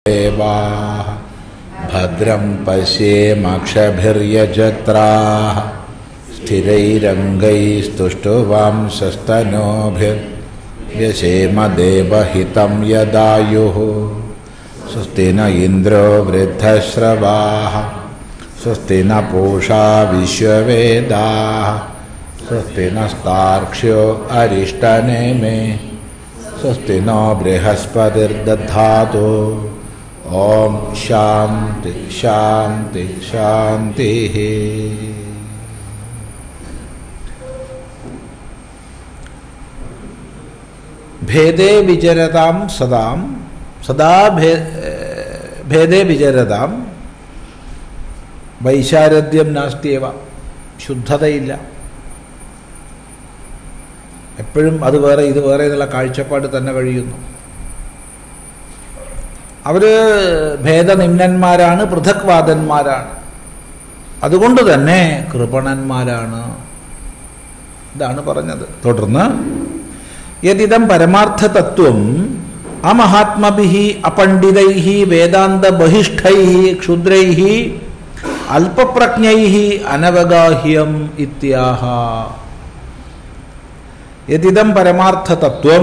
देवाः भद्रं पश्येमक्षभिर्यजत्राः स्थिरैरङ्गैस्तुष्टुवांसस्तनोभिर्यशेम देवहितं यदायुः स्वस्ति न इन्द्रो वृद्धश्रवाः स्वस्ति न पूषा विश्ववेदाः स्वस्ति नस्तार्क्ष्यो अरिष्टनेमे स्वस्ति नो बृहस्पतिर्दधातु ॐ शान्ति शान्ति शान्तिः भेदे विचरतां सदां सदा भे भेदे विचरताം വൈശാരഥ്യം നാസ്തിയവ ശുദ്ധതയില്ല എപ്പോഴും അത് വേറെ ഇത് വേറെ എന്നുള്ള കാഴ്ചപ്പാട് തന്നെ കഴിയുന്നു അവർ ഭേദനിമ്നന്മാരാണ് പൃഥക്വാദന്മാരാണ് അതുകൊണ്ട് തന്നെ കൃപണന്മാരാണ് ഇതാണ് പറഞ്ഞത് തുടർന്ന് യതിദം പരമാർത്ഥ തത്വം അമഹാത്മഭി അപണ്ഡിതൈ വേദാന്ത ബഹിഷ്ഠൈ ക്ഷുദ്രൈ അല്പപ്രജ്ഞൈ അനവഗാഹ്യം ഇത്യാഹ യതിദം പരമാർത്ഥ തത്വം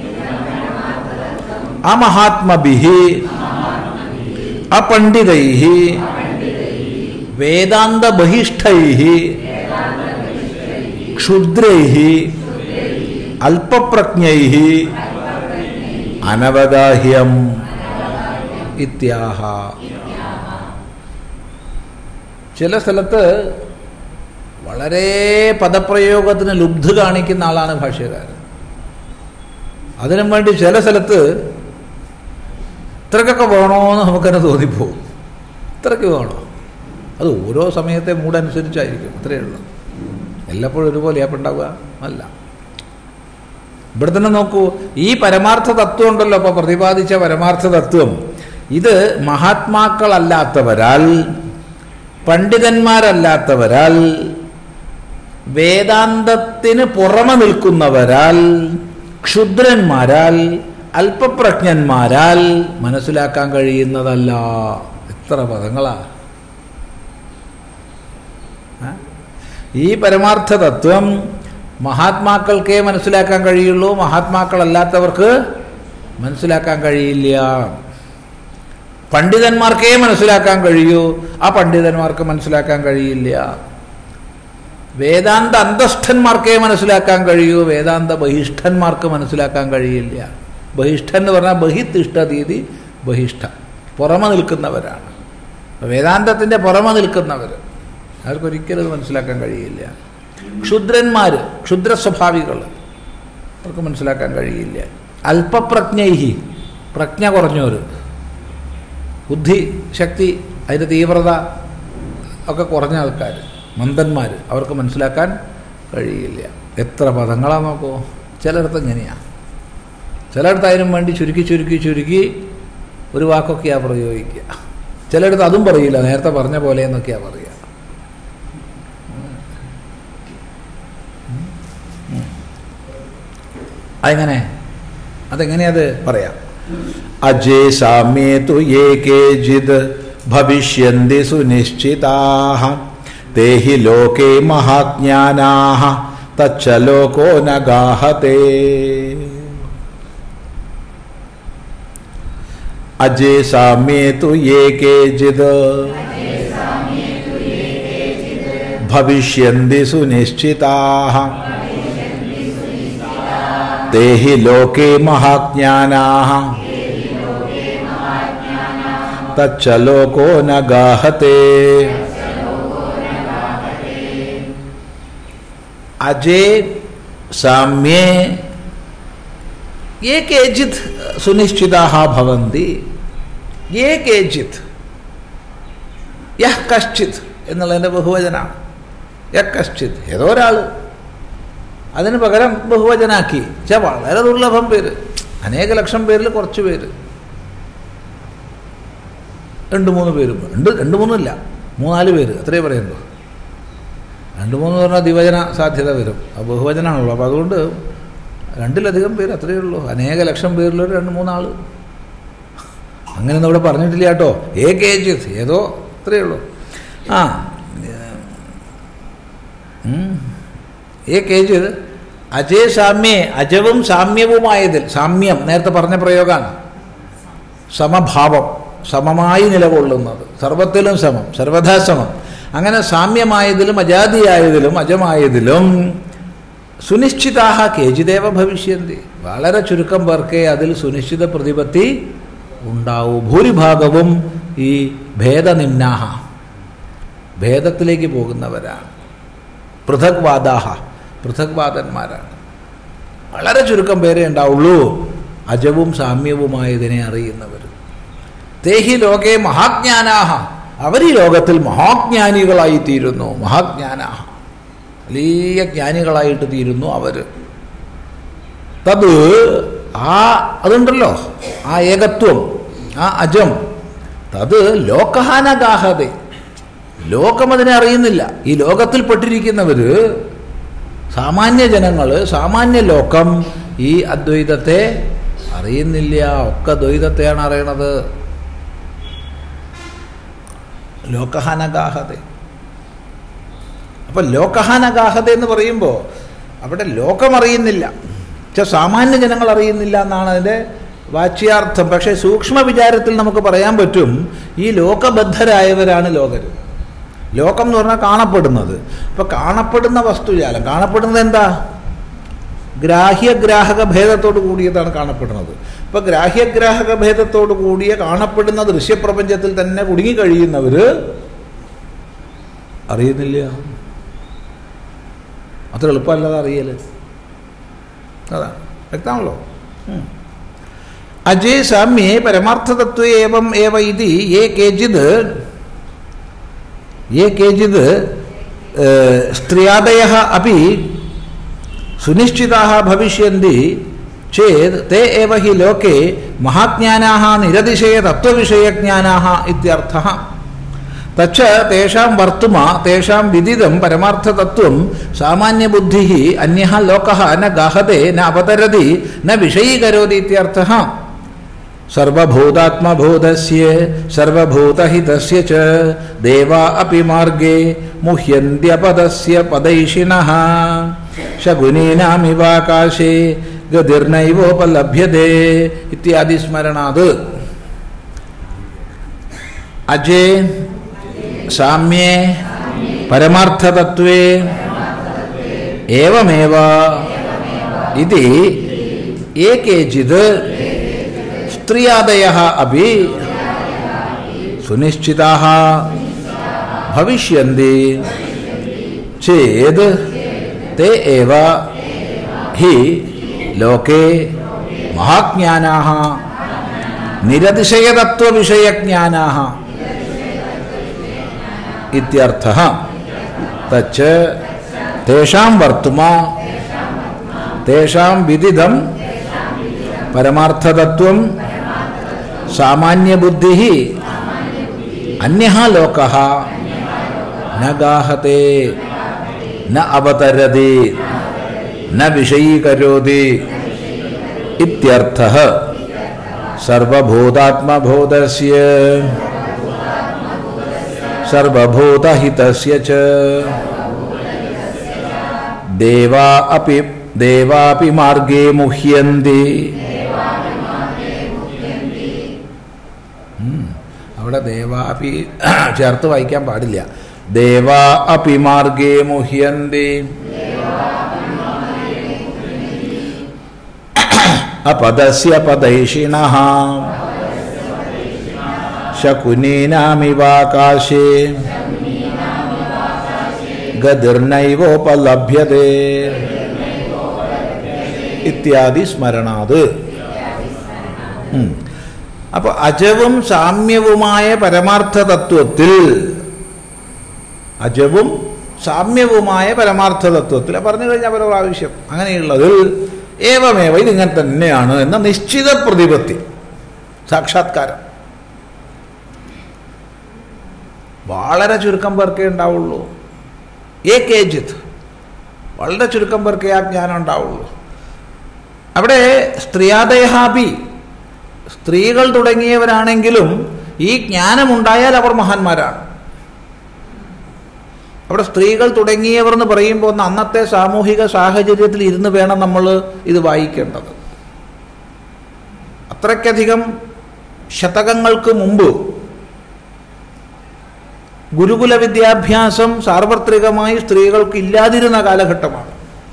അമഹാത്മഭി അപണ്ഡിതൈ വേദാന്ത ബഹിഷ്ഠൈ ക്ഷുദ്രൈ അല്പപ്രജ്ഞൈ അനവഗാഹ്യം ഇത്യാഹ ചില സ്ഥലത്ത് വളരെ പദപ്രയോഗത്തിന് ലുബ്ധ കാണിക്കുന്ന ആളാണ് ഭാഷ്യകാരൻ അതിനും വേണ്ടി ചില സ്ഥലത്ത് ഇത്രക്കൊക്കെ വേണോന്ന് നമുക്കെന്നെ തോന്നിപ്പോവും ഇത്രയ്ക്ക് വേണോ അത് ഓരോ സമയത്തെ മൂടനുസരിച്ചായിരിക്കും അത്രയേ ഉള്ളൂ എല്ലപ്പോഴും ഒരുപോലെയാ ഉണ്ടാവുക അല്ല ഇവിടെ തന്നെ നോക്കൂ ഈ പരമാർത്ഥ തത്വം ഉണ്ടല്ലോ അപ്പോൾ പ്രതിപാദിച്ച പരമാർത്ഥ തത്വം ഇത് മഹാത്മാക്കളല്ലാത്തവരാൽ പണ്ഡിതന്മാരല്ലാത്തവരാൽ വേദാന്തത്തിന് പുറമെ നിൽക്കുന്നവരാൽ ക്ഷുദ്രന്മാരാൽ അല്പപ്രജ്ഞന്മാരാൽ മനസ്സിലാക്കാൻ കഴിയുന്നതല്ല എത്ര പദങ്ങളാ ഈ പരമാർത്ഥ തത്വം മഹാത്മാക്കൾക്കേ മനസ്സിലാക്കാൻ കഴിയുള്ളൂ മഹാത്മാക്കളല്ലാത്തവർക്ക് മനസ്സിലാക്കാൻ കഴിയില്ല പണ്ഡിതന്മാർക്കേ മനസ്സിലാക്കാൻ കഴിയൂ ആ പണ്ഡിതന്മാർക്ക് മനസ്സിലാക്കാൻ കഴിയില്ല വേദാന്ത അന്തസ്ഥന്മാർക്കേ മനസ്സിലാക്കാൻ കഴിയൂ വേദാന്ത ബഹിഷ്ഠന്മാർക്ക് മനസ്സിലാക്കാൻ കഴിയില്ല ബഹിഷ്ഠൻ എന്ന് പറഞ്ഞാൽ ബഹിത്തിഷ്ഠതീതി ബഹിഷ്ഠ പുറമെ നിൽക്കുന്നവരാണ് വേദാന്തത്തിൻ്റെ പുറമെ നിൽക്കുന്നവർ അവർക്കൊരിക്കലും അത് മനസ്സിലാക്കാൻ കഴിയില്ല ക്ഷുദ്രന്മാർ ക്ഷുദ്ര സ്വഭാവികൾ അവർക്ക് മനസ്സിലാക്കാൻ കഴിയില്ല അല്പപ്രജ്ഞൈഹി പ്രജ്ഞ കുറഞ്ഞവർ ബുദ്ധി ശക്തി അതിൻ്റെ തീവ്രത ഒക്കെ കുറഞ്ഞ ആൾക്കാർ മന്ദന്മാർ അവർക്ക് മനസ്സിലാക്കാൻ കഴിയില്ല എത്ര പദങ്ങളാ നോക്കൂ ചിലയിടത്ത് ഇങ്ങനെയാണ് ചിലയിടത്ത് അതിനും വേണ്ടി ചുരുക്കി ചുരുക്കി ചുരുക്കി ഒരു വാക്കൊക്കെയാണ് പ്രയോഗിക്കുക ചിലയിടത്ത് അതും പറയില്ല നേരത്തെ പറഞ്ഞ പോലെ എന്നൊക്കെയാണ് പറയുക അതെങ്ങനെ അതെങ്ങനെയത് പറയാം അജേ സാമ്യേ തു യേ കേചിത് ഭവിഷ്യന്തി സുനിശ്ചിതാഃ തേ ഹി ലോകേ മഹാജ്ഞാനാഃ തച്ച ലോകോ ന ഗാഹത്തെ അജേ സാമ്യേ തു യേ കേചിത് ഭവിഷ്യന്തി സുനിശ്ചിതാഃ ते हि लोके महाज्ञानाः तच्च लोको न गाहते अजे साम्ये ये केचित् सुनिश्चिताः भवन्ति ये केचित् യഹ് കശ്ചിത് എന്നുള്ളതിൻ്റെ ബഹുവചനാണ് യഹ് കശ്ചിത് ഏതോ ഒരാൾ അതിന് പകരം ബഹുവചനാക്കി പക്ഷെ വളരെ ദുർലഭം പേര് അനേക ലക്ഷം പേരിൽ കുറച്ച് പേര് രണ്ട് മൂന്ന് പേരും രണ്ട് രണ്ട് മൂന്നില്ല മൂന്നാല് പേര് അത്രേ പറയുള്ളൂ രണ്ട് മൂന്ന് പറഞ്ഞാൽ ദിവചന സാധ്യത വരും ആ ബഹുവചനാണല്ലോ അപ്പോൾ അതുകൊണ്ട് രണ്ടിലധികം പേര് അത്രയേ ഉള്ളൂ അനേക ലക്ഷം പേരിലൊരു രണ്ട് മൂന്നാൾ അങ്ങനെയൊന്നും ഇവിടെ പറഞ്ഞിട്ടില്ല കേട്ടോ ഏ കേജിത് ഏതോ അത്രയേ ഉള്ളൂ ആ ഉം. ഏ കേജിത് അജയ സാമ്യേ അജവും സാമ്യവുമായതിൽ സാമ്യം നേരത്തെ പറഞ്ഞ പ്രയോഗമാണ് സമഭാവം സമമായി നിലകൊള്ളുന്നത് സർവത്തിലും സമം സർവഥാ സമം അങ്ങനെ സാമ്യമായതിലും അജാതിയായതിലും അജമായതിലും സുനിശ്ചിതാഹ കേജിദേവ ഭവിഷ്യന്തി വളരെ ചുരുക്കം പേർക്കേ അതിൽ സുനിശ്ചിത പ്രതിപത്തി ഉണ്ടാവൂ ഭൂരിഭാഗവും ഈ ഭേദനിന്നാഹ ഭേദത്തിലേക്ക് പോകുന്നവരാണ് പൃഥക്വാദാഹ പൃഥക്വാദന്മാരാണ് വളരെ ചുരുക്കം പേരേ ഉണ്ടാവുള്ളൂ അജവും സാമ്യവുമായതിനെ അറിയുന്നവർ തേഹി ലോകെ മഹാജ്ഞാനാഹ അവർ ഈ ലോകത്തിൽ മഹാജ്ഞാനികളായി തീരുന്നു മഹാജ്ഞാനാഹ വലിയ ജ്ഞാനികളായിട്ട് തീരുന്നു അവർ തത് ആ അതുണ്ടല്ലോ ആ ഏകത്വം ആ അജം തത് ലോകഹാനഗാഹതെ ലോകം അതിനെ അറിയുന്നില്ല ഈ ലോകത്തിൽ പെട്ടിരിക്കുന്നവർ സാമാന്യ ജനങ്ങൾ സാമാന്യ ലോകം ഈ അദ്വൈതത്തെ അറിയുന്നില്ല ഒക്കെ ദ്വൈതത്തെയാണ് അറിയണത് ലോകഹാനഗാഹതെ അപ്പം ലോകഹാനഗാഹത എന്ന് പറയുമ്പോൾ അവിടെ ലോകം അറിയുന്നില്ല പക്ഷെ സാമാന്യ ജനങ്ങൾ അറിയുന്നില്ല എന്നാണ് അതിൻ്റെ വാച്യാർത്ഥം പക്ഷേ സൂക്ഷ്മ വിചാരത്തിൽ നമുക്ക് പറയാൻ പറ്റും ഈ ലോകബദ്ധരായവരാണ് ലോകർ ലോകം എന്ന് പറഞ്ഞാൽ കാണപ്പെടുന്നത് അപ്പോൾ കാണപ്പെടുന്ന വസ്തുജാലം കാണപ്പെടുന്നത് എന്താ ഗ്രാഹ്യഗ്രാഹക ഭേദത്തോട് കൂടിയതാണ് കാണപ്പെടുന്നത് അപ്പോൾ ഗ്രാഹ്യഗ്രാഹക ഭേദത്തോട് കൂടിയ കാണപ്പെടുന്ന ദൃശ്യപ്രപഞ്ചത്തിൽ തന്നെ കുടുങ്ങിക്കഴിയുന്നവർ അറിയുന്നില്ല അത്ര എളുപ്പമല്ലാതെ അറിയല് അതാണ് വ്യക്തമാണല്ലോ ഉം. അജേ സാമ്യേ പരമാർത്ഥതത്വ ഏവം ഏവ ഇതി ഏ കേചിത് ये केचित् अ, स्त्रियादयः अपि सुनिश्चिताः भविष्यन्ति चेत् ते एव हि लोके महाज्ञानाः निरतिशयतत्त्वविषयज्ञानाः इत्यर्थः तच्च तेषां वर्तुमा तेषां विदितं परमार्थतत्त्वं सामान्यबुद्धिः अन्यः लोकः न गाहते न अवतरति न विषयीकरोति इत्यर्थः सर्वभूतात्मभूतस्य सर्वभूतहितस्य च देवा अपि मार्गे मुह्यन्त्यपदस्य पदैषिणः शकुनीनामिवाकाशे गतिर्नैवोपलभ्यते इत्यादि स्मरणात् अजे साम्ये परमार्थतत्त्वे एवमेव इति ये केचित् स्त्रियादयः अपि सुनिश्चिताः भविष्यन्ति चेत् ते एव हि लोके महाज्ञानाः निरतिशयतत्त्वविषयज्ञानाः इत्यर्थः तच्च तेषां वर्तुमा तेषां विदितं परमार्थतत्त्वं सामान्यबुद्धिः अन्यः लोकः न गाहते न अवतरति न विषयीकरोति इत्यर्थः सर्वभूतात्मबोधस्य सर्वभूतहितस्य च देवा अपि देवापि मार्गे मुह्यन्ति ഉം. അവിടെ ദേവാപി ചേർത്ത് വായിക്കാൻ പാടില്ല ദേവാ അപി മാർഗേ മുഹ്യന്തി അപദസ്യ പദൈഷിണ ശകുനീനാമിവാകാശേ ഗതിർനൈവോപലഭ്യതേ ഇത്യാദി സ്മരണാത് ഉം. അപ്പോൾ അജവും സാമ്യവുമായ പരമാർത്ഥ തത്വത്തിൽ അജവും സാമ്യവുമായ പരമാർത്ഥ തത്വത്തിൽ പറഞ്ഞു കഴിഞ്ഞാൽ പല പ്രാവശ്യം അങ്ങനെയുള്ളതിൽ ഏവമേവ ഇതിങ്ങനെ തന്നെയാണ് എന്ന നിശ്ചിത പ്രതിപത്തി സാക്ഷാത്കാരം വളരെ ചുരുക്കം പേർക്കേ ഉണ്ടാവുള്ളൂ ഏ കേജിത് വളരെ ചുരുക്കം പേർക്കേ ആ ജ്ഞാനം ഉണ്ടാവുള്ളൂ അവിടെ സ്ത്രീയാദയഹാപി സ്ത്രീകൾ തുടങ്ങിയവരാണെങ്കിലും ഈ ജ്ഞാനമുണ്ടായാൽ അവർ മഹാന്മാരാണ് അവിടെ സ്ത്രീകൾ തുടങ്ങിയവർ എന്ന് പറയുമ്പോൾ ഒന്ന് അന്നത്തെ സാമൂഹിക സാഹചര്യത്തിൽ ഇരുന്ന് വേണം നമ്മൾ ഇത് വായിക്കേണ്ടത് അത്രയ്ക്കധികം ശതകങ്ങൾക്ക് മുമ്പ് ഗുരുകുല വിദ്യാഭ്യാസം സാർവത്രികമായി സ്ത്രീകൾക്ക് ഇല്ലാതിരുന്ന കാലഘട്ടമാണ്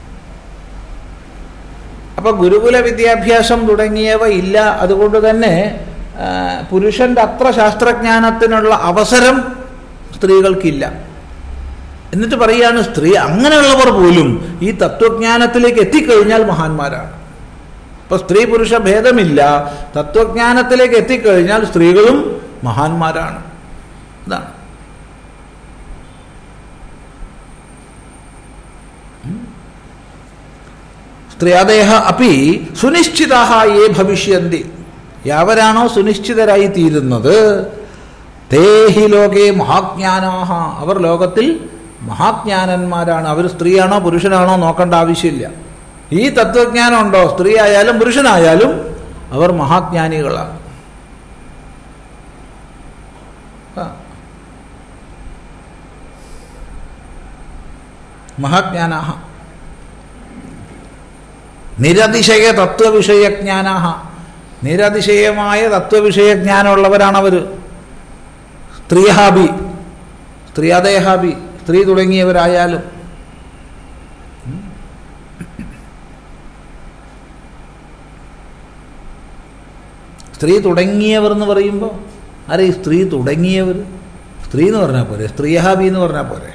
അപ്പോൾ ഗുരുകുല വിദ്യാഭ്യാസം തുടങ്ങിയവ ഇല്ല അതുകൊണ്ട് തന്നെ ആ, പുരുഷന്റെ അത്ര ശാസ്ത്രജ്ഞാനത്തിനുള്ള അവസരം സ്ത്രീകൾക്കില്ല എന്നിട്ട് പറയുകയാണ് സ്ത്രീ അങ്ങനെയുള്ളവർ പോലും ഈ തത്വജ്ഞാനത്തിലേക്ക് എത്തിക്കഴിഞ്ഞാൽ മഹാന്മാരാണ് ഇപ്പൊ സ്ത്രീ പുരുഷ ഭേദമില്ല തത്വജ്ഞാനത്തിലേക്ക് എത്തിക്കഴിഞ്ഞാൽ സ്ത്രീകളും മഹാന്മാരാണ് ഇതാണ് സ്ത്രീയാദേഹ അപ്പി സുനിശ്ചിത യേ ഭവിഷ്യന്തി യാവരാണോ സുനിശ്ചിതരായി തീരുന്നത് തേഹി ലോകേ മഹാജ്ഞാനാഹ അവർ ലോകത്തിൽ മഹാജ്ഞാനന്മാരാണ് അവർ സ്ത്രീയാണോ പുരുഷനാണോ നോക്കേണ്ട ആവശ്യമില്ല ഈ തത്വജ്ഞാനം ഉണ്ടോ സ്ത്രീ ആയാലും പുരുഷനായാലും അവർ മഹാജ്ഞാനികളാണ് ആ. മഹാജ്ഞാനാഹ നിരതിശയ തത്വവിഷയജ്ഞാനാഹ നിരതിശയമായ തത്വവിഷയജ്ഞാനമുള്ളവരാണവർ സ്ത്രീഹാബി സ്ത്രീയാദേഹാബി സ്ത്രീ തുടങ്ങിയവരായാലും സ്ത്രീ തുടങ്ങിയവർ എന്ന് പറയുമ്പോൾ ആരെ ഈ സ്ത്രീ തുടങ്ങിയവർ സ്ത്രീ എന്ന് പറഞ്ഞാൽ പോരെ സ്ത്രീഹാബി എന്ന് പറഞ്ഞാൽ പോരെ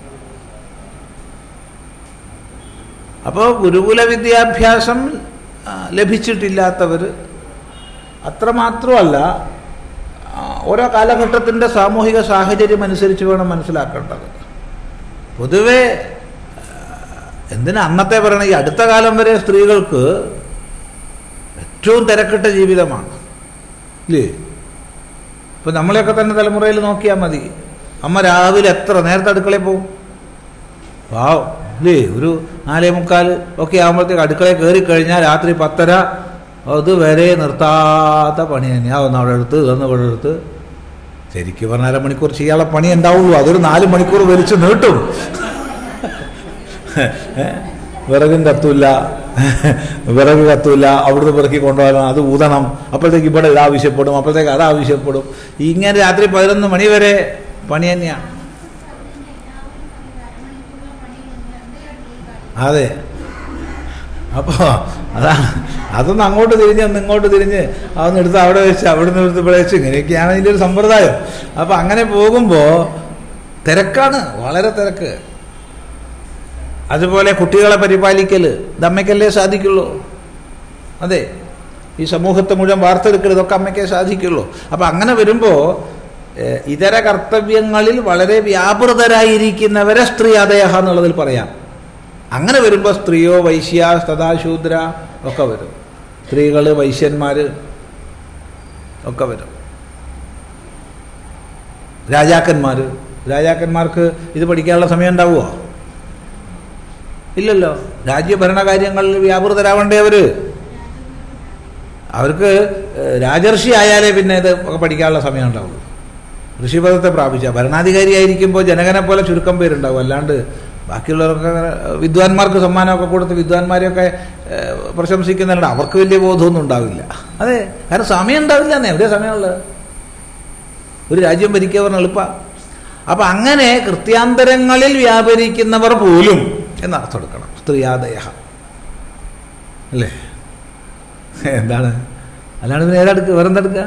അപ്പോൾ ഗുരുകുല വിദ്യാഭ്യാസം ആ, ലഭിച്ചിട്ടില്ലാത്തവർ അത്രമാത്രമല്ല ആ, ഓരോ കാലഘട്ടത്തിൻ്റെ സാമൂഹിക സാഹചര്യം അനുസരിച്ച് വേണം മനസ്സിലാക്കേണ്ടത് പൊതുവെ ആ, എന്തിനാ അന്നത്തെ പറയണ ഈ അടുത്ത കാലം വരെ സ്ത്രീകൾക്ക് ഏറ്റവും തിരക്കിട്ട ജീവിതമാണ് ഇല്ലേ ഇപ്പം നമ്മളെയൊക്കെ തന്നെ തലമുറയിൽ നോക്കിയാൽ മതി അമ്മ രാവിലെ എത്ര നേരത്തെ അടുക്കളയിൽ പോകും പാവം ഇല്ലേ ഒരു നാലേ മുക്കാൽ ഒക്കെ ആകുമ്പോഴത്തേക്ക് അടുക്കളയിൽ കയറി കഴിഞ്ഞാൽ രാത്രി പത്തര അത് വരെ നിർത്താത്ത പണി തന്നെയാണ് ഒന്ന് അവിടെ എടുത്ത് ഇതൊന്ന് ഇവിടെ എടുത്ത് ശരിക്കും പറഞ്ഞാൽ അരമണിക്കൂർ ചെയ്യാനുള്ള പണി ഉണ്ടാവുള്ളൂ അതൊരു നാല് മണിക്കൂർ വലിച്ചു നീട്ടും ഏ? വിറകും കത്തൂല വിറക് കത്തൂല അവിടുന്ന് പെറുക്കി കൊണ്ടുപോകണം അത് ഊതണം അപ്പോഴത്തേക്ക് ഇവിടെ ഇത് ആവശ്യപ്പെടും അപ്പോഴത്തേക്ക് അത് ആവശ്യപ്പെടും ഇങ്ങനെ രാത്രി പതിനൊന്ന് മണി വരെ പണി തന്നെയാണ് അതെ അപ്പോൾ അതാണ് അതൊന്ന് അങ്ങോട്ട് തിരിഞ്ഞ് ഒന്ന് ഇങ്ങോട്ട് തിരിഞ്ഞ് അതൊന്ന് എടുത്ത് അവിടെ വെച്ച് അവിടെ നിന്ന് എടുത്ത് ഇവിടെ വെച്ച് ഇങ്ങനെയൊക്കെയാണ് ഇതിൻ്റെ ഒരു സമ്പ്രദായം അപ്പോൾ അങ്ങനെ പോകുമ്പോൾ തിരക്കാണ് വളരെ തിരക്ക് അതുപോലെ കുട്ടികളെ പരിപാലിക്കൽ ഇത് അമ്മയ്ക്കല്ലേ സാധിക്കുള്ളൂ അതെ ഈ സമൂഹത്തെ മുഴുവൻ വാർത്തെടുക്കൽ ഇതൊക്കെ അമ്മയ്ക്കേ സാധിക്കുള്ളൂ അപ്പം അങ്ങനെ വരുമ്പോൾ ഏഹ്, ഇതര കർത്തവ്യങ്ങളിൽ വളരെ വ്യാപൃതരായിരിക്കുന്നവരെ സ്ത്രീ അദ്ദേഹം എന്നുള്ളതിൽ പറയാം അങ്ങനെ വരുമ്പോൾ സ്ത്രീയോ വൈശ്യ സദാശൂദ്ര ഒക്കെ വരും സ്ത്രീകൾ വൈശ്യന്മാർ ഒക്കെ വരും രാജാക്കന്മാർ രാജാക്കന്മാർക്ക് ഇത് പഠിക്കാനുള്ള സമയം ഉണ്ടാവുമോ ഇല്ലല്ലോ രാജ്യഭരണകാര്യങ്ങളിൽ വ്യാപൃതരാവണ്ടേ അവർ അവർക്ക് ഏഹ്, രാജർഷി ആയാലേ പിന്നെ ഇത് ഒക്കെ പഠിക്കാനുള്ള സമയം ഉണ്ടാവുള്ളൂ ഋഷിപദത്തെ പ്രാപിച്ച ഭരണാധികാരി ആയിരിക്കുമ്പോൾ ജനകനെ പോലെ ചുരുക്കം പേരുണ്ടാവും അല്ലാണ്ട് ബാക്കിയുള്ളവർക്ക് അങ്ങനെ വിദ്വാൻമാർക്ക് സമ്മാനമൊക്കെ കൊടുത്ത് വിദ്വാൻമാരെയൊക്കെ ഏഹ്, പ്രശംസിക്കുന്നുണ്ട് അവർക്ക് വലിയ ബോധമൊന്നും ഉണ്ടാവില്ല അതെ കാരണം സമയം ഉണ്ടാവില്ല എന്നേ എവിടെ സമയമുള്ളത് ഒരു രാജ്യം ഭരിക്കുക പറഞ്ഞ എളുപ്പ അപ്പം അങ്ങനെ കൃത്യാന്തരങ്ങളിൽ വ്യാപരിക്കുന്നവർ പോലും എന്നർത്ഥം എടുക്കണം സ്ത്രീയാദയ അല്ലേ എന്താണ് അല്ലാണ്ട് പിന്നെ ഏതെടുക്കുക വേറെ എന്തെടുക്കുക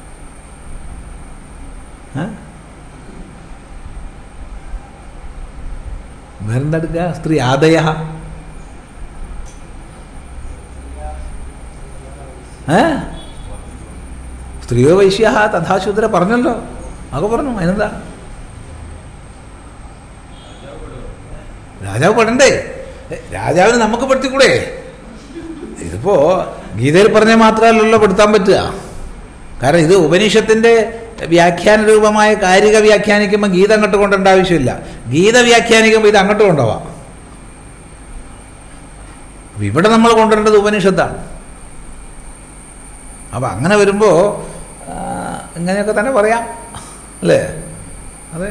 വേറെന്തെടുക്കുക സ്ത്രീ ആദയ ഏ സ്ത്രീയോ വൈശ്യ തഥാശൂദ്ര പറഞ്ഞല്ലോ അതൊക്കെ പറഞ്ഞു അതിനെന്താ രാജാവ് പെടണ്ടേ ഏ, രാജാവിന് നമുക്ക് പെടുത്തിക്കൂടെ ഇതിപ്പോ ഗീതയിൽ പറഞ്ഞ മാത്രമല്ലല്ലോ പെടുത്താൻ പറ്റുക കാരണം ഇത് ഉപനിഷത്തിന്റെ വ്യാഖ്യാന രൂപമായ കാരിക വ്യാഖ്യാനിക്കുമ്പോൾ ഗീത അങ്ങോട്ട് കൊണ്ടേണ്ട ആവശ്യമില്ല ഗീത വ്യാഖ്യാനിക്കുമ്പോൾ ഇത് അങ്ങോട്ട് കൊണ്ടുപോവാം അപ്പൊ ഇവിടെ നമ്മൾ കൊണ്ടുവരേണ്ടത് ഉപനിഷത്താണ് അപ്പം അങ്ങനെ വരുമ്പോൾ ഇങ്ങനെയൊക്കെ തന്നെ പറയാം അല്ലേ അതെ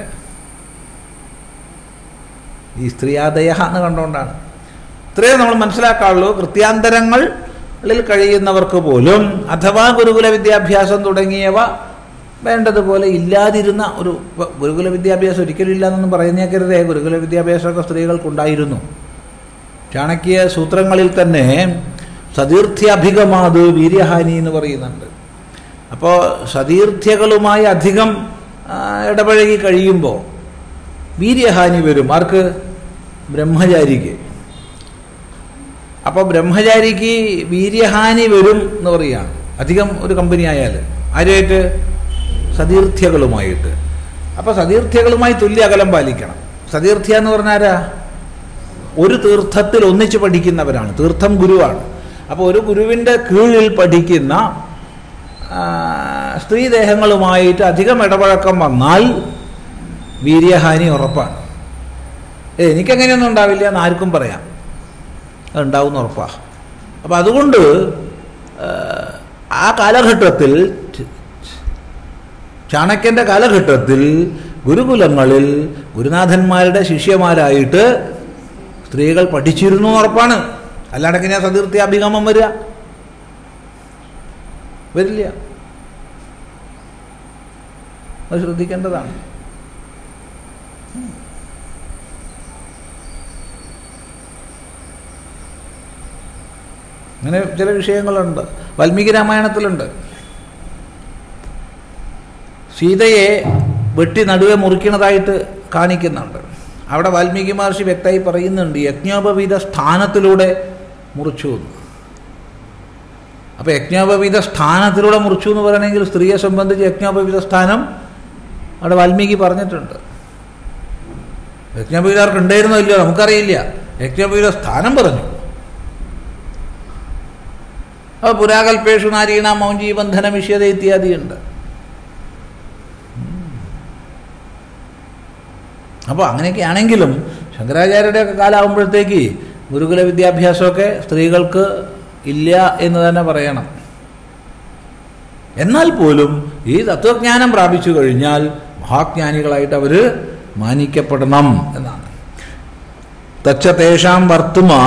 ഈ സ്ത്രീയാദയ എന്ന് കണ്ടുകൊണ്ടാണ് ഇത്രയും നമ്മൾ മനസ്സിലാക്കാനുള്ളൂ കൃത്യാന്തരങ്ങളിൽ കഴിയുന്നവർക്ക് പോലും അഥവാ ഗുരുകുല വിദ്യാഭ്യാസം തുടങ്ങിയവ വേണ്ടതുപോലെ ഇല്ലാതിരുന്ന ഒരു ഇപ്പൊ ഗുരുകുല വിദ്യാഭ്യാസം ഒരിക്കലും ഇല്ല എന്നൊന്നും പറയുന്നേക്കരുതേ ഗുരുകുല വിദ്യാഭ്യാസമൊക്കെ സ്ത്രീകൾക്കുണ്ടായിരുന്നു ചാണക്യ സൂത്രങ്ങളിൽ തന്നെ സതീർത്ഥ്യഭിഗമാത് വീര്യഹാനി എന്ന് പറയുന്നുണ്ട് അപ്പോൾ സതീർത്ഥ്യകളുമായി അധികം ആ, ഇടപഴകി കഴിയുമ്പോൾ വീര്യഹാനി വരും ആർക്ക് ബ്രഹ്മചാരിക്ക് അപ്പോൾ ബ്രഹ്മചാരിക്ക് വീര്യഹാനി വരും എന്ന് പറയുകയാണ് അധികം ഒരു കമ്പനി ആയാൽ ആരുമായിട്ട് സതീർത്ഥ്യകളുമായിട്ട് അപ്പോൾ സതീർത്ഥ്യകളുമായി തുല്യ അകലം പാലിക്കണം സതീർത്ഥ്യ എന്ന് പറഞ്ഞാരാ ഒരു തീർത്ഥത്തിൽ ഒന്നിച്ച് പഠിക്കുന്നവരാണ് തീർത്ഥം ഗുരുവാണ് അപ്പോൾ ഒരു ഗുരുവിൻ്റെ കീഴിൽ പഠിക്കുന്ന ആ, സ്ത്രീദേഹങ്ങളുമായിട്ട് അധികം ഇടപഴക്കം വന്നാൽ വീര്യഹാനി ഉറപ്പാണ് ഏ എനിക്കങ്ങനെയൊന്നും ഉണ്ടാവില്ല എന്ന് ആർക്കും പറയാം അതുണ്ടാവും എന്ന് ഉറപ്പാണ് അപ്പം അതുകൊണ്ട് ആ, ആ കാലഘട്ടത്തിൽ ച- ചാണക്യൻ്റെ കാലഘട്ടത്തിൽ ഗുരുകുലങ്ങളിൽ ഗുരുനാഥന്മാരുടെ ശിഷ്യന്മാരായിട്ട് സ്ത്രീകൾ പഠിച്ചിരുന്നു എന്ന് ഉറപ്പാണ് അല്ലാണ്ട് എങ്ങനെയാ സതീർത്ഥി അഭിഗമം വരിക വരില്ല അത് ശ്രദ്ധിക്കേണ്ടതാണ് അങ്ങനെ ചില വിഷയങ്ങളുണ്ട് വാൽമീകി രാമായണത്തിലുണ്ട് സീതയെ വെട്ടി നടുവെ മുറിക്കുന്നതായിട്ട് കാണിക്കുന്നുണ്ട് അവിടെ വാൽമീകി മഹർഷി വ്യക്തമായി പറയുന്നുണ്ട് യജ്ഞോപവീത സ്ഥാനത്തിലൂടെ മുറിച്ചു എന്ന് അപ്പോൾ യജ്ഞോപവീത സ്ഥാനത്തിലൂടെ മുറിച്ചു എന്ന് പറയണമെങ്കിൽ സ്ത്രീയെ സംബന്ധിച്ച് യജ്ഞോപവീത സ്ഥാനം അവിടെ വാൽമീകി പറഞ്ഞിട്ടുണ്ട് യജ്ഞോപവീതർക്ക് ഉണ്ടായിരുന്നോ ഇല്ലയോ നമുക്കറിയില്ല യജ്ഞോപവീത സ്ഥാനം പറഞ്ഞു അപ്പോൾ പുരാകൽപേഷു നാരീണ മൗഞ്ചി ബന്ധന വിഷയത ഇത്യാദിയുണ്ട് അപ്പോൾ അങ്ങനെയൊക്കെ ആണെങ്കിലും ശങ്കരാചാര്യരുടെയൊക്കെ കാലമാകുമ്പോഴത്തേക്ക് ഗുരുകുല വിദ്യാഭ്യാസമൊക്കെ സ്ത്രീകൾക്ക് ഇല്ല എന്ന് തന്നെ പറയണം എന്നാൽ പോലും ഈ തത്വജ്ഞാനം പ്രാപിച്ചു കഴിഞ്ഞാൽ മഹാജ്ഞാനികളായിട്ട് അവർ മാനിക്കപ്പെടണം എന്നാണ് തച്ച തേഷാം വർത്തുമാ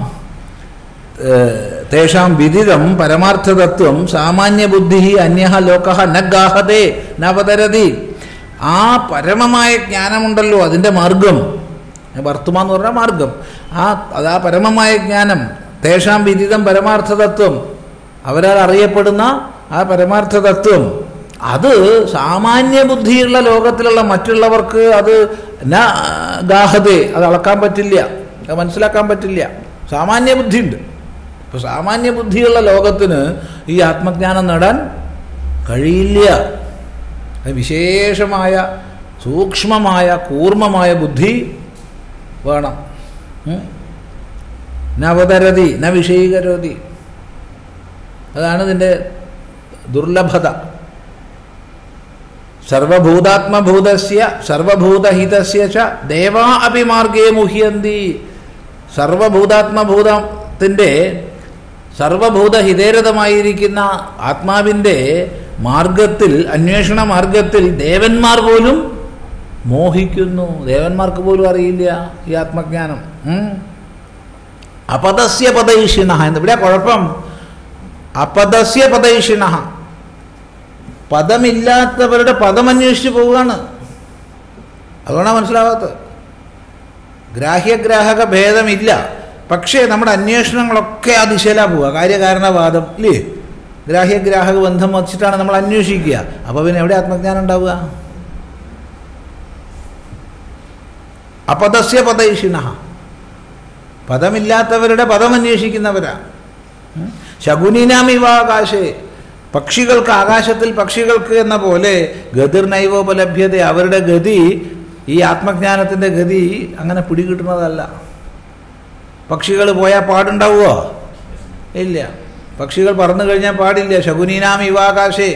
ഏഹ്, തേഷാം വിദിതം പരമാർത്ഥതത്വം സാമാന്യബുദ്ധി അന്യ ലോക ന ഗാഹതേ നവതരതി ആ പരമമായ ജ്ഞാനമുണ്ടല്ലോ അതിൻ്റെ മാർഗം വർത്തുമ എന്ന് പറഞ്ഞാൽ മാർഗം ആ അത് ആ പരമമായ ജ്ഞാനം തേഷാം വിദിതം പരമാർത്ഥതത്വം അവരാൽ അറിയപ്പെടുന്ന ആ പരമാർത്ഥതത്വം അത് സാമാന്യ ബുദ്ധിയുള്ള ലോകത്തിലുള്ള മറ്റുള്ളവർക്ക് അത് ന ഗാഹതേ അത് അളക്കാൻ പറ്റില്ല അത് മനസ്സിലാക്കാൻ പറ്റില്ല സാമാന്യ ബുദ്ധിയുണ്ട് ഇപ്പോൾ സാമാന്യ ബുദ്ധിയുള്ള ലോകത്തിന് ഈ ആത്മജ്ഞാനം നേടാൻ കഴിയില്ല അത് വിശേഷമായ സൂക്ഷ്മമായ കൂർമ്മമായ ബുദ്ധി വേണം ഉം. നവതരതി ന വിഷയീകരോതി അതാണ് ഇതിൻ്റെ ദുർലഭത സർവഭൂതാത്മഭൂതസ്യ സർവഭൂതഹിതസ്യ ച ദേവാ അപി മാർഗേ മുഹ്യന്തി സർവഭൂതാത്മഭൂതത്തിൻ്റെ സർവഭൂതഹിതേരതമായിരിക്കുന്ന ആത്മാവിൻ്റെ മാർഗത്തിൽ അന്വേഷണ മാർഗത്തിൽ ദേവന്മാർ പോലും മോഹിക്കുന്നു ദേവന്മാർക്ക് പോലും അറിയില്ല ഈ ആത്മജ്ഞാനം ഉം. അപദസ്യ പദൈഷിണ എന്ന് ഇവിടെ കുഴപ്പം അപദസ്യ പദൈഷിണ പദമില്ലാത്തവരുടെ പദം അന്വേഷിച്ച് പോവുകയാണ് അതുകൊണ്ടാണ് മനസ്സിലാവാത്തത് ഗ്രാഹ്യഗ്രാഹക ഭേദമില്ല പക്ഷേ നമ്മുടെ അന്വേഷണങ്ങളൊക്കെ ആ ദിശയിലാണ് പോവുക കാര്യകാരണവാദം ഇല്ലേ ഗ്രാഹ്യഗ്രാഹക ബന്ധം വച്ചിട്ടാണ് നമ്മൾ അന്വേഷിക്കുക അപ്പോൾ പിന്നെ എവിടെ ആത്മജ്ഞാനം ഉണ്ടാവുക അപദസ്യ പദൈഷിണ പദമില്ലാത്തവരുടെ പദം അന്വേഷിക്കുന്നവരാ ഉം. ശകുനിനാമിവാകാശേ പക്ഷികൾക്ക് ആകാശത്തിൽ പക്ഷികൾക്ക് എന്ന പോലെ ഗതിർനൈവോപലഭ്യത അവരുടെ ഗതി ഈ ആത്മജ്ഞാനത്തിൻ്റെ ഗതി അങ്ങനെ പിടികിട്ടുന്നതല്ല പക്ഷികൾ പോയാൽ പാടുണ്ടാവുമോ ഇല്ല പക്ഷികൾ പറന്നു കഴിഞ്ഞാൽ പാടില്ല ശകുനീനാം ഇവാകാശേ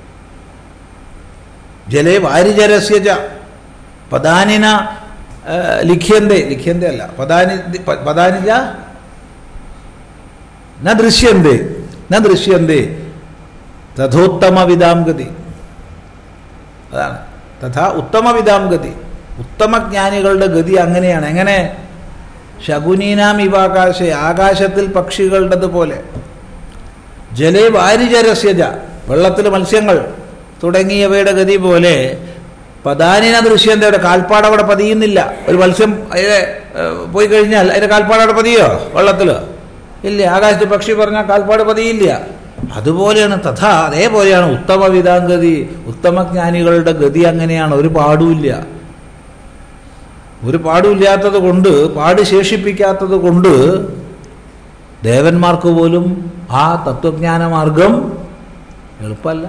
ജലേ വാരിജരസ്യ ച പദാനിന ആ, ലിഖ്യന്തേ ലിഖ്യന്തേ അല്ല പദാനി പ- പദാനിജ ന ദൃശ്യന്തേ ന ദൃശ്യന്തേ തഥോത്തമവിധാം ഗതി അതാണ് തഥാ ഉത്തമവിധാം ഗതി ഉത്തമജ്ഞാനികളുടെ ഗതി അങ്ങനെയാണ് എങ്ങനെ ശകുനീനാം ഇവാകാശ ആകാശത്തിൽ പക്ഷികളുടേത് പോലെ ജലേ വാരിജരസ്യജ വെള്ളത്തിൽ മത്സ്യങ്ങൾ തുടങ്ങിയവയുടെ ഗതി പോലെ പദാനിന ദൃശ്യന്തയുടെ കാൽപ്പാട് അവിടെ പതിയുന്നില്ല ഒരു മത്സ്യം അതിലെ ഏഹ്, പോയി കഴിഞ്ഞാൽ അതിൻ്റെ കാൽപ്പാട് അവിടെ പതിയോ വെള്ളത്തിൽ ഇല്ല ആകാശത്ത് പക്ഷി പറഞ്ഞാൽ കാൽപ്പാട് പതിയില്ല അതുപോലെയാണ് തഥാ അതേപോലെയാണ് ഉത്തമ വിധാംഗതി ഉത്തമജ്ഞാനികളുടെ ഗതി അങ്ങനെയാണ് ഒരു പാടുമില്ല ഒരു പാടുമില്ലാത്തത് കൊണ്ട് പാട് ശേഷിപ്പിക്കാത്തത് കൊണ്ട് ദേവന്മാർക്ക് പോലും ആ തത്വജ്ഞാന മാർഗം എളുപ്പമല്ല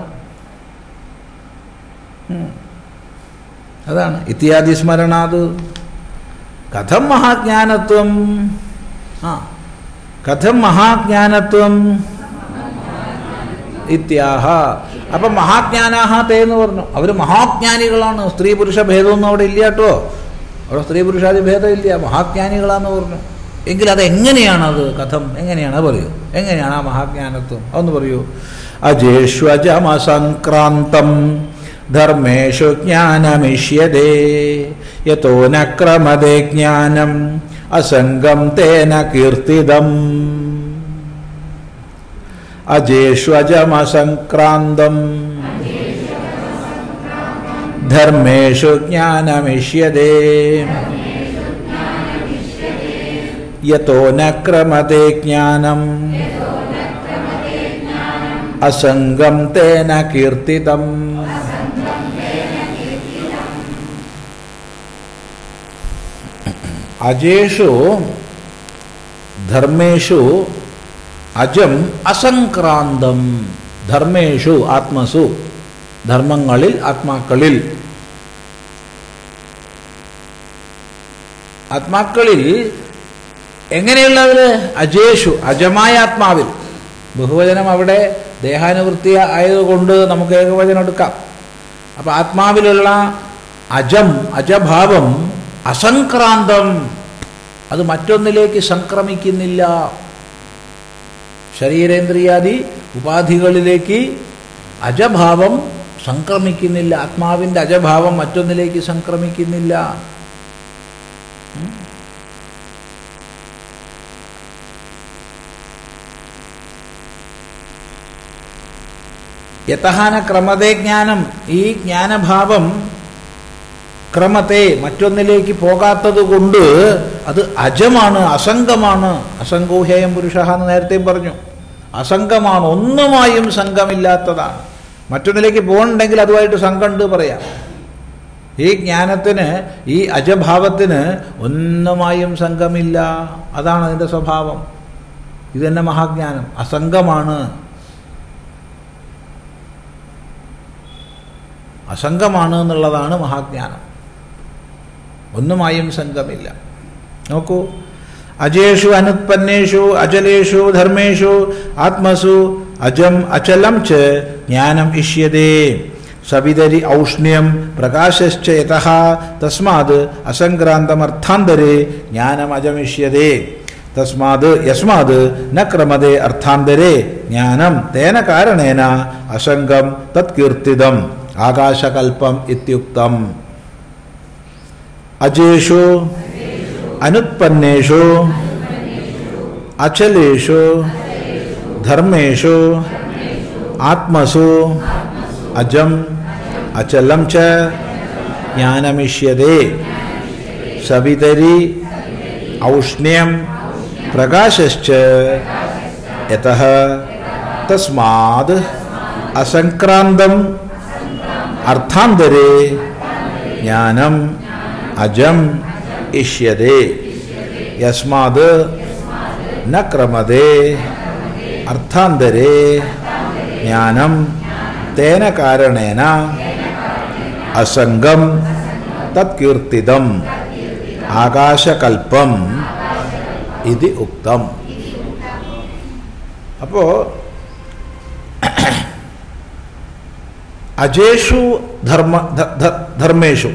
ഉം. അതാണ് ഇത്യാദി സ്മരണാത് കഥം മഹാജ്ഞാനത്വം ആ കഥം മഹാജ്ഞാനത്വം ഇത്യാഹ അപ്പം മഹാജ്ഞാനാഹ തേ എന്ന് പറഞ്ഞു അവർ മഹാജ്ഞാനികളാണ് സ്ത്രീ പുരുഷ ഭേദമൊന്നും അവിടെ ഇല്ല കേട്ടോ അവിടെ സ്ത്രീ പുരുഷാദി ഭേദമില്ല മഹാജ്ഞാനികളാന്ന് പറഞ്ഞു എങ്കിൽ അത് എങ്ങനെയാണത് കഥം എങ്ങനെയാണ് അത് പറയൂ എങ്ങനെയാണ് ആ മഹാജ്ഞാനത്വം അതൊന്ന് പറയൂ അജേഷ്വജമസംക്രാന്തം ധർമ്മേഷു ജ്ഞാനമിഷ്യതേ യതോ ന ക്രമതേ ജ്ഞാനം അസംഗം തേന കീർത്തിതം അജേഷ്വജമസംക്രാന്തം ധർമ്മേഷു ജ്ഞാനമിഷ്യതേ യതോ ന ക്രമതേ ജ്ഞാനം അസംഗം തേന കീർത്തിതം അജേഷു ധർമ്മേഷു അജം അസംക്രാന്തം ധർമ്മേഷു ആത്മസു ധർമ്മങ്ങളിൽ ആത്മാക്കളിൽ ആത്മാക്കളിൽ എങ്ങനെയുള്ളതിൽ അജേഷു അജമായ ആത്മാവിൽ ബഹുവചനം അവിടെ ദേഹാനുവൃത്തി ആയതുകൊണ്ട് നമുക്ക് ഏകവചനം എടുക്കാം അപ്പം ആത്മാവിലുള്ള അജം അജഭാവം അസംക്രാന്തം അത് മറ്റൊന്നിലേക്ക് സംക്രമിക്കുന്നില്ല ശരീരേന്ദ്രിയാദി ഉപാധികളിലേക്ക് അജഭാവം സംക്രമിക്കുന്നില്ല ആത്മാവിൻ്റെ അജഭാവം മറ്റൊന്നിലേക്ക് സംക്രമിക്കുന്നില്ല ഉം? യഥഹാന ക്രമതേ ജ്ഞാനം ഈ ജ്ഞാനഭാവം ക്രമത്തെ മറ്റൊന്നിലേക്ക് പോകാത്തത് കൊണ്ട് അത് അജമാണ് അസംഗമാണ് അസംഗോഹ്യം പുരുഷ എന്ന് നേരത്തെയും പറഞ്ഞു അസംഗമാണ് ഒന്നുമായും സംഘമില്ലാത്തതാണ് മറ്റൊന്നിലേക്ക് പോകണമെങ്കിൽ അതുമായിട്ട് സംഘമുണ്ട് പറയാം ഈ ജ്ഞാനത്തിന് ഈ അജഭാവത്തിന് ഒന്നുമായും സംഘമില്ല അതാണ് അതിൻ്റെ സ്വഭാവം ഇത് തന്നെ മഹാജ്ഞാനം അസംഗമാണ് അസംഗമാണ് എന്നുള്ളതാണ് മഹാജ്ഞാനം ഒന്നുമായും സംഘമില്ല നോക്കൂ അജേഷു അനുത്പന്നേഷു അചലേഷു ധർമ്മേഷു ആത്മസു അജം അചലം ച ജ്ഞാനം ഇഷ്യതേ സവിതരി ഔഷ്ണ്യം പ്രകാശശ്ച യതഃ തസ്മാത് അസംക്രാന്തമർത്ഥാന്തരേ ജ്ഞാനമജമിഷ്യതേ തസ്മാത് യസ്മാത് ന ക്രമതേ അർത്ഥാന്തരേ ജ്ഞാനം തേന കാരണേന അസംഗം തത്കീർത്തിതം ആകാശകൽപ്പം ഇത്യുക്തം അജേഷു അനുത്പന്നേഷു അചലേഷു ധർമ്മേഷു ആത്മസു അജം അചലം ച ജ്ഞാനമിഷ്യതേ സവിതരി ഔഷ്ണ്യം പ്രകാശശ്ച യതഃ തസ്മാത് അസംക്രാന്തം അർത്ഥാന്തരേ ജ്ഞാനം അജം ഇഷ്യതേ യസ്മാത് ന ക്രമതേ അർത്ഥാന്തരേ ജ്ഞാനം തേന കാരണേന അസംഗം തത്കീർത്തിതം ആകാശകൽപ്പം ഇത് ഉക്തം അപ്പോൾ അജേഷു ധർമ്മ ധ- ധ- ധർമ്മേഷു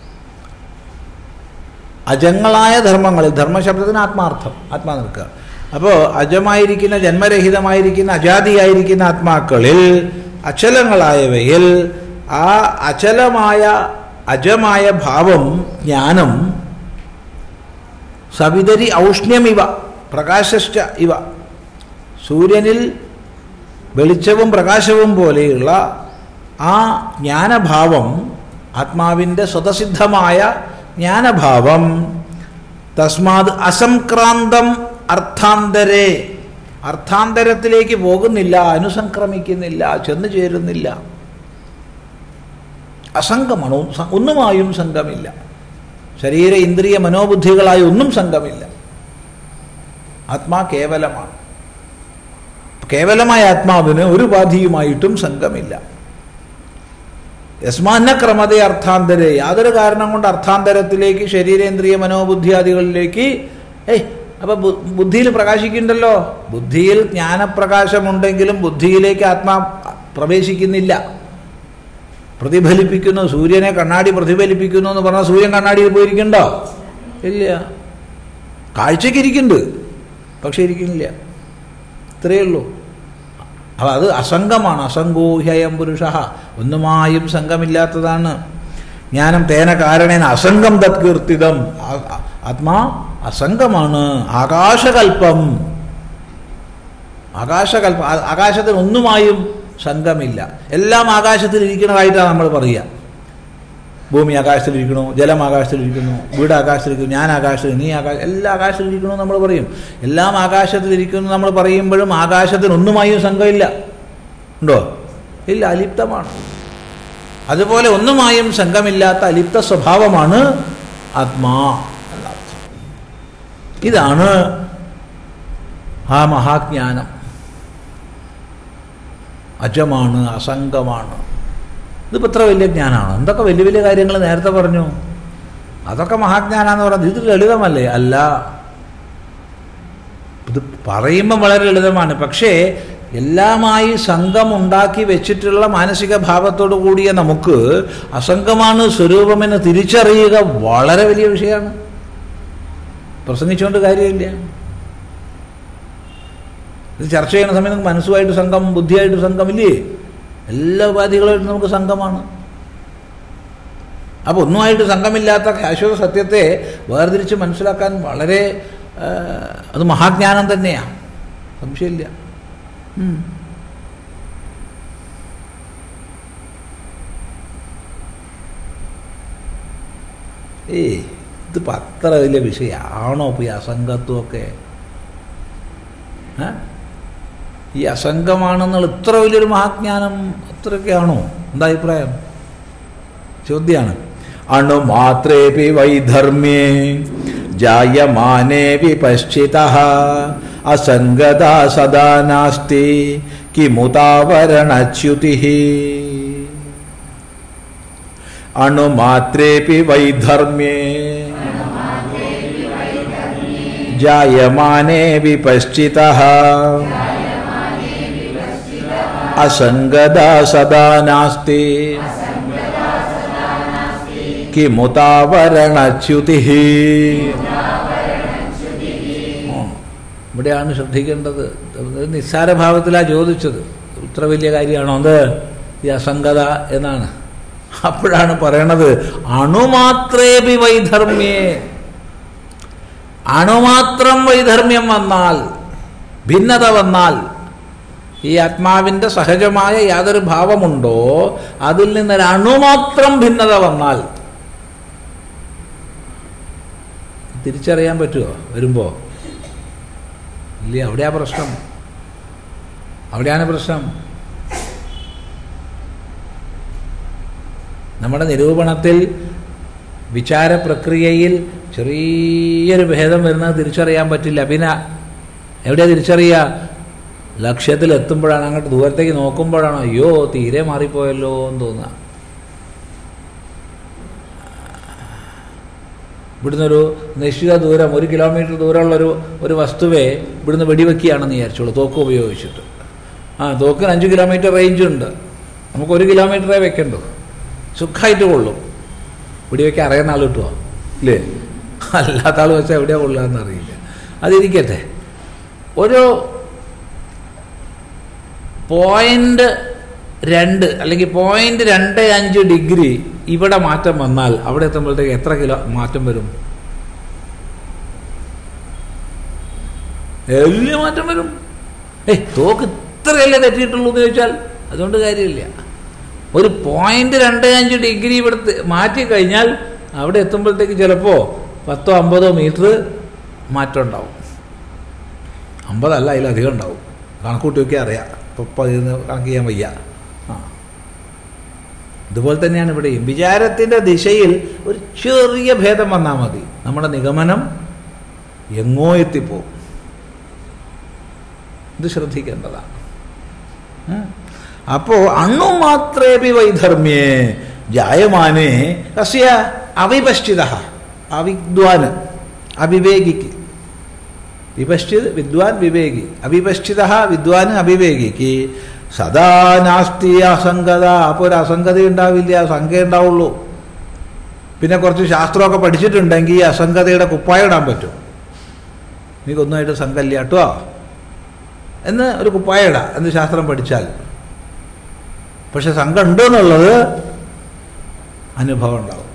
അജങ്ങളായ ധർമ്മങ്ങളിൽ ധർമ്മശബ്ദത്തിന് ആത്മാർത്ഥം ആത്മാ നിൽക്കുക അപ്പോൾ അജമായിരിക്കുന്ന ജന്മരഹിതമായിരിക്കുന്ന അജാതിയായിരിക്കുന്ന ആത്മാക്കളിൽ അചലങ്ങളായവയിൽ ആ അചലമായ അജമായ ഭാവം ജ്ഞാനം സവിതരി ഔഷ്ണ്യമിവ പ്രകാശശ്ച ഇവ സൂര്യനിൽ വെളിച്ചവും പ്രകാശവും പോലെയുള്ള ആ ജ്ഞാനഭാവം ആത്മാവിൻ്റെ സ്വതസിദ്ധമായ ജ്ഞാനഭാവം തസ്മാത് അസംക്രാന്തം അർത്ഥാന്തരേ അർത്ഥാന്തരത്തിലേക്ക് പോകുന്നില്ല അനുസംക്രമിക്കുന്നില്ല ചെന്നു ചേരുന്നില്ല അസംഗമാണ് ഒ- ഒന്നുമായും സംഘമില്ല ശരീര ഇന്ദ്രിയ മനോബുദ്ധികളായി ഒന്നും സംഘമില്ല ആത്മാ കേവലമാണ് കേവലമായ ആത്മാവിന് ഒരു ഉപാധിയുമായിട്ടും സംഘമില്ല യസ്മാന്ന ക്രമതേ അർത്ഥാന്തരെ യാതൊരു കാരണം കൊണ്ട് അർത്ഥാന്തരത്തിലേക്ക് ശരീരേന്ദ്രിയ മനോബുദ്ധിയാദികളിലേക്ക് ഏയ് അപ്പൊ ബു- ബുദ്ധിയിൽ പ്രകാശിക്കുന്നുണ്ടല്ലോ ബുദ്ധിയിൽ ജ്ഞാനപ്രകാശമുണ്ടെങ്കിലും ബുദ്ധിയിലേക്ക് ആത്മാ പ്രവേശിക്കുന്നില്ല പ്രതിഫലിപ്പിക്കുന്നു സൂര്യനെ കണ്ണാടി പ്രതിഫലിപ്പിക്കുന്നു എന്ന് പറഞ്ഞാൽ സൂര്യൻ കണ്ണാടിയിൽ പോയിരിക്കണ്ടോ ഇല്ല കാഴ്ചയ്ക്ക് ഇരിക്കുന്നുണ്ട് പക്ഷെ ഇരിക്കുന്നില്ല ഇത്രയേ ഉള്ളൂ അപ്പം അത് അസംഗമാണ് അസംഗോഹ്യയം പുരുഷ ഒന്നുമായും സംഘമില്ലാത്തതാണ് ജ്ഞാനം തേന കാരണേന അസംഗം തത്കീർത്തിതം ആ- ആ- ആത്മാ അസംഗമാണ് ആകാശകൽപ്പം ആകാശകൽപ്പം ആ- ആകാശത്തിന് ഒന്നുമായും സംഘമില്ല എല്ലാം ആകാശത്തിൽ ഇരിക്കുന്നതായിട്ടാണ് നമ്മൾ പറയുക ഭൂമി ആകാശത്തിലിരിക്കണു ജലം ആകാശത്തിലിരിക്കുന്നു വീട് ആകാശത്തിലിരിക്കുന്നു ഞാൻ ആകാശത്തിൽ നീ ആകാശം എല്ലാം ആകാശത്തിലിരിക്കണു നമ്മൾ പറയും എല്ലാം ആകാശത്തിലിരിക്കുന്നു നമ്മൾ പറയുമ്പോഴും ആകാശത്തിന് ഒന്നുമായും സംഘമില്ല ഉണ്ടോ ഇല്ല അലിപ്തമാണ് അതുപോലെ ഒന്നുമായും സംഘമില്ലാത്ത അലിപ്ത സ്വഭാവമാണ് ആത്മാ എന്നർത്ഥം ഇതാണ് ആ മഹാജ്ഞാനം അജമാണ് അസംഗമാണ് ഇതിപ്പോൾ ഇത്ര വലിയ ജ്ഞാനമാണ് എന്തൊക്കെ വലിയ വലിയ കാര്യങ്ങൾ നേരത്തെ പറഞ്ഞു അതൊക്കെ മഹാജ്ഞാനാന്ന് പറഞ്ഞത് ഇത് ലളിതമല്ലേ അല്ല ഇത് പറയുമ്പം വളരെ ലളിതമാണ് പക്ഷേ എല്ലാമായി സംഘം ഉണ്ടാക്കി വെച്ചിട്ടുള്ള മാനസിക ഭാവത്തോടു കൂടിയ നമുക്ക് അസംഗമാണ് സ്വരൂപമെന്ന് തിരിച്ചറിയുക വളരെ വലിയ വിഷയമാണ് പ്രസംഗിച്ചുകൊണ്ട് കാര്യമില്ല ഇത് ചർച്ച ചെയ്യുന്ന സമയത്ത് നമുക്ക് മനസ്സുമായിട്ട് സംഘം ബുദ്ധിയായിട്ട് സംഘമില്ലേ എല്ലാ ഉപാധികളായിട്ടും നമുക്ക് സംഘമാണ് അപ്പോൾ ഒന്നുമായിട്ട് സംഘമില്ലാത്ത ശാശ്വത സത്യത്തെ വേർതിരിച്ച് മനസ്സിലാക്കാൻ വളരെ ആ, അത് മഹാജ്ഞാനം തന്നെയാണ് സംശയമില്ല ഉം. ഏയ് ഇതിപ്പോൾ അത്ര വലിയ വിഷയമാണോ ഇപ്പോൾ ഈ അസംഗത്വമൊക്കെ ഏ? ഈ അസംഗമാണെന്നുള്ള ഇത്ര വലിയൊരു മഹാജ്ഞാനം അത്രയൊക്കെയാണോ എന്താ അഭിപ്രായം ചോദ്യമാണ് അണു മാത്രേപി വൈധർമ്മ്യേ ജായമാനേ വിപശ്ചിത അസംഗത സദാ നാസ്തി കിമുതാവരണച്യുതി അണുമാത്രേപി വൈധർമ്മ്യേ जायमाने विपश्चितः असङ्गदा सदा नास्ति കിമുതാവരണച്യുതി ഇവിടെയാണ് ശ്രദ്ധിക്കേണ്ടത് ഇത് നിസ്സാര ഭാവത്തിലാണ് ചോദിച്ചത് ഇത്ര വലിയ കാര്യമാണോ അത് ഈ അസംഗത എന്നാണ് അപ്പോഴാണ് പറയണത് അണുമാത്രേപി വൈധർമ്മ്യേ അണുമാത്രം വൈധർമ്മ്യം വന്നാൽ ഭിന്നത വന്നാൽ ഈ ആത്മാവിൻ്റെ സഹജമായ യാതൊരു ഭാവമുണ്ടോ അതിൽ നിന്നൊരു അണുമാത്രം ഭിന്നത വന്നാൽ തിരിച്ചറിയാൻ പറ്റുമോ വരുമ്പോൾ ഇല്ല അവിടെയാ പ്രശ്നം അവിടെയാണ് പ്രശ്നം നമ്മുടെ നിരൂപണത്തിൽ വിചാര പ്രക്രിയയിൽ ചെറിയൊരു ഭേദം വരുന്നത് തിരിച്ചറിയാൻ പറ്റില്ല പിന്നെ എവിടെയാ തിരിച്ചറിയുക ലക്ഷ്യത്തിൽ എത്തുമ്പോഴാണ് അങ്ങോട്ട് ദൂരത്തേക്ക് നോക്കുമ്പോഴാണ് അയ്യോ തീരെ മാറിപ്പോയല്ലോ എന്ന് തോന്നുക ഇവിടുന്ന് ഒരു നിശ്ചിത ദൂരം ഒരു കിലോമീറ്റർ ദൂരമുള്ളൊരു ഒരു വസ്തുവെ ഇവിടുന്ന് വെടിവെക്കുകയാണെന്ന് വിചാരിച്ചോളൂ തോക്ക് ഉപയോഗിച്ചിട്ട് ആ തോക്കിന് അഞ്ച് കിലോമീറ്റർ റേഞ്ച് ഉണ്ട് നമുക്ക് ഒരു കിലോമീറ്ററേ വെക്കണ്ടു സുഖമായിട്ട് കൊള്ളും വെടിവെക്കാൻ അറിയുന്ന ആൾ കിട്ടുമോ ഇല്ലേ അല്ലാത്ത ആൾ വെച്ചാൽ എവിടെയാണ് കൊള്ളുകയെന്ന് അറിയില്ല അതിരിക്കട്ടെ ഒരു പോയിന്റ് രണ്ട് അല്ലെങ്കിൽ പോയിന്റ് രണ്ട് അഞ്ച് ഡിഗ്രി ഇവിടെ മാറ്റം വന്നാൽ അവിടെ എത്തുമ്പോഴത്തേക്ക് എത്ര കിലോ മാറ്റം വരും വലിയ മാറ്റം വരും ഏയ് തോക്ക് ഇത്രയല്ലേ തെറ്റിയിട്ടുള്ളൂ എന്ന് ചോദിച്ചാൽ അതുകൊണ്ട് കാര്യമില്ല ഒരു പോയിന്റ് രണ്ട് അഞ്ച് ഡിഗ്രി ഇവിടുത്തെ മാറ്റി കഴിഞ്ഞാൽ അവിടെ എത്തുമ്പോഴത്തേക്ക് ചിലപ്പോൾ പത്തോ അമ്പതോ മീറ്റർ മാറ്റം ഉണ്ടാവും അമ്പതല്ല അതിലധികം ഉണ്ടാവും കണക്കൂട്ടി നോക്കിയാൽ അറിയാം ഇപ്പം ഇതിന് കണക്ക് ചെയ്യാൻ വയ്യ ആ ഇതുപോലെ തന്നെയാണ് ഇവിടെയും വിചാരത്തിൻ്റെ ദിശയിൽ ഒരു ചെറിയ ഭേദം വന്നാൽ മതി നമ്മുടെ നിഗമനം എങ്ങോ എത്തിപ്പോവും ഇത് ശ്രദ്ധിക്കേണ്ടതാണ് ഉം. അപ്പോ അണ്ണു മാത്രേപി വൈധർമ്യേ ജായമാനേ കസ്യ അവിപശ്ചിത അവിദ്വാന് അവിവേകിക്ക് വിപശ്ചിത് വിദ്വാൻ വിവേകി അവിപശ്ചിത വിദ്വാന് അവിവേകിക്ക് സദാ നാസ്തി അസംഗത അപ്പോൾ ഒരു അസംഗത ഉണ്ടാവില്ല സംഖ്യ ഉണ്ടാവുള്ളൂ പിന്നെ കുറച്ച് ശാസ്ത്രമൊക്കെ പഠിച്ചിട്ടുണ്ടെങ്കിൽ ഈ അസംഗതയുടെ കുപ്പായം ഇടാൻ പറ്റും എനിക്കൊന്നുമായിട്ട് സംഘമില്ല കേട്ടോ എന്ന് ഒരു കുപ്പായം ഇടാം എന്ന് ശാസ്ത്രം പഠിച്ചാൽ പക്ഷെ സംഘം ഉണ്ട് എന്നുള്ളത് അനുഭവം ഉണ്ടാവും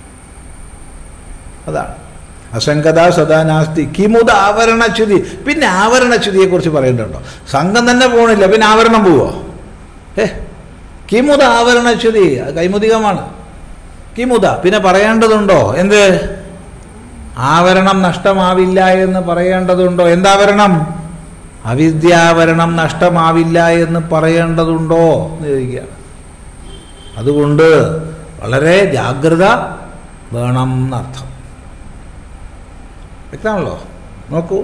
അതാണ് അസംഗത സദാ നാസ്തി കിമുത ആവരണച്യുതി പിന്നെ ആവരണച്യുതിയെ കുറിച്ച് പറയേണ്ടതുണ്ടോ സംഘം തന്നെ പോണില്ല പിന്നെ ആവരണം പോവോ ഏ കിമുത ആവരണച്യുതി അത് കൈമുതികമാണ് കിമുത പിന്നെ പറയേണ്ടതുണ്ടോ എന്ത് ആവരണം നഷ്ടമാവില്ല എന്ന് പറയേണ്ടതുണ്ടോ എന്താവരണം അവിദ്യാവരണം നഷ്ടമാവില്ല എന്ന് പറയേണ്ടതുണ്ടോ എന്ന് ചോദിക്കുകയാണ് അതുകൊണ്ട് വളരെ ജാഗ്രത വേണം എന്നർത്ഥം വ്യക്തമാണല്ലോ നോക്കൂ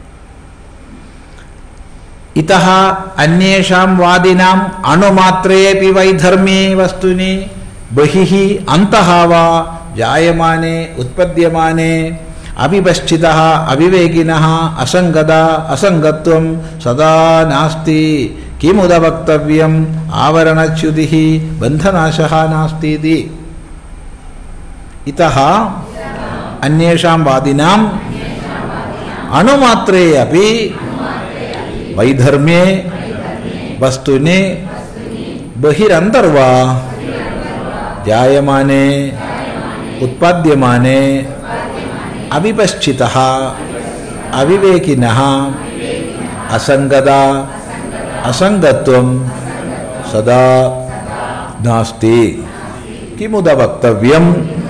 ഇത അന്യേഷാം വാദിനാം അണുമാത്രേപി വൈധർമ്മേ വസ്തുനി ബഹിഃ അന്തഃ വാ ജായമാനെ ഉത്പദ്യമാനെ അവിപശ്ചിത അവിവേകിന അസംഗത അസംഗത്വം സദാ നാസ്തി കിമുദ വക്തവ്യം ആവരണച്യുതി ബന്ധനാശ നാസ്തി ഇത അന്യേഷാം വാദിനാം അണുമാത്രേ അപ്പി വൈധർമ്യേ വസ്തുനി ബഹിരന്തർവാ ജായമാനെ ഉത്പാദ്യമാനെ അവിപശ്ചിത അവിവേകിന അസംഗത അസംഗത്വം സദാ നാസ്തി കിമുദ വക്തവ്യം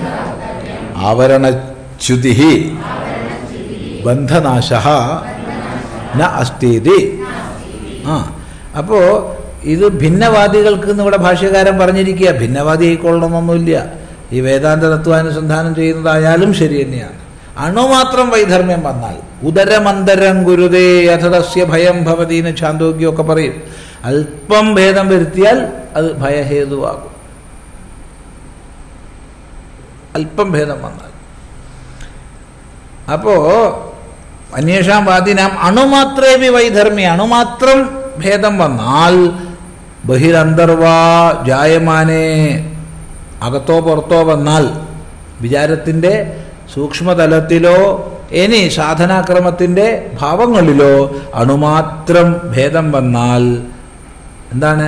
ആവരണച്യുതി ബന്ധനാശ ന അസ്തീതി ആ അപ്പോൾ ഇത് ഭിന്നവാദികൾക്ക് എന്ന് ഇവിടെ ഭാഷ്യകാരൻ പറഞ്ഞിരിക്കുക ഭിന്നവാദി ആയിക്കൊള്ളണമെന്നൊന്നുമില്ല ഈ വേദാന്ത തത്വാനുസന്ധാനം ചെയ്യുന്നതായാലും ശരി തന്നെയാണ് അണുമാത്രം വൈധർമ്മ്യം വന്നാൽ ഉദരമന്തരം ഗുരുതേ അഥതസ്യ ഭയം ഭവതീന്ന് ചാന്തോഗ്യമൊക്കെ പറയും അല്പം ഭേദം വരുത്തിയാൽ അത് ഭയഹേതുവാകും അല്പം ഭേദം വന്നാൽ അപ്പോ അന്വേഷാം വാദിനാം അണുമാത്രേപി വൈധർമ്മി അണുമാത്രം ഭേദം വന്നാൽ ബഹിരന്തർവാ ജായമാനെ അകത്തോ പുറത്തോ വന്നാൽ വിചാരത്തിൻ്റെ സൂക്ഷ്മതലത്തിലോ ഇനി സാധനാക്രമത്തിൻ്റെ ഭാവങ്ങളിലോ അണുമാത്രം ഭേദം വന്നാൽ എന്താണ്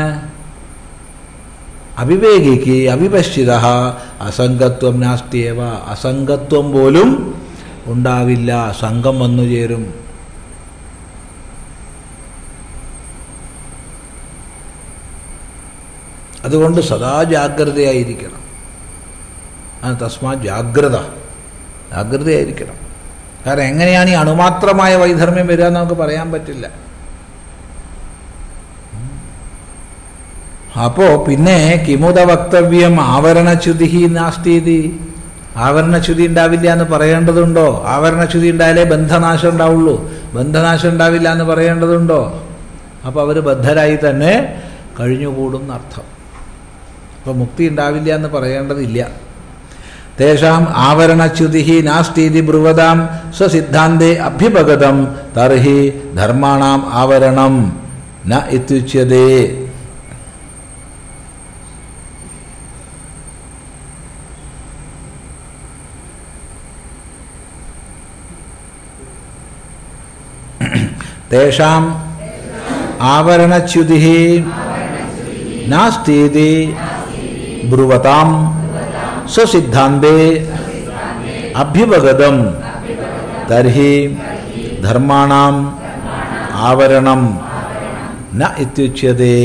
അവിവേകിക്ക് അവിപശ്ചിത അസംഗത്വം നാസ്തിയേവ അസംഗത്വം പോലും ഉണ്ടാവില്ല സംഘം വന്നു ചേരും അതുകൊണ്ട് സദാ ജാഗ്രതയായിരിക്കണം ആ തസ്മാ ജാഗ്രത ജാഗ്രതയായിരിക്കണം കാരണം എങ്ങനെയാണ് ഈ അണുമാത്രമായ വൈധർമ്മ്യം വരിക എന്ന് നമുക്ക് പറയാൻ പറ്റില്ല അപ്പോ പിന്നെ കിമുത വക്തവ്യം ആവരണച്യുതി നാസ്തീതി ആവരണച്യുതി ഉണ്ടാവില്ല എന്ന് പറയേണ്ടതുണ്ടോ ആവരണച്യുതി ഉണ്ടായാലേ ബന്ധനാശം ഉണ്ടാവുള്ളൂ ബന്ധനാശം ഉണ്ടാവില്ല എന്ന് പറയേണ്ടതുണ്ടോ അപ്പോൾ അവർ ബദ്ധരായി തന്നെ കഴിഞ്ഞുകൂടും എന്നർത്ഥം അപ്പോൾ മുക്തി ഉണ്ടാവില്ല എന്ന് പറയേണ്ടതില്ല തേഷാം ആവരണച്യുതി നാസ്തീതി ബ്രുവതാം സ്വസിദ്ധാന്തേ അഭ്യുപഗതം തർഹി ധർമാണാം ആവരണം ന ഇത്യുച്യതേ തേഷാം ആവരണച്യുതി നാസ്തീതി ബ്രുവതാം സ്വസിദ്ധാന്തേ അഭ്യുപഗതം തർഹി ധർമാണാം ആവരണം ന ഇത്യുച്യതേ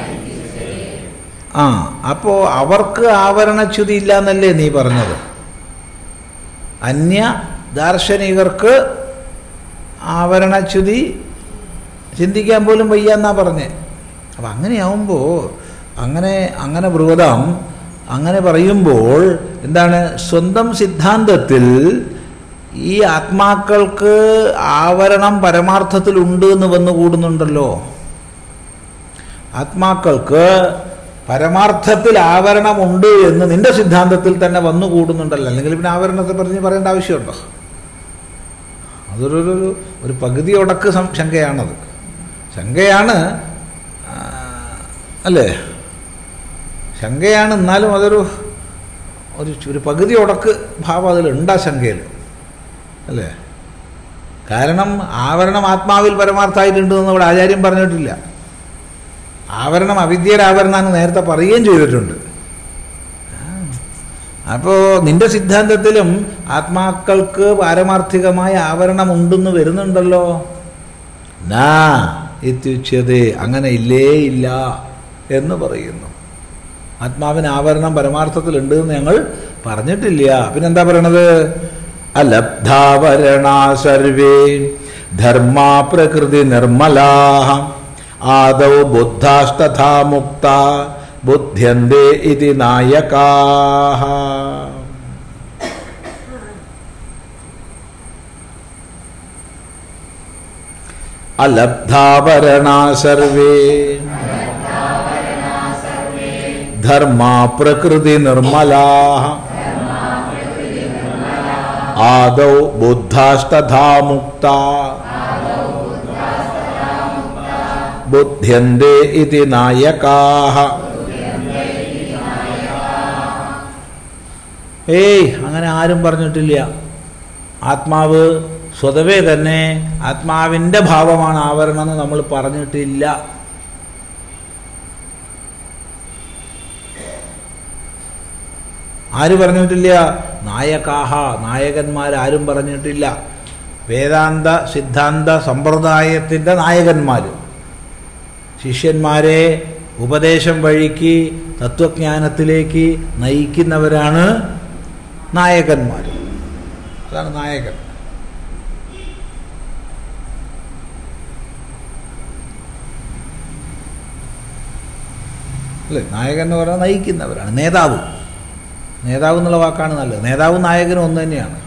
ആ അപ്പോൾ അവർക്ക് ആവരണച്യുതി ഇല്ല എന്നല്ലേ നീ പറഞ്ഞത് അന്യ ദാർശനികർക്ക് ആവരണച്യുതി ചിന്തിക്കാൻ പോലും വയ്യ എന്നാ പറഞ്ഞേ അപ്പം അങ്ങനെയാവുമ്പോൾ അങ്ങനെ അങ്ങനെ ബ്രുവതാം അങ്ങനെ പറയുമ്പോൾ എന്താണ് സ്വന്തം സിദ്ധാന്തത്തിൽ ഈ ആത്മാക്കൾക്ക് ആവരണം പരമാർത്ഥത്തിലുണ്ട് എന്ന് വന്നു കൂടുന്നുണ്ടല്ലോ ആത്മാക്കൾക്ക് പരമാർത്ഥത്തിൽ ആവരണമുണ്ട് എന്ന് നിന്റെ സിദ്ധാന്തത്തിൽ തന്നെ വന്നു കൂടുന്നുണ്ടല്ലോ അല്ലെങ്കിൽ പിന്നെ ആവരണത്തെ പറഞ്ഞ് പറയേണ്ട ആവശ്യമുണ്ടോ അതൊരു ഒരു ഒരു പകുതി ഉടക്ക് സം- ശങ്കയാണത് ശങ്കയാണ് ആ, അല്ലേ ശങ്കയാണ് എന്നാലും അതൊരു ഒരു ചു- ഒരു പകുതി ഉടക്ക് ഭാവം അതിലുണ്ട് ആ ശങ്കയിൽ അല്ലേ കാരണം ആവരണം ആത്മാവിൽ പരമാർത്ഥമായിട്ടുണ്ട് എന്ന് ഇവിടെ ആചാര്യം പറഞ്ഞിട്ടില്ല ആവരണം അവിദ്യയുടെ ആവരണമെന്ന് നേരത്തെ പറയുകയും ചെയ്തിട്ടുണ്ട് അപ്പോൾ നിന്റെ സിദ്ധാന്തത്തിലും ആത്മാക്കൾക്ക് പാരമാർത്ഥികമായ ആവരണം ഉണ്ടെന്ന് വരുന്നുണ്ടല്ലോ നാ ഇത്യുച്യതേ അങ്ങനെ ഇല്ലേ ഇല്ല എന്ന് പറയുന്നു ആത്മാവിന് ആവരണം പരമാർത്ഥത്തിലുണ്ട് എന്ന് ഞങ്ങൾ പറഞ്ഞിട്ടില്ല പിന്നെന്താ പറയണത് അലബ്ധാവരണാ സർവേ ധർമാ പ്രകൃതി നിർമ്മലാ ആദൗ ബുദ്ധാസ്തഥാ മുക്ത ബുദ്ധ്യന്തേ ഇതി നായകാ അലബ്ധാവരണാ സർവേ ധർമാ പ്രകൃതി നിർമ്മലാ ആദൗ ബുദ്ധാസ്തഥാ മുക്ത ബുദ്ധ്യന്തേ ഇതി നായകാഹ ഏയ് അങ്ങനെ ആരും പറഞ്ഞിട്ടില്ല ആത്മാവ് സ്വതവേ തന്നെ ആത്മാവിൻ്റെ ഭാവമാണ് ആവരണം എന്ന് നമ്മൾ പറഞ്ഞിട്ടില്ല ആര് പറഞ്ഞിട്ടില്ല നായകാഹ നായകന്മാരാരും പറഞ്ഞിട്ടില്ല വേദാന്ത സിദ്ധാന്ത സമ്പ്രദായത്തിൻ്റെ നായകന്മാർ ശിഷ്യന്മാരെ ഉപദേശം വഴിക്ക് തത്വജ്ഞാനത്തിലേക്ക് നയിക്കുന്നവരാണ് നായകന്മാർ അതാണ് നായകൻ അല്ലേ നായകൻ എന്ന് പറഞ്ഞാൽ നയിക്കുന്നവരാണ് നേതാവ് നേതാവ് എന്നുള്ള വാക്കാണ് നല്ലത് നേതാവും നായകനും ഒന്ന് തന്നെയാണ്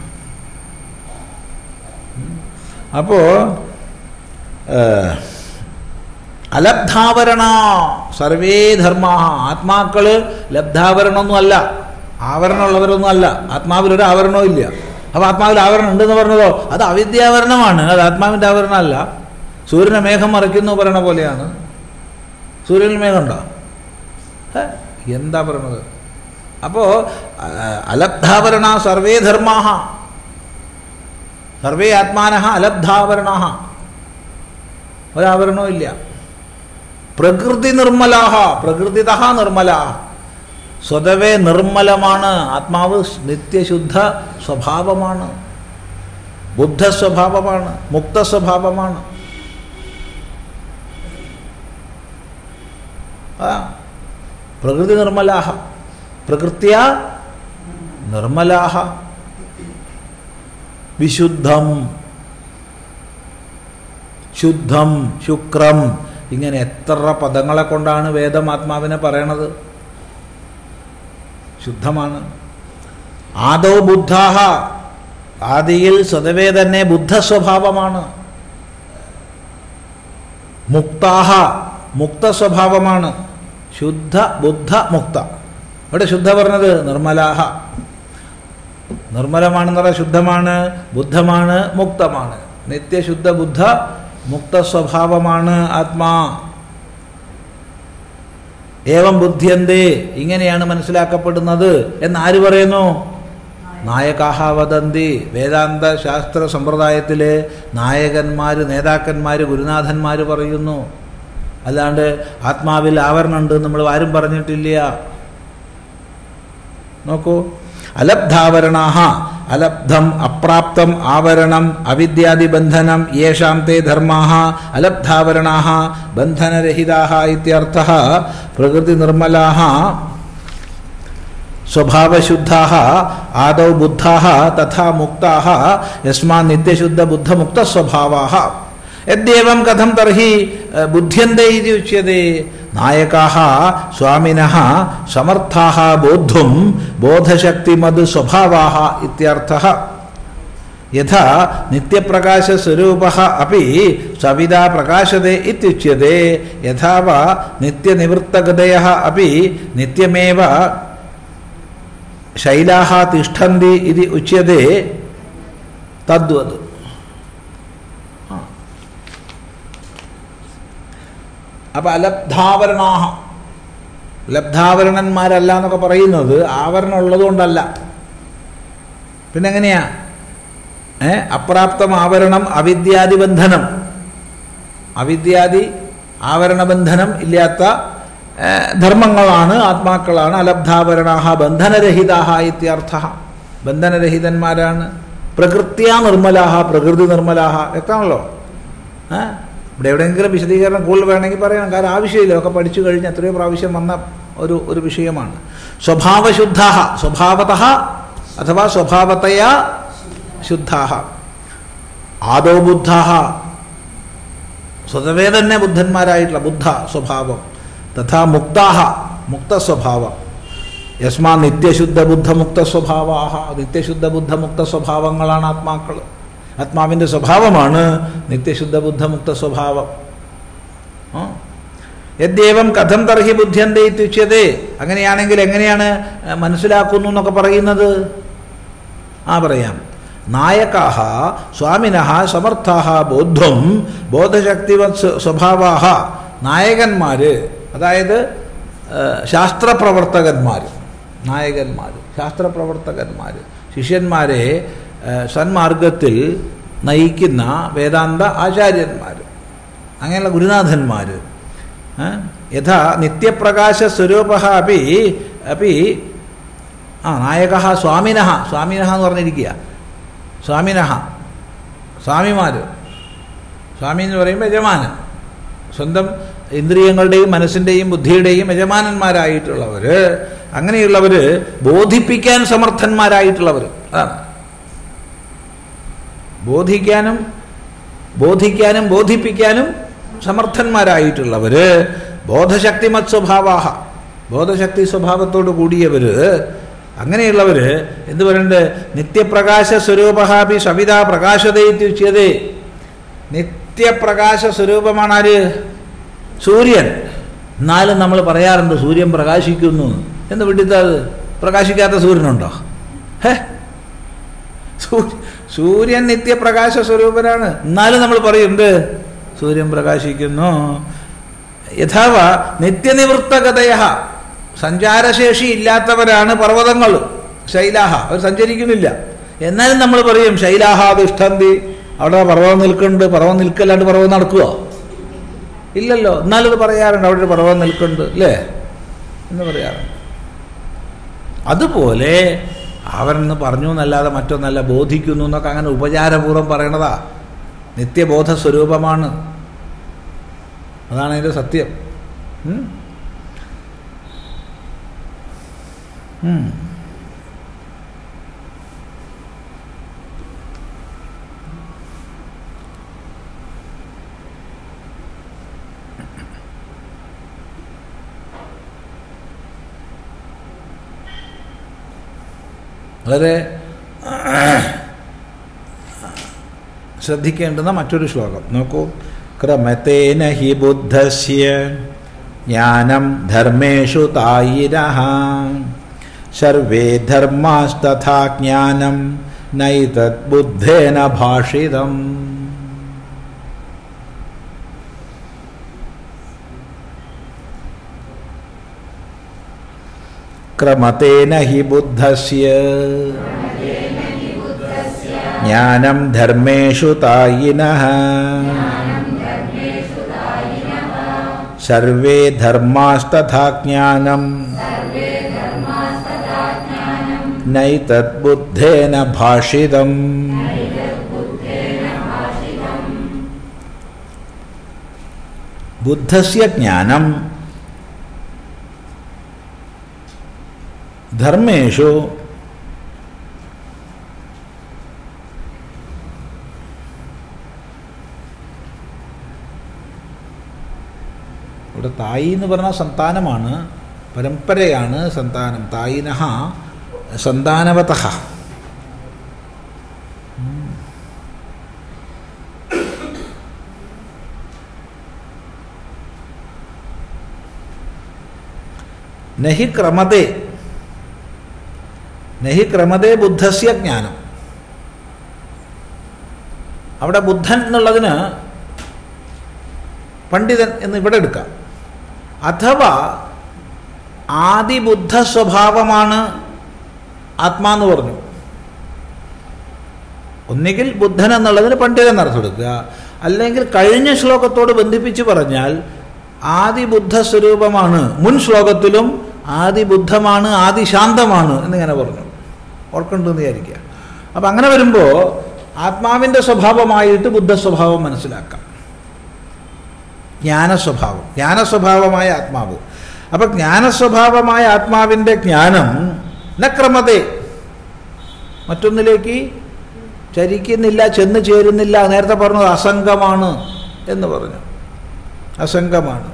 അപ്പോൾ അലബ്ധാവരണ സർവേ ധർമ്മ ആത്മാക്കൾ ലബ്ധാവരണമൊന്നും അല്ല ആവരണമുള്ളവരൊന്നും അല്ല ആത്മാവിലൊരു ആവരണവും ഇല്ല അപ്പോൾ ആത്മാവിൽ ആവരണം ഉണ്ടെന്ന് പറഞ്ഞതോ അത് അവിദ്യാവരണമാണ് അത് ആത്മാവിൻ്റെ ആവരണമല്ല സൂര്യനെ മേഘം മറയ്ക്കുന്നു പറയണ പോലെയാണ് സൂര്യനിൽ മേഘമുണ്ടോ ഹേ, എന്താ പറയണത് അപ്പോൾ അലബ്ധാവരണ സർവേ ധർമാ സർവേ ആത്മാന അലബ്ധാവരണ ഒരാവരണവും ഇല്ല പ്രകൃതി നിർമ്മലാഹ പ്രകൃതിത നിർമ്മലാഹ സ്വതവേ നിർമ്മലമാണ് ആത്മാവ് നിത്യശുദ്ധ സ്വഭാവമാണ് ബുദ്ധ സ്വഭാവമാണ് മുക്ത സ്വഭാവമാണ് ആ പ്രകൃതി നിർമ്മലാഹ പ്രകൃത്യ നിർമ്മലാഹ വിശുദ്ധം ശുദ്ധം ശുക്രം ഇങ്ങനെ എത്ര പദങ്ങളെ കൊണ്ടാണ് വേദം ആത്മാവിനെ പറയണത് ശുദ്ധമാണ് ആദോ ബുദ്ധാഹ ആദിയിൽ സ്വതവേ തന്നെ ബുദ്ധ സ്വഭാവമാണ് മുക്താഹ മുക്ത സ്വഭാവമാണ് ശുദ്ധ ബുദ്ധ മുക്ത ഇവിടെ ശുദ്ധ പറഞ്ഞത് നിർമ്മലാഹ നിർമ്മലമാണെന്ന് പറഞ്ഞാൽ ശുദ്ധമാണ് ബുദ്ധമാണ് മുക്തമാണ് നിത്യശുദ്ധ ബുദ്ധ മുക്ത സ്വഭാവമാണ് ആത്മാ ഏവം ബുദ്ധിയന്തേ ഇങ്ങനെയാണ് മനസ്സിലാക്കപ്പെടുന്നത് എന്ന് ആര് പറയുന്നു നായകാഹ വദന്തി വേദാന്ത ശാസ്ത്ര സമ്പ്രദായത്തിലെ നായകന്മാർ നേതാക്കന്മാർ ഗുരുനാഥന്മാർ പറയുന്നു അല്ലാണ്ട് ആത്മാവിൽ ആവരണമുണ്ട് നമ്മൾ ആരും പറഞ്ഞിട്ടില്ല നോക്കൂ അലബ്ധാവരണാഹ അലബ്ധം അപ്രാപ്തം ആവരണം അവിദ്യാദിബന്ധനം യേഷാം തേ ധർമാഹ അലബ്ധാവരണാഹ ബന്ധനരഹിതാഹ ഇത്യർത്ഥഃ പ്രകൃതിനിർമ്മലാഹ സ്വഭാവശുദ്ധാः ആദौ ബുദ്ധാः തഥാ മുക്താः യസ്മാत् നിത്യശുദ്ധബുദ്ധമുക്തസ്വഭാവാः യദ്യേവം കഥം തർഹി അഹ്, ബുദ്ധ്യന്തെ ഇതി ഉച്യത്തെ നായകാः സ്വാമിനः സമർത്ഥാः ബോദ്ധും ബോധശക്തിമത് സ്വഭാവാः ഇത്യർത്ഥः യഥാ നിത്യപ്രകാശസ്വരൂപः अपि സവിതാ പ്രകാശത്തെ ഇത്യുച്യത്തെ യഥാ वा നിത്യനിവൃത്തഗതയः अपि നിത്യമേവ ശൈലാഹ തിഷ്ഠന്തി ഇത് ഉച്യത്തെ തദ്വത് ആ. അപ്പൊ അലബ്ധാവരണാഹ ലബ്ധാവരണന്മാരല്ല എന്നൊക്കെ പറയുന്നത് ആവരണം ഉള്ളതുകൊണ്ടല്ല പിന്നെ എങ്ങനെയാ ഏ അപ്രാപ്തം ആവരണം അവിദ്യാദിബന്ധനം അവിദ്യാദി ആവരണബന്ധനം ഇല്ലാത്ത ഏ, ധർമ്മങ്ങളാണ് ആത്മാക്കളാണ് അലബ്ധാവരണാഹ ബന്ധനരഹിതാഹ ഇത്യർത്ഥ ബന്ധനരഹിതന്മാരാണ് പ്രകൃത്യാ നിർമ്മലാഹ പ്രകൃതി നിർമ്മലാഹ വ്യക്തമാണല്ലോ ഏ ഇവിടെ എവിടെയെങ്കിലും വിശദീകരണം കൂടുതൽ വേണമെങ്കിൽ പറയണം കാരണം ആവശ്യമില്ല ഒക്കെ പഠിച്ചു കഴിഞ്ഞ് എത്രയോ പ്രാവശ്യം വന്ന ഒരു ഒരു വിഷയമാണ് സ്വഭാവശുദ്ധ സ്വഭാവത അഥവാ സ്വഭാവതയാ ശുദ്ധ ആദോ ബുദ്ധ സ്വതവേ തന്നെ ബുദ്ധന്മാരായിട്ടുള്ള ബുദ്ധ സ്വഭാവം തഥാ മുക്താഹ മുക്തസ്വഭാവം യസ്മാ നിത്യശുദ്ധ ബുദ്ധമുക്ത സ്വഭാവാഹ നിത്യശുദ്ധ ബുദ്ധമുക്ത സ്വഭാവങ്ങളാണ് ആത്മാക്കൾ ആത്മാവിൻ്റെ സ്വഭാവമാണ് നിത്യശുദ്ധ ബുദ്ധമുക്ത സ്വഭാവം ആ. യദ്യേവം കഥം തർഹി ബുദ്ധ്യന്തെ ഇത്യുച്യതേ അങ്ങനെയാണെങ്കിൽ എങ്ങനെയാണ് ഏ, മനസ്സിലാക്കുന്നു എന്നൊക്കെ പറയുന്നത് ആ പറയാം നായകാഹ സ്വാമിനഃ സമർത്ഥാഹ ബോദ്ധം ബോധശക്തിവത് സ്വഭാവാഹ നായകന്മാർ അതായത് ഏ, ശാസ്ത്രപ്രവർത്തകന്മാർ നായകന്മാർ ശാസ്ത്രപ്രവർത്തകന്മാർ ശിഷ്യന്മാരെ ഏ, സന്മാർഗത്തിൽ നയിക്കുന്ന വേദാന്ത ആചാര്യന്മാർ അങ്ങനെയുള്ള ഗുരുനാഥന്മാർ യഥാ നിത്യപ്രകാശ സ്വരൂപ അപ്പി അപ്പി ആ നായക സ്വാമിന സ്വാമിന എന്ന് പറഞ്ഞിരിക്കുക സ്വാമിന സ്വാമിമാർ സ്വാമി എന്ന് പറയുമ്പോൾ യജമാനൻ സ്വന്തം ഇന്ദ്രിയങ്ങളുടെയും മനസ്സിൻ്റെയും ബുദ്ധിയുടെയും യജമാനന്മാരായിട്ടുള്ളവർ അങ്ങനെയുള്ളവർ ബോധിപ്പിക്കാൻ സമർത്ഥന്മാരായിട്ടുള്ളവർ അതാണ് ബോധിക്കാനും ബോധിക്കാനും ബോധിപ്പിക്കാനും സമർത്ഥന്മാരായിട്ടുള്ളവർ ബോധശക്തിമത് സ്വഭാവാഹ ബോധശക്തി സ്വഭാവത്തോട് കൂടിയവർ അങ്ങനെയുള്ളവർ എന്ത് പറയുന്നുണ്ട് നിത്യപ്രകാശ സ്വരൂപഹാപി സവിതാ പ്രകാശതയുച്യതേ നിത്യപ്രകാശ സ്വരൂപമാണ് ആര് സൂര്യൻ എന്നാലും നമ്മൾ പറയാറുണ്ട് സൂര്യൻ പ്രകാശിക്കുന്നു എന്ന് വിട്ടിത്തത് പ്രകാശിക്കാത്ത സൂര്യനുണ്ടോ ഹേ സൂ- സൂര്യൻ നിത്യപ്രകാശ സ്വരൂപനാണ് എന്നാലും നമ്മൾ പറയുന്നുണ്ട് സൂര്യൻ പ്രകാശിക്കുന്നു യഥാവ നിത്യനിവൃത്തഗതയ സഞ്ചാരശേഷി ഇല്ലാത്തവരാണ് പർവ്വതങ്ങൾ ശൈലാഹ അവർ സഞ്ചരിക്കുന്നില്ല എന്നാലും നമ്മൾ പറയും ശൈലാഹ തിഷ്ഠന്തി അവിടെ പർവ്വതം നിൽക്കുന്നുണ്ട് പർവ്വതം നിൽക്കല്ലാണ്ട് പർവ്വതം നടക്കുമോ ഇല്ലല്ലോ എന്നാലും ഇത് പറയാറുണ്ട് അവിടെ ഒരു പർവ്വതം നിൽക്കുന്നുണ്ട് അല്ലേ എന്ന് പറയാറുണ്ട് അതുപോലെ അവരെന്ന് പറഞ്ഞു എന്നല്ലാതെ മറ്റൊന്നല്ല ബോധിക്കുന്നു എന്നൊക്കെ അങ്ങനെ ഉപചാരപൂർവ്വം പറയണതാ നിത്യബോധ സ്വരൂപമാണ് അതാണ് അതിൻ്റെ സത്യം ഉം? ഉം. വളരെ ശ്രദ്ധിക്കേണ്ടുന്ന മറ്റൊരു ശ്ലോകം നോക്കൂ ക്രമത്തേന ഹി ബുദ്ധസ്യ ജ്ഞാനം ധർമ്മേഷു തായിരഃ സർവേ ധർമാസ്തഥാ ജ്ഞാനം നൈതത് ബുദ്ധേന ഭാഷിതം ക്രമത്തേന ഹി ബുദ്ധസ്യ ജ്ഞാനം ധർമ്മേഷു തായിനഃ സർവേ ധർമാസ്തഥാ ജ്ഞാനം നൈതദ്ബുദ്ധേന ഭാഷിതം ബുദ്ധസ്യ ജ്ഞാനം ധർമ്മേഷു ഇവിടെ തായി എന്ന് പറഞ്ഞാൽ സന്താനമാണ് പരമ്പരയാണ് സന്താനം തായിനഹ സന്താനവത നഹി ക്രമതേ നഹി ക്രമതേ ബുദ്ധസ്യ ജ്ഞാനം അവിടെ ബുദ്ധൻ എന്നുള്ളതിന് പണ്ഡിതൻ എന്ന് ഇവിടെ എടുക്കാം അഥവാ ആദിബുദ്ധ സ്വഭാവമാണ് ആത്മാന്ന് പറഞ്ഞു ഒന്നുകിൽ ബുദ്ധൻ എന്നുള്ളതിന് പണ്ഡിതൻ എന്നർത്ഥം എടുക്കുക അല്ലെങ്കിൽ കഴിഞ്ഞ ശ്ലോകത്തോട് ബന്ധിപ്പിച്ച് പറഞ്ഞാൽ ആദിബുദ്ധ സ്വരൂപമാണ് മുൻ ശ്ലോകത്തിലും ആദിബുദ്ധമാണ് ആദിശാന്തമാണ് എന്നിങ്ങനെ പറഞ്ഞു ഓർക്കണ്ടെന്ന് വിചാരിക്കുക അപ്പം അങ്ങനെ വരുമ്പോൾ ആത്മാവിൻ്റെ സ്വഭാവമായിട്ട് ബുദ്ധ സ്വഭാവം മനസ്സിലാക്കാം ജ്ഞാനസ്വഭാവം ജ്ഞാനസ്വഭാവമായ ആത്മാവ് അപ്പൊ ജ്ഞാനസ്വഭാവമായ ആത്മാവിൻ്റെ ജ്ഞാനം നക്രമതേ മറ്റൊന്നിലേക്ക് ചരിക്കുന്നില്ല ചെന്ന് ചേരുന്നില്ല നേരത്തെ പറഞ്ഞത് അസംഗമാണ് എന്ന് പറഞ്ഞു അസംഗമാണ്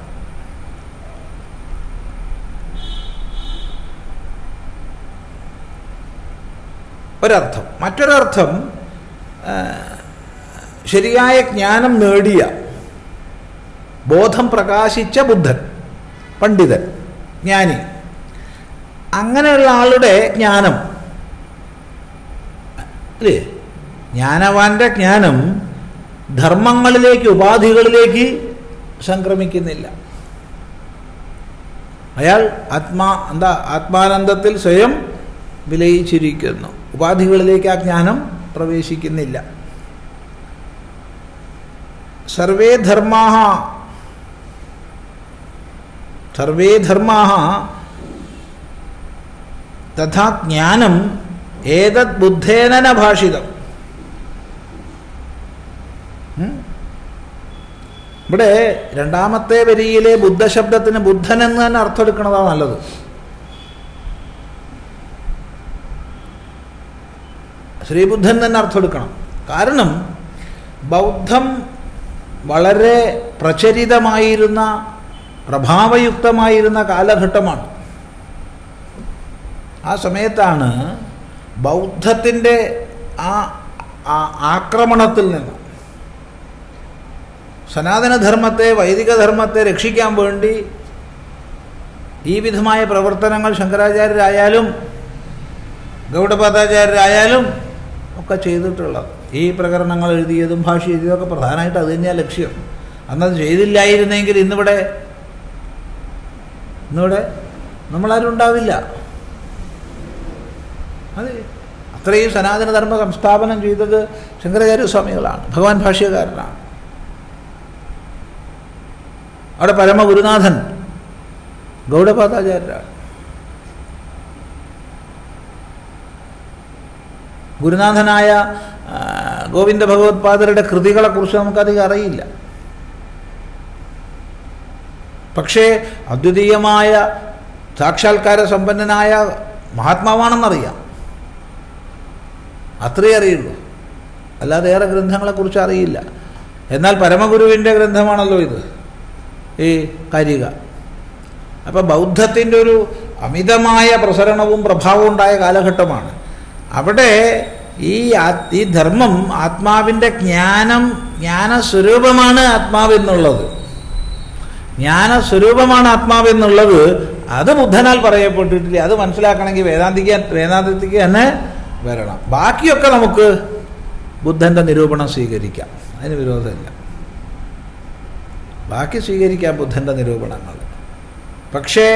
ഒരർത്ഥം മറ്റൊരർത്ഥം ആ, ശരിയായ ജ്ഞാനം നേടിയ ബോധം പ്രകാശിച്ച ബുദ്ധൻ പണ്ഡിതൻ ജ്ഞാനി അങ്ങനെയുള്ള ആളുടെ ജ്ഞാനം അല്ലേ ജ്ഞാനവാന്റെ ജ്ഞാനം ധർമ്മങ്ങളിലേക്ക് ഉപാധികളിലേക്ക് സംക്രമിക്കുന്നില്ല അയാൾ ആത്മാ എന്താ ആത്മാനന്ദത്തിൽ സ്വയം വിലയിച്ചിരിക്കുന്നു ഉപാധികളിലേക്ക് ആ ജ്ഞാനം പ്രവേശിക്കുന്നില്ല സർവേ ധർമാ സർവേ ധർമാ തഥാ ജ്ഞാനം ഏതത് ബുദ്ധേന ന ഭാഷിതം ഉം? ഇവിടെ രണ്ടാമത്തെ വരിയിലെ ബുദ്ധശബ്ദത്തിന് ബുദ്ധൻ എന്ന് തന്നെ അർത്ഥം എടുക്കുന്നതാണ് നല്ലത് ശ്രീബുദ്ധൻ തന്നെ അർത്ഥം എടുക്കണം കാരണം ബൗദ്ധം വളരെ പ്രചരിതമായിരുന്ന പ്രഭാവയുക്തമായിരുന്ന കാലഘട്ടമാണ് ആ സമയത്താണ് ബൗദ്ധത്തിൻ്റെ ആ ആ ആക്രമണത്തിൽ നിന്ന് സനാതനധർമ്മത്തെ വൈദിക ധർമ്മത്തെ രക്ഷിക്കാൻ വേണ്ടി ഈ വിധമായ പ്രവർത്തനങ്ങൾ ശങ്കരാചാര്യരായാലും ഗൗഡപാദാചാര്യരായാലും ഒക്കെ ചെയ്തിട്ടുള്ളത് ഈ പ്രകരണങ്ങൾ എഴുതിയതും ഭാഷ എഴുതിയതൊക്കെ പ്രധാനമായിട്ട് അത് തന്നെയാണ് ലക്ഷ്യം അന്നത് ചെയ്തില്ലായിരുന്നെങ്കിൽ ഇന്നിവിടെ ഇന്നിവിടെ നമ്മളാരും ഉണ്ടാവില്ല അതെ അത്രയും സനാതനധർമ്മ സംസ്ഥാപനം ചെയ്തത് ശങ്കരാചാര്യ സ്വാമികളാണ് ഭഗവാൻ ഭാഷ്യകാരനാണ് അവിടെ പരമഗുരുനാഥൻ ഗൗഡപാദാചാര്യരാണ് ഗുരുനാഥനായ ആ, ഗോവിന്ദ ഭഗവത്പാദരുടെ കൃതികളെക്കുറിച്ച് നമുക്കധികം അറിയില്ല പക്ഷേ അദ്വിതീയമായ സാക്ഷാത്കാര സമ്പന്നനായ മഹാത്മാവാണെന്നറിയാം അത്രേ അറിയുള്ളൂ അല്ലാതെ ഏറെ ഗ്രന്ഥങ്ങളെക്കുറിച്ച് അറിയില്ല എന്നാൽ പരമഗുരുവിൻ്റെ ഗ്രന്ഥമാണല്ലോ ഇത് ഈ കാരിക അപ്പോൾ ബൗദ്ധത്തിൻ്റെ ഒരു അമിതമായ പ്രസരണവും പ്രഭാവവും ഉണ്ടായ കാലഘട്ടമാണ് അവിടെ ഈ ആ- ഈ ധർമ്മം ആത്മാവിൻ്റെ ജ്ഞാനം ജ്ഞാനസ്വരൂപമാണ് ആത്മാവെന്നുള്ളത് ജ്ഞാനസ്വരൂപമാണ് ആത്മാവെന്നുള്ളത് അത് ബുദ്ധനാൽ പറയപ്പെട്ടിട്ടില്ല അത് മനസ്സിലാക്കണമെങ്കിൽ വേദാന്തിക്ക് വേദാന്തത്തിക്ക് തന്നെ വരണം ബാക്കിയൊക്കെ നമുക്ക് ബുദ്ധൻ്റെ നിരൂപണം സ്വീകരിക്കാം അതിന് വിരോധമില്ല ബാക്കി സ്വീകരിക്കാം ബുദ്ധൻ്റെ നിരൂപണങ്ങൾ പക്ഷേ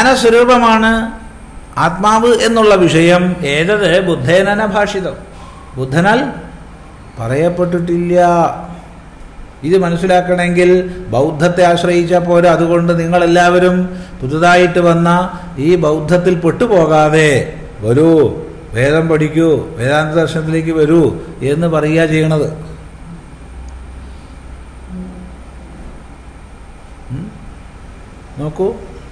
ജ്ഞാനസ്വരൂപമാണ് ആത്മാവ് എന്നുള്ള വിഷയം ഏതത് ബുദ്ധേനന ഭാഷിതം ബുദ്ധനാൽ പറയപ്പെട്ടിട്ടില്ല ഇത് മനസ്സിലാക്കണമെങ്കിൽ ബൗദ്ധത്തെ ആശ്രയിച്ചാൽ പോരാ അതുകൊണ്ട് നിങ്ങളെല്ലാവരും പുതുതായിട്ട് വന്ന ഈ ബൗദ്ധത്തിൽ പെട്ടുപോകാതെ വരൂ വേദം പഠിക്കൂ വേദാന്ത ദർശനത്തിലേക്ക് വരൂ എന്ന് പറയുക ചെയ്യണത് ഉം? നോക്കൂ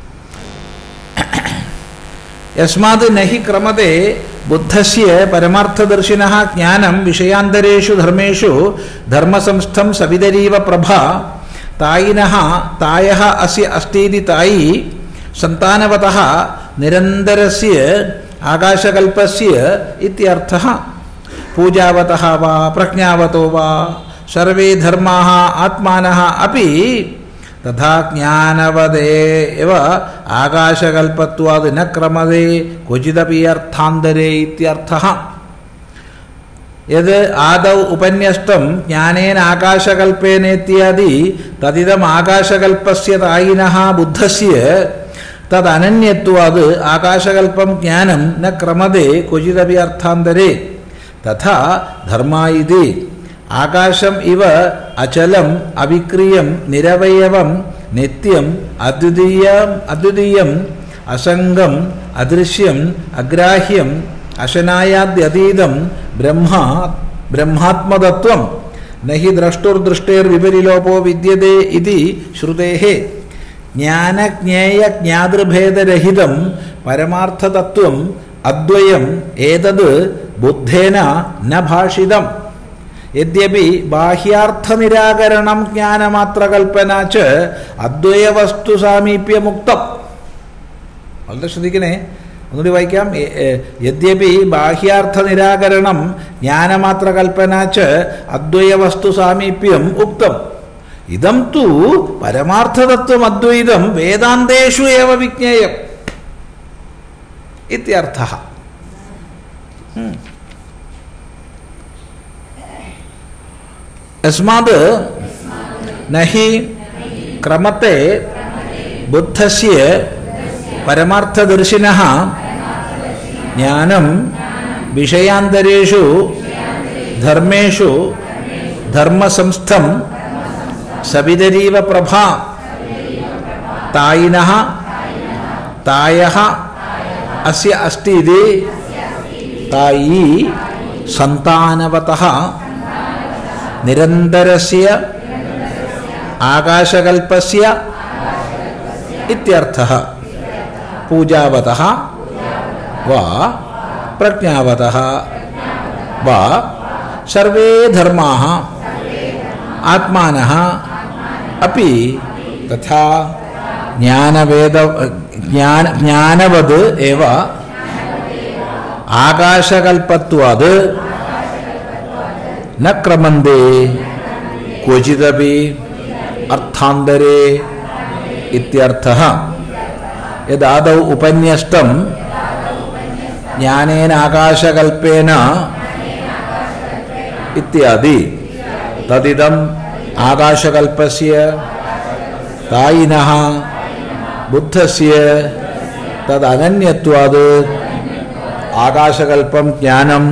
യസ്മാത് നഹി ക്രമത്തെ ബുദ്ധസ്യ പരമാർത്ഥദർശിന ജ്ഞാനം വിഷയാന്തരേഷു ധർമ്മേഷു ധർമ്മസംസ്ഥം സവിതരീവ പ്രഭ തായിന തായ അസ്യ അസ്തീതി തായി സന്താനവത നിരന്തരസ്യ ആകാശകൽപ്പസ്യ ഇത്യർത്ഥഃ പൂജാവതः वा प्रज्ञावतो वा सर्वे धर्माः आत्मानः अपि तथा ज्ञानवदे एव आकाशकल्पत्वाद् न क्रमदे क्वचिदपि अर्थान्तरे इत्यर्थः यद् आदौ उपन्यस्तं ज्ञानेन आकाशकल्पेनेत्यादि तदिदम् आकाशकल्पस्य तायिनः बुद्धस्य तदनन्यत्वाद् आकाशकल्पं ज्ञानं न क्रमदे क्वचिदपि अर्थान्तरे तथा धर्मा इति आकाशम् इव अचलम् अविक्रियं निरवयवं नित्यम् अद्वितीयम् अद्वितीयम् असङ्गम् अदृश्यम् अग्राह्यम् अशनायाद्यतीतं ब्रह्मा ब्रह्मात्मतत्त्वं न हि द्रष्टुर्दृष्टेर्विपरिलोपो विद्यते इति श्रुतेः ज्ञानज्ञेयज्ञातृभेदरहितं परमार्थतत्त्वम् अद्वयम् एतद् बुद्धेन न भाषितम् यद्यपि ബാഹ്യാർത്ഥനിരാകരണം ജ്ഞാനമാത്രകൽപ്പന ച അദ്വയവസ്തു സാമീപ്യമുക്തം വളരെ ശ്രദ്ധിക്കണേ ഒന്നുകൂടി വായിക്കാം എ- എ- യദ്യപി ബാഹ്യാർത്ഥ നിരാകരണം ജ്ഞാനമാത്രകൽപ്പന ച അദ്വയവസ്തു സാമീപ്യം ഉക്തം ഇതം തു പരമാർത്ഥതത്വം അദ്വൈതം വേദാന്തേഷു ഏവ വിജ്ഞേയം ഇത്യർത്ഥഃ ഉം. यस्मात् न हि क्रमते बुद्धस्य परमार्थदर्शिनः ज्ञानं विषयान्तरेषु धर्मेषु धर्मसंस्थं सविदरीव प्रभा तायिनः तायः अस्य अस्ति इति तायी सन्तानवतः निरन्तरस्य आकाशकल्पस्य इत्यर्थः पूजावतः वा प्रज्ञावतः वा सर्वे धर्माः आत्मानः अपि तथा ज्ञानवेद ज्ञान ज्ञानवद् एव आकाशकल्पत्वाद् न क्रमन्ते क्वचिदपि अर्थान्तरे इत्यर्थः यदादौ उपन्यस्तं ज्ञानेन आकाशकल्पेन इत्यादि तदिदम् आकाशकल्पस्य तायिनः बुद्धस्य तदनन्यत्वाद् आकाशकल्पं ज्ञानं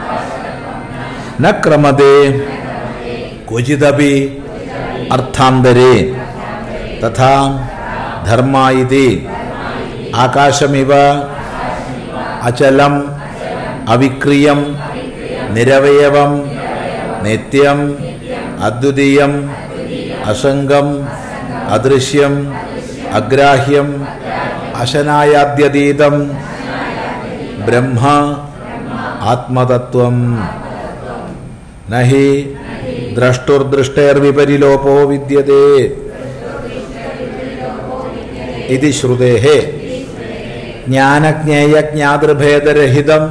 न क्रमते क्वचिदपि अर्थान्तरे तथा धर्मा इति आकाशमिव अचलम् अविक्रियं निरवयवं नित्यम् अद्वितीयम् असङ्गम् अदृश्यम् अग्राह्यम् अशनायाद्यतीतं ब्रह्म आत्मतत्त्वं न हि द्रष्टुर्दृष्टेर्विपरिलोपो विद्यते इति श्रुतेः ज्ञानज्ञेयज्ञातृभेदरहितं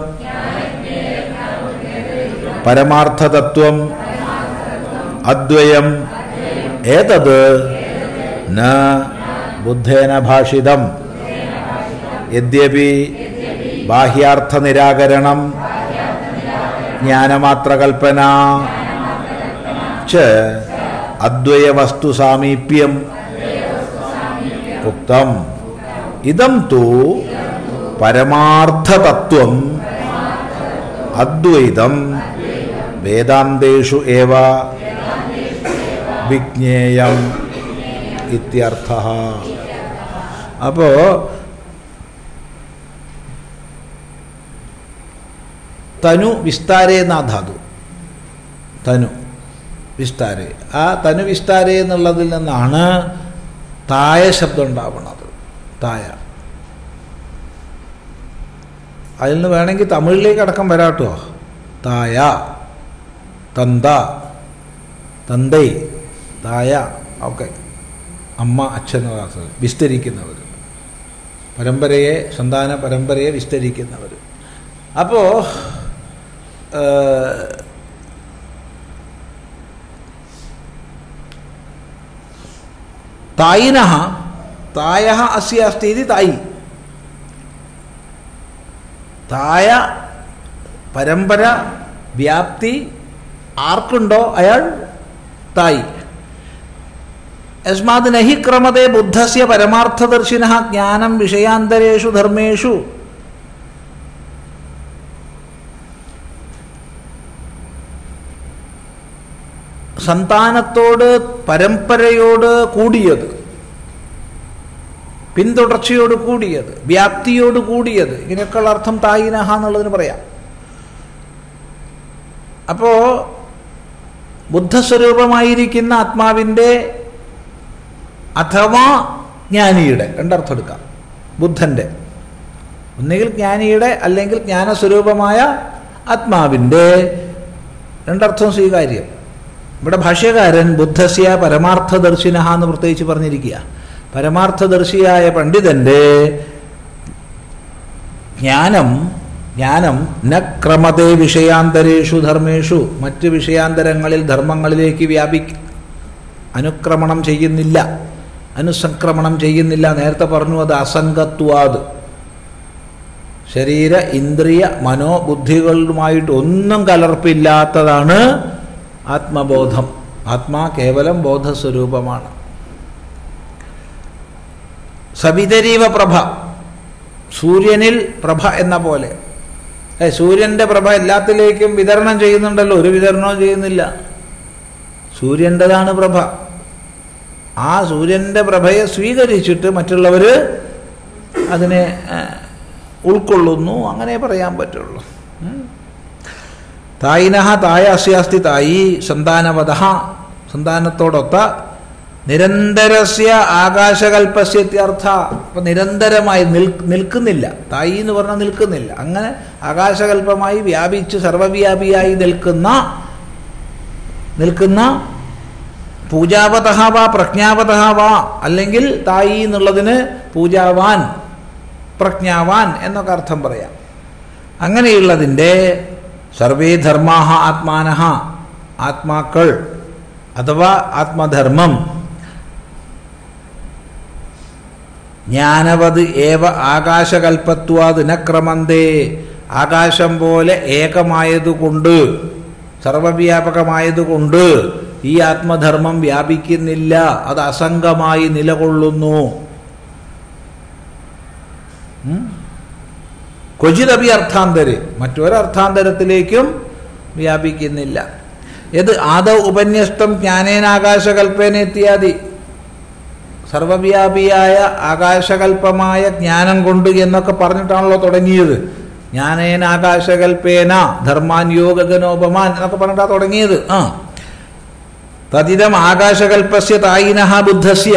परमार्थतत्त्वम् अद्वयम् एतद् न बुद्धेन भाषितम् यद्यपि बाह्यार्थनिराकरणं ज्ञानमात्रकल्पना च अद्वयवस्तुसामीप्यम् उक्तम् इदं तु परमार्थतत्त्वम् अद्वैतं വേദാന്തേഷു ഏവ വിജ്ഞേയം ഇത്യർത്ഥ അപ്പോൾ തനു വിസ്താരേ എന്നാ ധാതു തനു വിസ്താരേ ആ തനു വിസ്താരേ എന്നുള്ളതിൽ നിന്നാണ് തായ ശബ്ദം ഉണ്ടാവുന്നത് തായ അതിൽ നിന്ന് വേണമെങ്കിൽ തമിഴിലേക്ക് അടക്കം വരാട്ടോ തായ തന്ത തന്തൈ തായ ഒക്കെ അമ്മ അച്ഛൻ വിസ്തരിക്കുന്നവർ പരമ്പരയെ സന്താന പരമ്പരയെ വിസ്തരിക്കുന്നവർ അപ്പോൾ തായിന തായ അസ്യ അസ്തി ഇത് തായി തായ പരമ്പര വ്യാപ്തി ആർക്കുണ്ടോ അയാൾ തായി യസ്മാത് നഹി ക്രമത്തെ ബുദ്ധസ്യ പരമാർത്ഥദർശിന ജ്ഞാനം വിഷയാന്തരേഷു ധർമ്മേഷു സന്താനത്തോട് പരമ്പരയോട് കൂടിയത് പിന്തുടർച്ചയോട് കൂടിയത് വ്യാപ്തിയോട് കൂടിയത് ഇങ്ങനെയൊക്കെയുള്ള അർത്ഥം തായിനഹ എന്നുള്ളതിന് പറയാം അപ്പോൾ ബുദ്ധസ്വരൂപമായിരിക്കുന്ന ആത്മാവിൻ്റെ അഥവാ ജ്ഞാനിയുടെ രണ്ടർത്ഥം എടുക്കാം ബുദ്ധൻ്റെ ഒന്നുകിൽ ജ്ഞാനിയുടെ അല്ലെങ്കിൽ ജ്ഞാനസ്വരൂപമായ ആത്മാവിൻ്റെ രണ്ടർത്ഥം സ്വീകാര്യം ഇവിടെ ഭാഷ്യകാരൻ ബുദ്ധസ്യ പരമാർത്ഥദർശിന എന്ന് പ്രത്യേകിച്ച് പറഞ്ഞിരിക്കുക പരമാർത്ഥദർശിയായ പണ്ഡിതൻ്റെ ജ്ഞാനം ജ്ഞാനം ന ക്രമതേ വിഷയാന്തരേഷു ധർമ്മേഷു മറ്റ് വിഷയാന്തരങ്ങളിൽ ധർമ്മങ്ങളിലേക്ക് വ്യാപിക്ക അനുക്രമണം ചെയ്യുന്നില്ല അനുസംക്രമണം ചെയ്യുന്നില്ല നേരത്തെ പറഞ്ഞു അത് അസംഗത്വാത് ശരീര ഇന്ദ്രിയ മനോബുദ്ധികളുമായിട്ട് ഒന്നും കലർപ്പില്ലാത്തതാണ് ആത്മബോധം ആത്മാ കേവലം ബോധസ്വരൂപമാണ് സവിതരീവ പ്രഭ സൂര്യനിൽ പ്രഭ എന്ന പോലെ ഏ സൂര്യൻ്റെ പ്രഭ എല്ലാത്തിലേക്കും വിതരണം ചെയ്യുന്നുണ്ടല്ലോ ഒരു വിതരണവും ചെയ്യുന്നില്ല സൂര്യൻ്റെതാണ് പ്രഭ ആ സൂര്യൻ്റെ പ്രഭയെ സ്വീകരിച്ചിട്ട് മറ്റുള്ളവർ അതിനെ ഉൾക്കൊള്ളുന്നു അങ്ങനെ പറയാൻ പറ്റുള്ളൂ തായിനഹ തായ അസ്യാസ്തി തായി സന്താനവത സന്താനത്തോടൊത്ത നിരന്തരസ്യ ആകാശകൽപ്പസ്യത്യർത്ഥ അപ്പം നിരന്തരമായി നിൽ നിൽക്കുന്നില്ല തായി എന്ന് പറഞ്ഞാൽ നിൽക്കുന്നില്ല അങ്ങനെ ആകാശകൽപ്പമായി വ്യാപിച്ച് സർവവ്യാപിയായി നിൽക്കുന്ന നിൽക്കുന്ന പൂജാവതഹ വാ പ്രജ്ഞാവതഹ വാ അല്ലെങ്കിൽ തായി എന്നുള്ളതിന് പൂജാവാൻ പ്രജ്ഞാവാൻ എന്നൊക്കെ അർത്ഥം പറയാം അങ്ങനെയുള്ളതിൻ്റെ സർവേ ധർമാഹ ആത്മാനഹ ആത്മാക്കൾ അഥവാ ആത്മധർമ്മം ജ്ഞാനവത് ഏവ ആകാശകൽപ്പത്വാത് നക്രമന്തേ ആകാശം പോലെ ഏകമായതുകൊണ്ട് സർവവ്യാപകമായതുകൊണ്ട് ഈ ആത്മധർമ്മം വ്യാപിക്കുന്നില്ല അത് അസംഗമായി നിലകൊള്ളുന്നു ക്വചിതപി അർത്ഥാന്തര് മറ്റൊരർത്ഥാന്തരത്തിലേക്കും വ്യാപിക്കുന്നില്ല യത് ആദൗ ഉപന്യസ്തം ജ്ഞാനേനാകാശകൽപ്പേന ഇത്യാദി സർവവ്യാപിയായ ആകാശകൽപ്പമായ ജ്ഞാനം കൊണ്ട് എന്നൊക്കെ പറഞ്ഞിട്ടാണല്ലോ തുടങ്ങിയത് ജ്ഞാനേന ആകാശകൽപ്പേന ധർമാൻ യോഗഗനോപമാൻ എന്നൊക്കെ പറഞ്ഞിട്ടാണ് തുടങ്ങിയത് ആ തതിതം ആകാശകൽപ്പസ്യ തായിനഹ ബുദ്ധസ്യ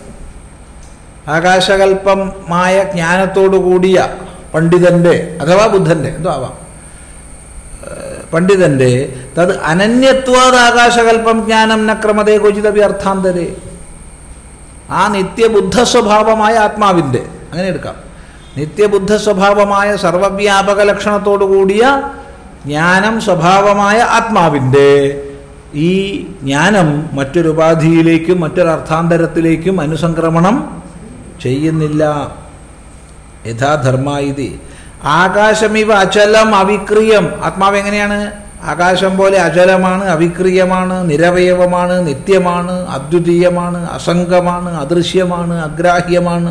ആകാശകൽപ്പമായ ജ്ഞാനത്തോടു കൂടിയ പണ്ഡിതന്റെ അഥവാ ബുദ്ധന്റെ എന്തോ ആവാം പണ്ഡിതന്റെ തത് അനന്യത്വാത് ആകാശകൽപ്പം ജ്ഞാനം ന ക്രമതേ ക്വചിതപി അർത്ഥാന്തരേ ആ നിത്യബുദ്ധ സ്വഭാവമായ ആത്മാവിൻ്റെ അങ്ങനെ എടുക്കാം നിത്യബുദ്ധ സ്വഭാവമായ സർവവ്യാപക ലക്ഷണത്തോടു കൂടിയ ജ്ഞാനം സ്വഭാവമായ ആത്മാവിൻ്റെ ഈ ജ്ഞാനം മറ്റൊരു ഉപാധിയിലേക്കും മറ്റൊരു അർത്ഥാന്തരത്തിലേക്കും അനുസംക്രമണം ചെയ്യുന്നില്ല യഥാധർമ്മ ഇത് ആകാശമിവ അചലം അവിക്രിയം ആത്മാവ് എങ്ങനെയാണ് ആകാശം പോലെ അചലമാണ് അവിക്രിയമാണ് നിരവയവമാണ് നിത്യമാണ് അദ്വിതീയമാണ് അസംഗമാണ് അദൃശ്യമാണ് അഗ്രാഹ്യമാണ്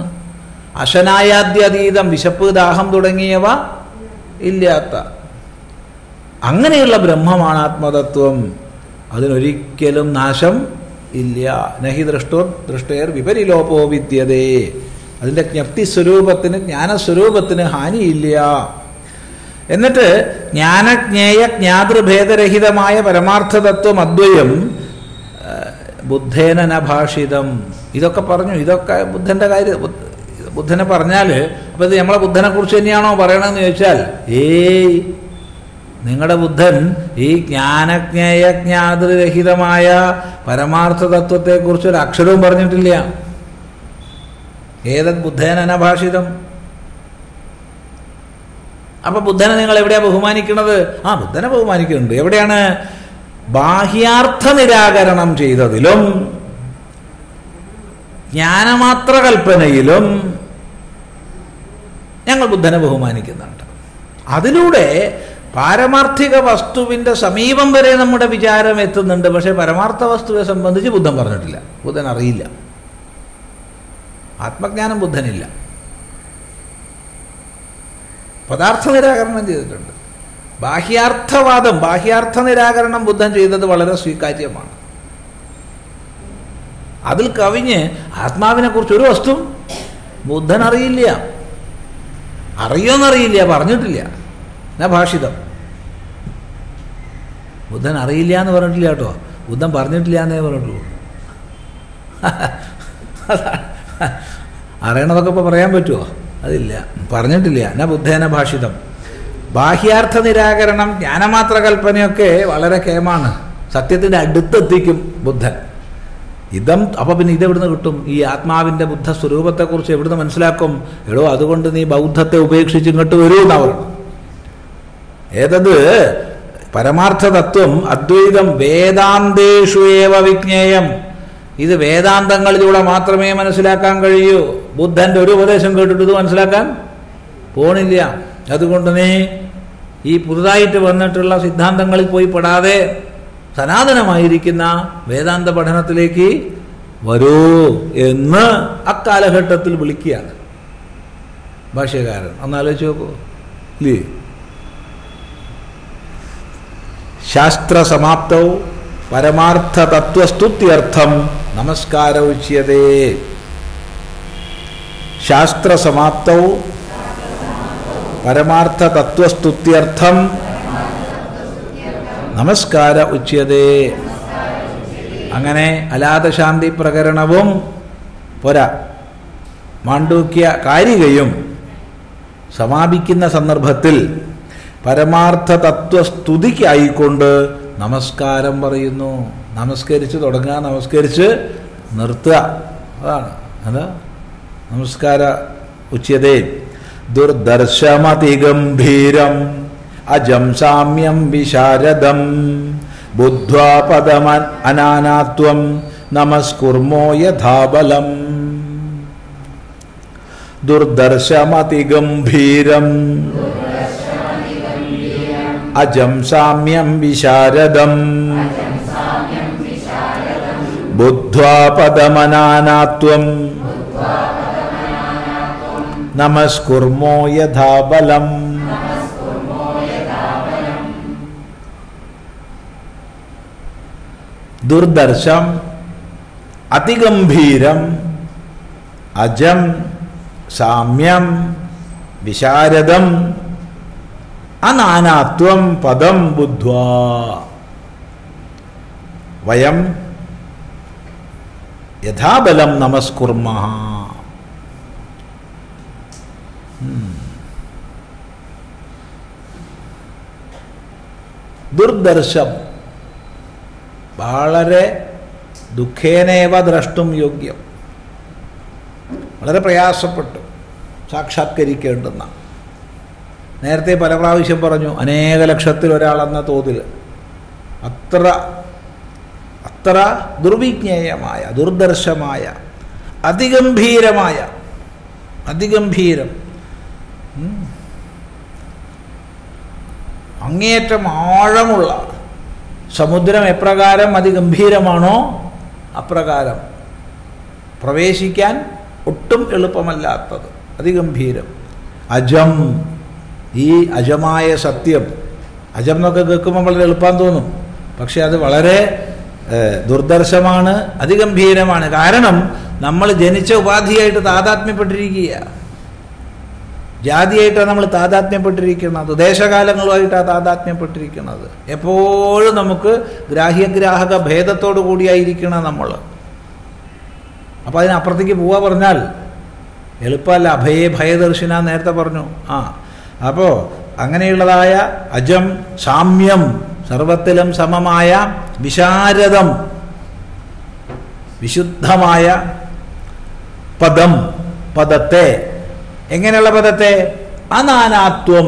അശനായാദ്യതീതം വിശപ്പ് ദാഹം തുടങ്ങിയവ ഇല്ലാത്ത അങ്ങനെയുള്ള ബ്രഹ്മമാണ് ആത്മതത്വം അതിനൊരിക്കലും നാശം ഇല്ല നഹി ദൃഷ്ടോർ ദൃഷ്ടയർ വിപരിലോപോ വിദ്യതേ അതിൻ്റെ ജ്ഞപ്തി സ്വരൂപത്തിന് ജ്ഞാനസ്വരൂപത്തിന് ഹാനിയില്ല എന്നിട്ട് ജ്ഞാനജ്ഞേയ ജ്ഞാതൃഭേദരഹിതമായ പരമാർത്ഥതത്വം അദ്വയം ആ, ബുദ്ധേന നഭാഷിതം ഇതൊക്കെ പറഞ്ഞു ഇതൊക്കെ ബുദ്ധൻ്റെ കാര്യം ബുദ്ധ- ബുദ്ധനെ പറഞ്ഞാൽ അപ്പോൾ ഇത് നമ്മളെ ബുദ്ധനെ കുറിച്ച് തന്നെയാണോ പറയണമെന്ന് ചോദിച്ചാൽ ഏയ് നിങ്ങളുടെ ബുദ്ധൻ ഈ ജ്ഞാനജ്ഞേയ ജ്ഞാതൃരഹിതമായ പരമാർത്ഥ തത്വത്തെക്കുറിച്ച് ഒരു അക്ഷരവും പറഞ്ഞിട്ടില്ല ഏതത് ബുദ്ധേന അനഭാഷിതം അപ്പൊ ബുദ്ധനെ നിങ്ങൾ എവിടെയാ ബഹുമാനിക്കുന്നത് ആ ബുദ്ധനെ ബഹുമാനിക്കുന്നുണ്ട് എവിടെയാണ് ബാഹ്യാർത്ഥ നിരാകരണം ചെയ്തതിലും ജ്ഞാനമാത്ര കൽപ്പനയിലും ഞങ്ങൾ ബുദ്ധനെ ബഹുമാനിക്കുന്നുണ്ട് അതിലൂടെ പാരമാർത്ഥിക വസ്തുവിൻ്റെ സമീപം വരെ നമ്മുടെ വിചാരം എത്തുന്നുണ്ട് പക്ഷേ പരമാർത്ഥ വസ്തുവിനെ സംബന്ധിച്ച് ബുദ്ധൻ പറഞ്ഞിട്ടില്ല ബുദ്ധൻ അറിയില്ല ആത്മജ്ഞാനം ബുദ്ധനില്ല പദാർത്ഥ നിരാകരണം ചെയ്തിട്ടുണ്ട് ബാഹ്യാർത്ഥവാദം ബാഹ്യാർത്ഥ നിരാകരണം ബുദ്ധൻ ചെയ്തത് വളരെ സ്വീകാര്യമാണ് അതിൽ കവിഞ്ഞ് ആത്മാവിനെ കുറിച്ച് ഒരു വസ്തു ബുദ്ധൻ അറിയില്ല അറിയോന്നറിയില്ല പറഞ്ഞിട്ടില്ല എന്നാ ഭാഷിതം ബുദ്ധൻ അറിയില്ല എന്ന് പറഞ്ഞിട്ടില്ല കേട്ടോ ബുദ്ധൻ പറഞ്ഞിട്ടില്ല എന്നേ പറഞ്ഞിട്ടുള്ളൂ അതാണ്. അറിയണതൊക്കെ ഇപ്പോൾ പറയാൻ പറ്റുമോ അതില്ല പറഞ്ഞിട്ടില്ല എന്നാ ബുദ്ധേന ഭാഷിതം ബാഹ്യാർത്ഥ നിരാകരണം ജ്ഞാനമാത്ര കൽപ്പനയൊക്കെ വളരെ കേമാണ് സത്യത്തിൻ്റെ അടുത്തെത്തിക്കും ബുദ്ധൻ ഇതം അപ്പോൾ പിന്നെ ഇതെവിടുന്ന് കിട്ടും ഈ ആത്മാവിൻ്റെ ബുദ്ധ സ്വരൂപത്തെക്കുറിച്ച് എവിടുന്ന് മനസ്സിലാക്കും എടോ അതുകൊണ്ട് നീ ബൗദ്ധത്തെ ഉപേക്ഷിച്ച് ഇങ്ങോട്ട് വരൂ എന്നാ പറഞ്ഞു ഏതത് പരമാർത്ഥ തത്വം അദ്വൈതം വേദാന്തേഷു ഏവ വിജ്ഞേയം ഇത് വേദാന്തങ്ങളിലൂടെ മാത്രമേ മനസ്സിലാക്കാൻ കഴിയൂ ബുദ്ധൻ്റെ ഒരു ഉപദേശം കേട്ടിട്ട് ഇത് മനസ്സിലാക്കാൻ പോണില്ല അതുകൊണ്ട് നീ ഈ പുതുതായിട്ട് വന്നിട്ടുള്ള സിദ്ധാന്തങ്ങളിൽ പോയി പെടാതെ സനാതനമായിരിക്കുന്ന വേദാന്ത പഠനത്തിലേക്ക് വരൂ എന്ന് അക്കാലഘട്ടത്തിൽ വിളിക്കുകയാണ് ഭാഷ്യകാരൻ ഒന്ന് ആലോചിച്ച് നോക്കൂ ഇല്ലേ ശാസ്ത്രസമാപ്തൗ പരമാർത്ഥ തത്വസ്തുത്യർത്ഥം നമസ്കാര ഉച്യതേ ശാസ്ത്രസമാപ്തൗ പരമാർത്ഥ തത്വസ്തുത്യർത്ഥം നമസ്കാര ഉച്യതേ അങ്ങനെ അലാതശാന്തി പ്രകരണവും പോരാ മാണ്ഡൂക്യ കാരികയും സമാപിക്കുന്ന സന്ദർഭത്തിൽ പരമാർത്ഥ തത്വസ്തുതിക്കായിക്കൊണ്ട് നമസ്കാരം പറയുന്നു നമസ്കരിച്ച് തുടങ്ങുക നമസ്കരിച്ച് നിർത്തുക അതാണ് അതാ നമസ്കാര ഉച്യതേ ദുർദർശമതിഗംഭീരം അജം സാമ്യം വിശാരദം ബുദ്ധ്വാ പദമ അനാനാത്വം നമസ്കുർമോ യഥാബലം ദുർദർശമതിഗംഭീരം അജം സാമ്യം വിശാരദം ബുദ്ധ്വാ പദമനാനാത്വം നമസ്കുർമോ യഥാബലം ദുർദർശം അതിഗംഭീരം അജം സാമ്യം വിശാരദം അനാനാത്വം പദം ബുദ്ധ്വാ വയം യഥാബലം നമസ്കുർമ ദുർദർശം വളരെ ദുഃഖേനേവ ദ്രഷ്ടും യോഗ്യം വളരെ പ്രയാസപ്പെട്ടു സാക്ഷാത്കരിക്കേണ്ടുന്ന നേരത്തെ പല പ്രാവശ്യം പറഞ്ഞു അനേക ലക്ഷത്തിൽ ഒരാളെന്ന തോതിൽ അത്ര അത്ര ദുർവിജ്ഞേയമായ ദുർദർശമായ അതിഗംഭീരമായ അതിഗംഭീരം ഉം. അങ്ങേയറ്റം ആഴമുള്ള സമുദ്രം എപ്രകാരം അതിഗംഭീരമാണോ അപ്രകാരം പ്രവേശിക്കാൻ ഒട്ടും എളുപ്പമല്ലാത്തത് അതിഗംഭീരം അജം ഈ അജമായ സത്യം അജം എന്നൊക്കെ കേൾക്കുമ്പോൾ വളരെ എളുപ്പം തോന്നും പക്ഷെ അത് വളരെ ഏഹ്, ദുർദർശമാണ് അതിഗംഭീരമാണ് കാരണം നമ്മൾ ജനിച്ച ഉപാധിയായിട്ട് താതാത്മ്യപ്പെട്ടിരിക്കുക ജാതിയായിട്ടാണ് നമ്മൾ താതാത്മ്യപ്പെട്ടിരിക്കുന്നത് ദേശകാലങ്ങളുമായിട്ടാണ് താതാത്മ്യപ്പെട്ടിരിക്കുന്നത് എപ്പോഴും നമുക്ക് ഗ്രാഹ്യഗ്രാഹക ഭേദത്തോടു കൂടിയായിരിക്കണം നമ്മൾ അപ്പോൾ അതിനപ്പുറത്തേക്ക് പോവാ പറഞ്ഞാൽ എളുപ്പമല്ല അഭയേ ഭയദർശിന നേരത്തെ പറഞ്ഞു ആ അപ്പോൾ അങ്ങനെയുള്ളതായ അജം സാമ്യം സർവത്തിലും സമമായ വിശാരദം വിശുദ്ധമായ പദം പദത്തെ എങ്ങനെയുള്ള പദത്തെ അനാനാത്വം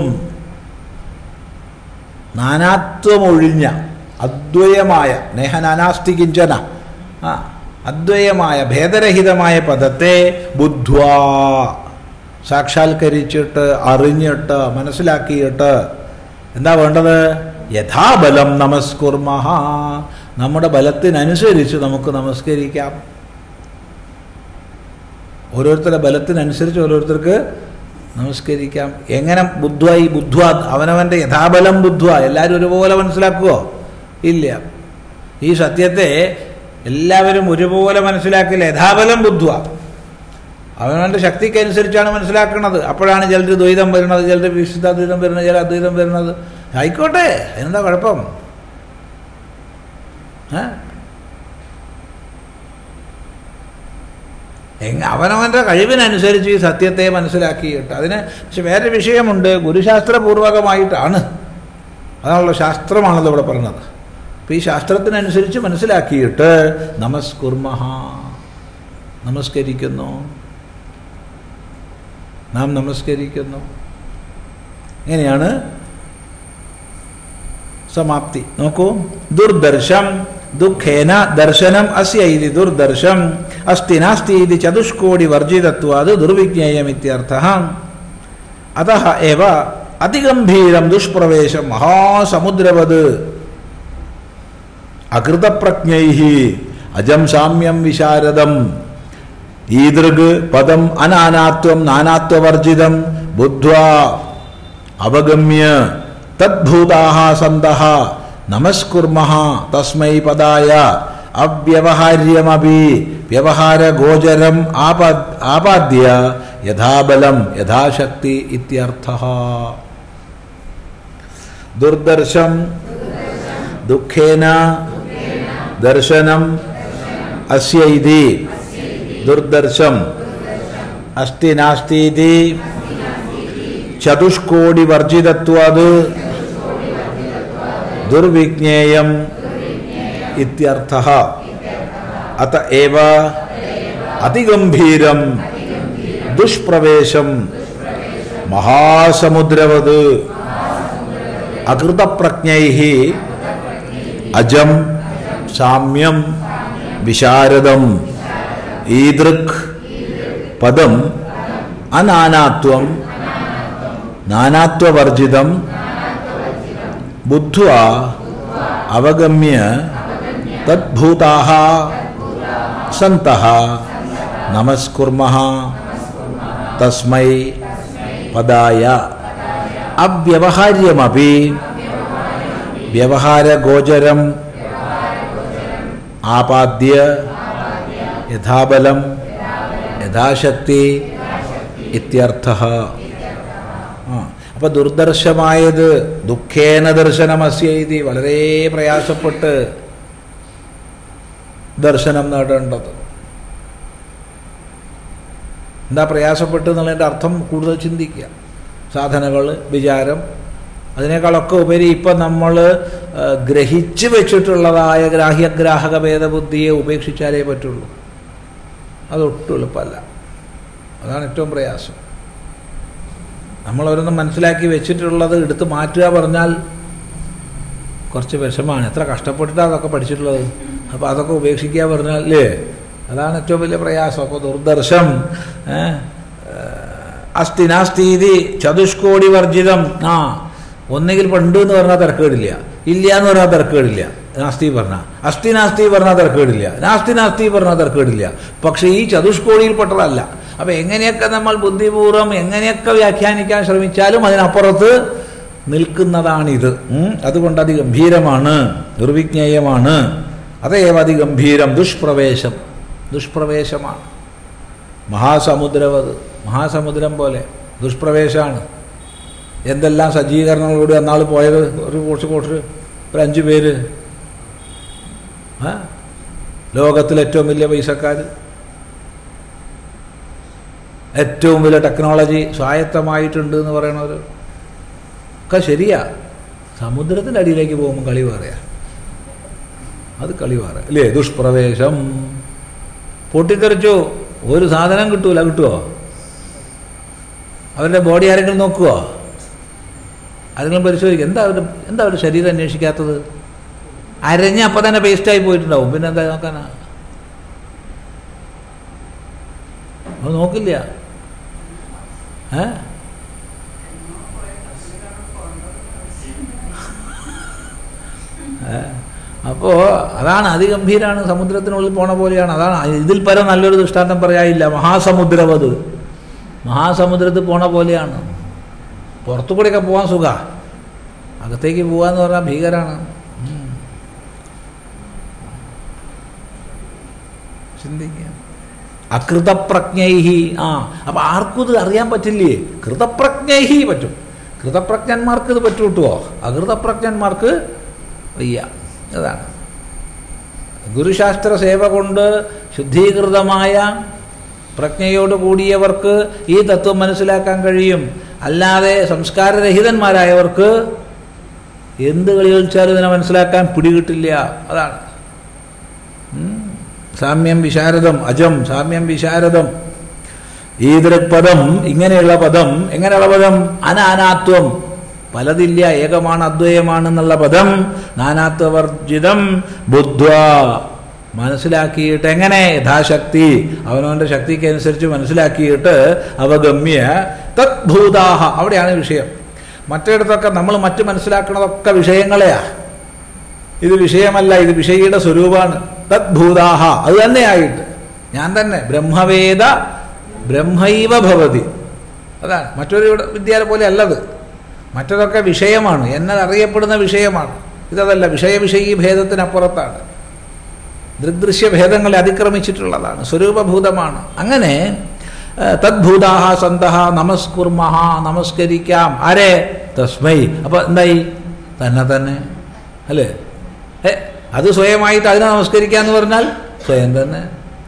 നാനാത്വം ഒഴിഞ്ഞ അദ്വയമായ നേഹനാനാസ്തി കിഞ്ചന ആ അദ്വയമായ ഭേദരഹിതമായ പദത്തെ ബുദ്ധ്വാ സാക്ഷാത്കരിച്ചിട്ട് അറിഞ്ഞിട്ട് മനസ്സിലാക്കിയിട്ട് എന്താ വേണ്ടത് യഥാബലം നമസ്കുർമഹ നമ്മുടെ ബലത്തിനനുസരിച്ച് നമുക്ക് നമസ്കരിക്കാം ഓരോരുത്തരുടെ ബലത്തിനനുസരിച്ച് ഓരോരുത്തർക്ക് നമസ്കരിക്കാം എങ്ങനെ ബുദ്ധ്വ ഈ ബുദ്ധ്വ അവനവൻ്റെ യഥാബലം ബുദ്ധ്വ എല്ലാവരും ഒരുപോലെ മനസ്സിലാക്കുമോ ഇല്ല ഈ സത്യത്തെ എല്ലാവരും ഒരുപോലെ മനസ്സിലാക്കില്ല യഥാബലം ബുദ്ധ്വ അവനവൻ്റെ ശക്തിക്കനുസരിച്ചാണ് മനസ്സിലാക്കുന്നത് അപ്പോഴാണ് ചിലർ ദ്വൈതം വരുന്നത് ചിലർ വിശുദ്ധ ദ്വൈതം വരുന്നത് ചില അദ്വൈതം വരുന്നത് ആയിക്കോട്ടെ അതിനെന്താ കുഴപ്പം ഏ എങ്ങ അവനവൻ്റെ കഴിവിനനുസരിച്ച് ഈ സത്യത്തെ മനസ്സിലാക്കിയിട്ട് അതിന് പക്ഷെ വേറെ വിഷയമുണ്ട് ഗുരുശാസ്ത്രപൂർവകമായിട്ടാണ് അതാണല്ലോ ശാസ്ത്രമാണല്ലോ ഇവിടെ പറഞ്ഞത് അപ്പോൾ ഈ ശാസ്ത്രത്തിനനുസരിച്ച് മനസ്സിലാക്കിയിട്ട് നമസ്കുർമഹ നമസ്കരിക്കുന്നു നാം നമസ്കരിക്കുന്നു ഇങ്ങനെയാണ് സമാപ്തി നോക്കൂ ദുർദർശം ദുഃഖേന ദർശനം അസ്യ ഇതി ദുർദർശം അസ്തി നാസ്തി ഇതി ചതുഷ്കോടി വർജിതത്വാത് ദുർവിജ്ഞേയം ഇത്യർത്ഥ അതഃ ഏവ അതിഗംഭീരം ദുഷ്പ്രവേശം മഹാസമുദ്രവത് അകൃതപ്രജ്ഞൈ അജം സാമ്യം വിശാരദം ഈദൃഗ് പദം അനാനാത്വം നാനാത്വവർജിതം ബുദ്ധ്വാ അവഗമ്യ തദ്ഭൂതാः സന്തः നമസ്കുർമः തസ്മൈ പദായ അവ്യവഹാര്യമപി വ്യവഹാരഗോചരം ആപാ ആപാദ്യ യഥാബലം യഥാശക്തി ഇത്യർത്ഥः ദുർദർശം ദുഃഖേന ദർശനം അസ്യ ഇതി ദുർദർശം അസ്തി നാസ്തി ഇതി ചതുഷ്കോടിവർജിതത്വാത് ദുർവിജ്ഞേയം ഇത്യർത്ഥഃ അത ഏവ അതിഗംഭീരം ദുഷ്പ്രവേശം മഹാസമുദ്രവത് അകൃതപ്രജ്ഞൈ അജം സാമ്യം വിശാരദം ഈദൃക് പദം അനാനാത്വം നാനാത്വവർജിതം ബുദ്ധ്വ അവഗമ്യ തദ്ഭൂതാः സന്തः നമസ്കുർമः തസ്മൈ പദായ അവ്യവഹാര്യമപി വ്യവഹാരഗോചരം ആപാദ്യ യഥാബലം യഥാശക്തി ഇത്യർത്ഥ ആ അപ്പോൾ ദുർദർശമായത് ദുഃഖേന ദർശനമസ്യ ഇതി വളരെ പ്രയാസപ്പെട്ട് ദർശനം നേടേണ്ടത് എന്താ പ്രയാസപ്പെട്ട് എന്നുള്ളതിൻ്റെ അർത്ഥം കൂടുതൽ ചിന്തിക്കുക സാധനകൾ വിചാരം അതിനേക്കാളൊക്കെ ഉപരി ഇപ്പം നമ്മൾ ഗ്രഹിച്ചു വെച്ചിട്ടുള്ളതായ ഗ്രാഹ്യഗ്രാഹക ഭേദബുദ്ധിയെ ഉപേക്ഷിച്ചാലേ പറ്റുള്ളൂ അതൊട്ടും എളുപ്പമല്ല അതാണ് ഏറ്റവും പ്രയാസം നമ്മളോരോന്നും മനസ്സിലാക്കി വെച്ചിട്ടുള്ളത് എടുത്ത് മാറ്റുക പറഞ്ഞാൽ കുറച്ച് വിഷമാണ് എത്ര കഷ്ടപ്പെട്ടിട്ടാണ് അതൊക്കെ പഠിച്ചിട്ടുള്ളത് അപ്പോൾ അതൊക്കെ ഉപേക്ഷിക്കുക പറഞ്ഞാൽ അല്ലേ അതാണ് ഏറ്റവും വലിയ പ്രയാസം അപ്പോൾ ദുർദർശം ഏ, അസ്തി നാസ്തി ഇതി ചതുഷ്കോടി വർജിതം ആ ഒന്നുകിൽ പണ്ട് എന്ന് പറഞ്ഞാൽ തിരക്കേടില്ല ഇല്ല എന്ന് പറഞ്ഞാൽ തിരക്കേടില്ല നാസ്തി പറഞ്ഞാൽ അസ്ഥി നാസ്തി പറഞ്ഞാൽ തിരക്കേടില്ല നാസ്തി നാസ്തി പറഞ്ഞാൽ തിരക്കേടില്ല പക്ഷേ ഈ ചതുഷ്കോടിയിൽപ്പെട്ടതല്ല അപ്പം എങ്ങനെയൊക്കെ നമ്മൾ ബുദ്ധിപൂർവ്വം എങ്ങനെയൊക്കെ വ്യാഖ്യാനിക്കാൻ ശ്രമിച്ചാലും അതിനപ്പുറത്ത് നിൽക്കുന്നതാണിത് ഉം. അതുകൊണ്ട് അതിഗംഭീരമാണ് നിർവിജ്ഞേയമാണ് അതേവ അതിഗംഭീരം ദുഷ്പ്രവേശം ദുഷ്പ്രവേശമാണ് മഹാസമുദ്രവത് മഹാസമുദ്രം പോലെ ദുഷ്പ്രവേശമാണ് എന്തെല്ലാം സജ്ജീകരണങ്ങളോട് അന്നാൾ പോയത് ഒരു കുറച്ച് കുറച്ച് ഒരു അഞ്ച് പേര് ആ ലോകത്തിലെ ഏറ്റവും വലിയ പൈസക്കാർ ഏറ്റവും വലിയ ടെക്നോളജി സ്വായത്തമായിട്ടുണ്ട് എന്ന് പറയണവർ ഒക്കെ ശരിയാ സമുദ്രത്തിൻ്റെ അടിയിലേക്ക് പോകുമ്പോൾ കളി പറയാ അത് കളി പറ അല്ലേ ദുഷ്പ്രവേശം പൊട്ടിത്തെറിച്ചു ഒരു സാധനം കിട്ടൂല കിട്ടുമോ അവരുടെ ബോഡി ആരെങ്കിലും നോക്കുമോ ആരെങ്കിലും പരിശോധിക്കുക എന്താ അവരുടെ എന്താ അവരുടെ ശരീരം അന്വേഷിക്കാത്തത് അരഞ്ഞ് അപ്പം തന്നെ പേസ്റ്റായി പോയിട്ടുണ്ടാവും പിന്നെ എന്താ നോക്കാനാ അത് നോക്കില്ല ഏ അപ്പോൾ അതാണ് അതിഗംഭീരാണ് സമുദ്രത്തിനുള്ളിൽ പോണ പോലെയാണ് അതാണ് ഇതിൽ പരം നല്ലൊരു ദൃഷ്ടാന്തം പറയാനില്ല മഹാസമുദ്രവത് മഹാസമുദ്രത്തിൽ പോണ പോലെയാണ് പുറത്തു കൂടെയൊക്കെ പോകാൻ സുഖ അകത്തേക്ക് പോകാന്ന് പറഞ്ഞാൽ ഭീകരാണ് ഉം. ചിന്തിക്കുക അകൃതപ്രജ്ഞൈഹി ആ അപ്പം ആർക്കും ഇത് അറിയാൻ പറ്റില്ലേ കൃതപ്രജ്ഞൈഹി പറ്റും കൃതപ്രജ്ഞന്മാർക്ക് ഇത് പറ്റൂ കിട്ടുമോ അകൃതപ്രജ്ഞന്മാർക്ക് വയ്യ അതാണ് ഗുരുശാസ്ത്ര സേവ കൊണ്ട് ശുദ്ധീകൃതമായ പ്രജ്ഞയോട് കൂടിയവർക്ക് ഈ തത്വം മനസ്സിലാക്കാൻ കഴിയും അല്ലാതെ സംസ്കാരരഹിതന്മാരായവർക്ക് എന്ത് കളി കളിച്ചാലും ഇതിനെ മനസ്സിലാക്കാൻ പിടികിട്ടില്ല അതാണ് ഉം. സാമ്യം വിശാരദം അജം സാമ്യം വിശാരദം ഈ ദൃക്പദം ഇങ്ങനെയുള്ള പദം എങ്ങനെയുള്ള പദം അനാനാത്വം പലതില്ല ഏകമാണ് അദ്വയമാണെന്നുള്ള പദം നാനാത്വവർജിതം ബുദ്ധ്വ മനസ്സിലാക്കിയിട്ട് എങ്ങനെ യഥാശക്തി അവനവൻ്റെ ശക്തിക്ക് അനുസരിച്ച് മനസ്സിലാക്കിയിട്ട് അവഗമ്യ തദ്ഭൂതാഹ അവിടെയാണ് വിഷയം മറ്റിടത്തൊക്കെ നമ്മൾ മറ്റ് മനസ്സിലാക്കുന്നതൊക്കെ വിഷയങ്ങളെയാ ഇത് വിഷയമല്ല ഇത് വിഷയിയുടെ സ്വരൂപമാണ് തദ്ഭൂതാഹ അത് തന്നെയായിട്ട് ഞാൻ തന്നെ ബ്രഹ്മവേദ ബ്രഹ്മൈവ ഭവതി അതാണ് മറ്റൊരു ഇവിടെ വിദ്യാലയ പോലെ അല്ലത് മറ്റതൊക്കെ വിഷയമാണ് എന്നാൽ അറിയപ്പെടുന്ന വിഷയമാണ് ഇതല്ല വിഷയവിഷയീ ഭേദത്തിനപ്പുറത്താണ് ദൃഗ്ദൃശ്യ ഭേദങ്ങളെ അതിക്രമിച്ചിട്ടുള്ളതാണ് സ്വരൂപഭൂതമാണ് അങ്ങനെ ഏഹ്, തദ്ഭൂതാഹ സന്തഹ നമസ്കുർമഹ നമസ്കരിക്കാം ആരെ തസ്മൈ അപ്പോൾ എന്തായി തന്നെ തന്നെ അല്ലേ ഏ അത് സ്വയമായിട്ട് അതിനെ നമസ്കരിക്കാന്ന് പറഞ്ഞാൽ സ്വയം തന്നെ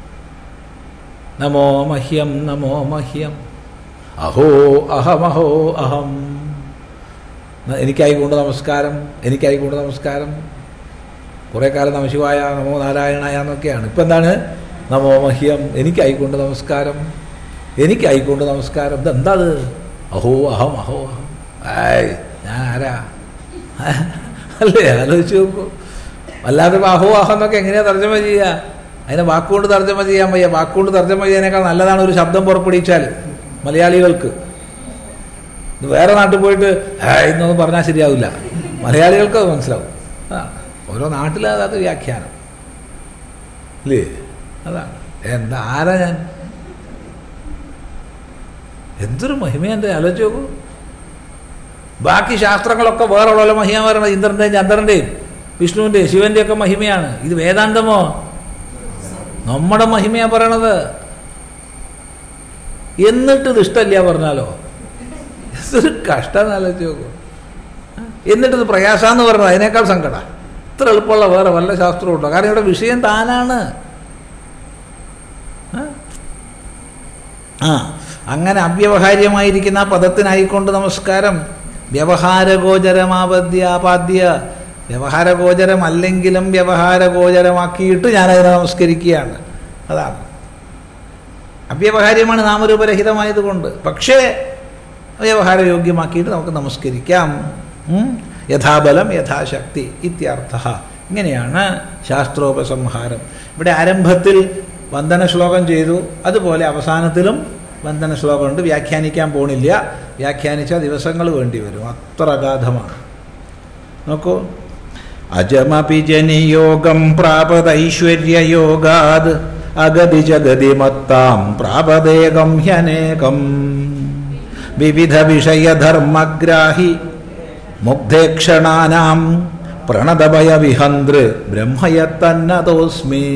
നമോ മഹ്യം നമോ മഹ്യം അഹോ അഹമഹോ അഹം എനിക്കായിക്കൊണ്ട് നമസ്കാരം എനിക്കായിക്കൊണ്ട് നമസ്കാരം കുറേ കാലം നമശിവായ നമോ നാരായണായ എന്നൊക്കെയാണ് ഇപ്പം എന്താണ് നമോ മഹ്യം എനിക്കായിക്കൊണ്ട് നമസ്കാരം എനിക്കായിക്കൊണ്ട് നമസ്കാരം ഇതെന്താ അത് അഹോ അഹം അഹോ അഹം ആയ് ഞാൻ ആരാ അല്ലേ ആലോചിച്ച് നോക്കൂ അല്ലാതെ ഇപ്പം അഹോ അഹം എന്നൊക്കെ എങ്ങനെയാണ് തർജ്ജമ ചെയ്യുക അതിനെ വാക്കുകൊണ്ട് തർജ്ജമ ചെയ്യാൻ വയ്യ വാക്കുകൊണ്ട് തർജ്ജമ ചെയ്യുന്നതിനേക്കാൾ നല്ലതാണ് ഒരു ശബ്ദം പുറപ്പെടുവിച്ചാൽ മലയാളികൾക്ക് ഇത് വേറെ നാട്ടിൽ പോയിട്ട് "ഹാ" എന്നൊന്നും പറഞ്ഞാൽ ശരിയാവില്ല മലയാളികൾക്ക് അത് മനസ്സിലാവും അതാണ് ഓരോ നാട്ടിലും അത് വ്യാഖ്യാനം ഇല്ലേ അതാണ് എന്താ ആരാ ഞാൻ എന്തൊരു മഹിമയെൻ്റെ ആലോചിച്ച് നോക്കൂ ബാക്കി ശാസ്ത്രങ്ങളൊക്കെ വേറെ ഉള്ള മഹിമ പറയണത് ഇന്ദ്രൻ്റെയും ചന്ദ്രൻ്റെയും വിഷ്ണുവിൻ്റെയും ശിവൻ്റെയും ഒക്കെ മഹിമയാണ് ഇത് വേദാന്തമോ നമ്മുടെ മഹിമയാണ് പറയണത് എന്നിട്ട് ഇത് ഇഷ്ടമില്ല പറഞ്ഞാലോ ഇതൊരു കഷ്ടം ആലോചിച്ച് നോക്കൂ എന്നിട്ടിത് പ്രയാസാന്ന് പറഞ്ഞത് അതിനേക്കാൾ സങ്കട ഇത്ര എളുപ്പമുള്ള വേറെ വല്ല ശാസ്ത്രവും ഉണ്ടോ കാരണം ഇവിടെ വിഷയം താനാണ് ആ? ആ അങ്ങനെ അവ്യവഹാര്യമായിരിക്കുന്ന ആ പദത്തിനായിക്കൊണ്ട് നമസ്കാരം വ്യവഹാരഗോചരമാപദ്യാപാദ്യ വ്യവഹാരഗോചരമല്ലെങ്കിലും വ്യവഹാരഗോചരമാക്കിയിട്ട് ഞാനതിനെ നമസ്കരിക്കുകയാണ് അതാണ് അവ്യവഹാര്യമാണ് നാമരൂപരഹിതമായതുകൊണ്ട് പക്ഷേ വ്യവഹാരയോഗ്യമാക്കിയിട്ട് നമുക്ക് നമസ്കരിക്കാം ഉം? യഥാബലം യഥാശക്തി ഇത്യർത്ഥ ഇങ്ങനെയാണ് ശാസ്ത്രോപസംഹാരം ഇവിടെ ആരംഭത്തിൽ വന്ദന ശ്ലോകം ചെയ്തു അതുപോലെ അവസാനത്തിലും വന്ദന ശ്ലോകമുണ്ട് വ്യാഖ്യാനിക്കാൻ പോണില്ല വ്യാഖ്യാനിച്ച ദിവസങ്ങൾ വേണ്ടി വരും അത്ര അഗാധമാണ് നോക്കൂ അജമപി ജനിയോഗം പ്രാപദൈശ്വര്യയോഗാത് അഗതി ജഗതി മത്താം പ്രാപദേകം ഹ്യനേകം വിവിധ വിഷയധർമ്മഗ്രാഹി മുഗ്ധേക്ഷണാനാം പ്രണതഭയ വിഹന്തൃ ബ്രഹ്മയത്തന്നതോസ്മി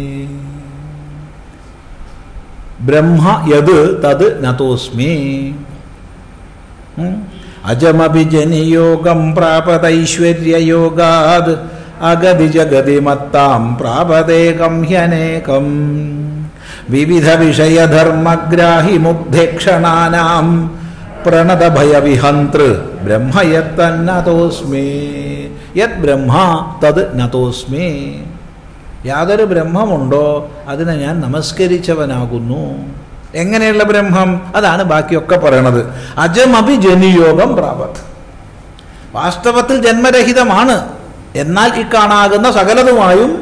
ബ്രഹ്മ യത് തത് നതോസ്മി ഉം. അജമപി ജനിയോഗം പ്രാപതൈശ്വര്യയോഗാത് അഗതി ജഗതി മത്താം പ്രാപതേകം ഹ്യനേകം വിവിധ വിഷയധർമ്മഗ്രാഹി മുഗ്ധേക്ഷണാനാം പ്രണതഭയവിഹന്തൃ ബ്രഹ്മയത്തന്നതോസ്മി യത് ബ്രഹ്മ തത് നതോസ്മി യാതൊരു ബ്രഹ്മമുണ്ടോ അതിനെ ഞാൻ നമസ്കരിച്ചവനാകുന്നു എങ്ങനെയുള്ള ബ്രഹ്മം അതാണ് ബാക്കിയൊക്കെ പറയണത് അജമപി ജനിയോഗം പ്രാപത് വാസ്തവത്തിൽ ജന്മരഹിതമാണ് എന്നാൽ ഈ കാണാകുന്ന സകലതുമായും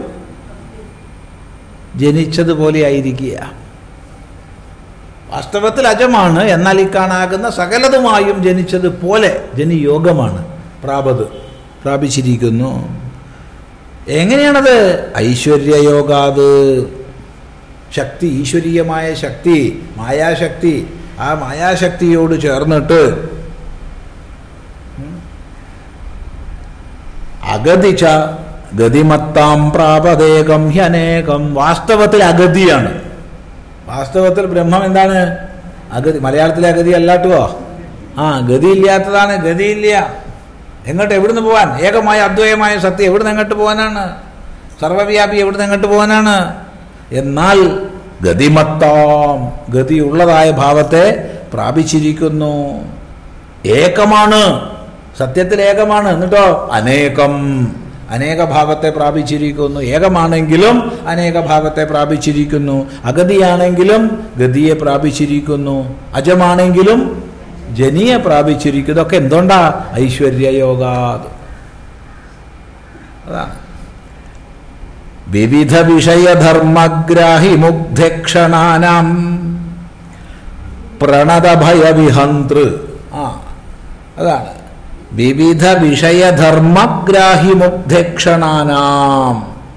ജനിച്ചതുപോലെ ആയിരിക്കുക വാസ്തവത്തിൽ അജമാണ് എന്നാൽ ഈ കാണാകുന്ന സകലതുമായും ജനിച്ചതുപോലെ ജനിയോഗമാണ് പ്രാപത് പ്രാപിച്ചിരിക്കുന്നു എങ്ങനെയാണത് ഐശ്വര്യയോഗാത് ശക്തി ഈശ്വരീയമായ ശക്തി മായാശക്തി ആ മായാശക്തിയോട് ചേർന്നിട്ട് ഉം, അഗതിച്ച ഗതിമത്താം പ്രാപദേകം ഹ്യനേകം വാസ്തവത്തിൽ അഗതിയാണ് വാസ്തവത്തിൽ ബ്രഹ്മം എന്താണ് അഗതി മലയാളത്തിലെ അഗതി അല്ലാട്ടുവോ ആ ഗതിയില്ലാത്തതാണ് ഗതിയില്ല എങ്ങോട്ട് എവിടുന്ന് പോവാൻ ഏകമായ അദ്വൈതമായ സത്യം എവിടുന്ന് എങ്ങോട്ട് പോകാനാണ് സർവവ്യാപി എവിടുന്ന് എങ്ങോട്ട് പോകാനാണ് എന്നാൽ ഗതിമത്താം ഗതിയുള്ളതായ ഭാവത്തെ പ്രാപിച്ചിരിക്കുന്നു ഏകമാണ് സത്യത്തിൽ ഏകമാണ് എന്നിട്ടോ അനേകം അനേക ഭാവത്തെ പ്രാപിച്ചിരിക്കുന്നു ഏകമാണെങ്കിലും അനേക ഭാവത്തെ പ്രാപിച്ചിരിക്കുന്നു അഗതിയാണെങ്കിലും ഗതിയെ പ്രാപിച്ചിരിക്കുന്നു അജമാണെങ്കിലും ജനിയെ പ്രാപിച്ചിരിക്കുന്നു ഇതൊക്കെ എന്തുകൊണ്ടാ ഐശ്വര്യയോഗാത് അതാണ് വിവിധ വിഷയധർമ്മഗ്രാഹി മുഗ്ധക്ഷണാനാം പ്രണതഭയവിഹന്തൃ ആ അതാണ് വിവിധ വിഷയധർമ്മഗ്രാഹി മുഗ്ധക്ഷണാനാം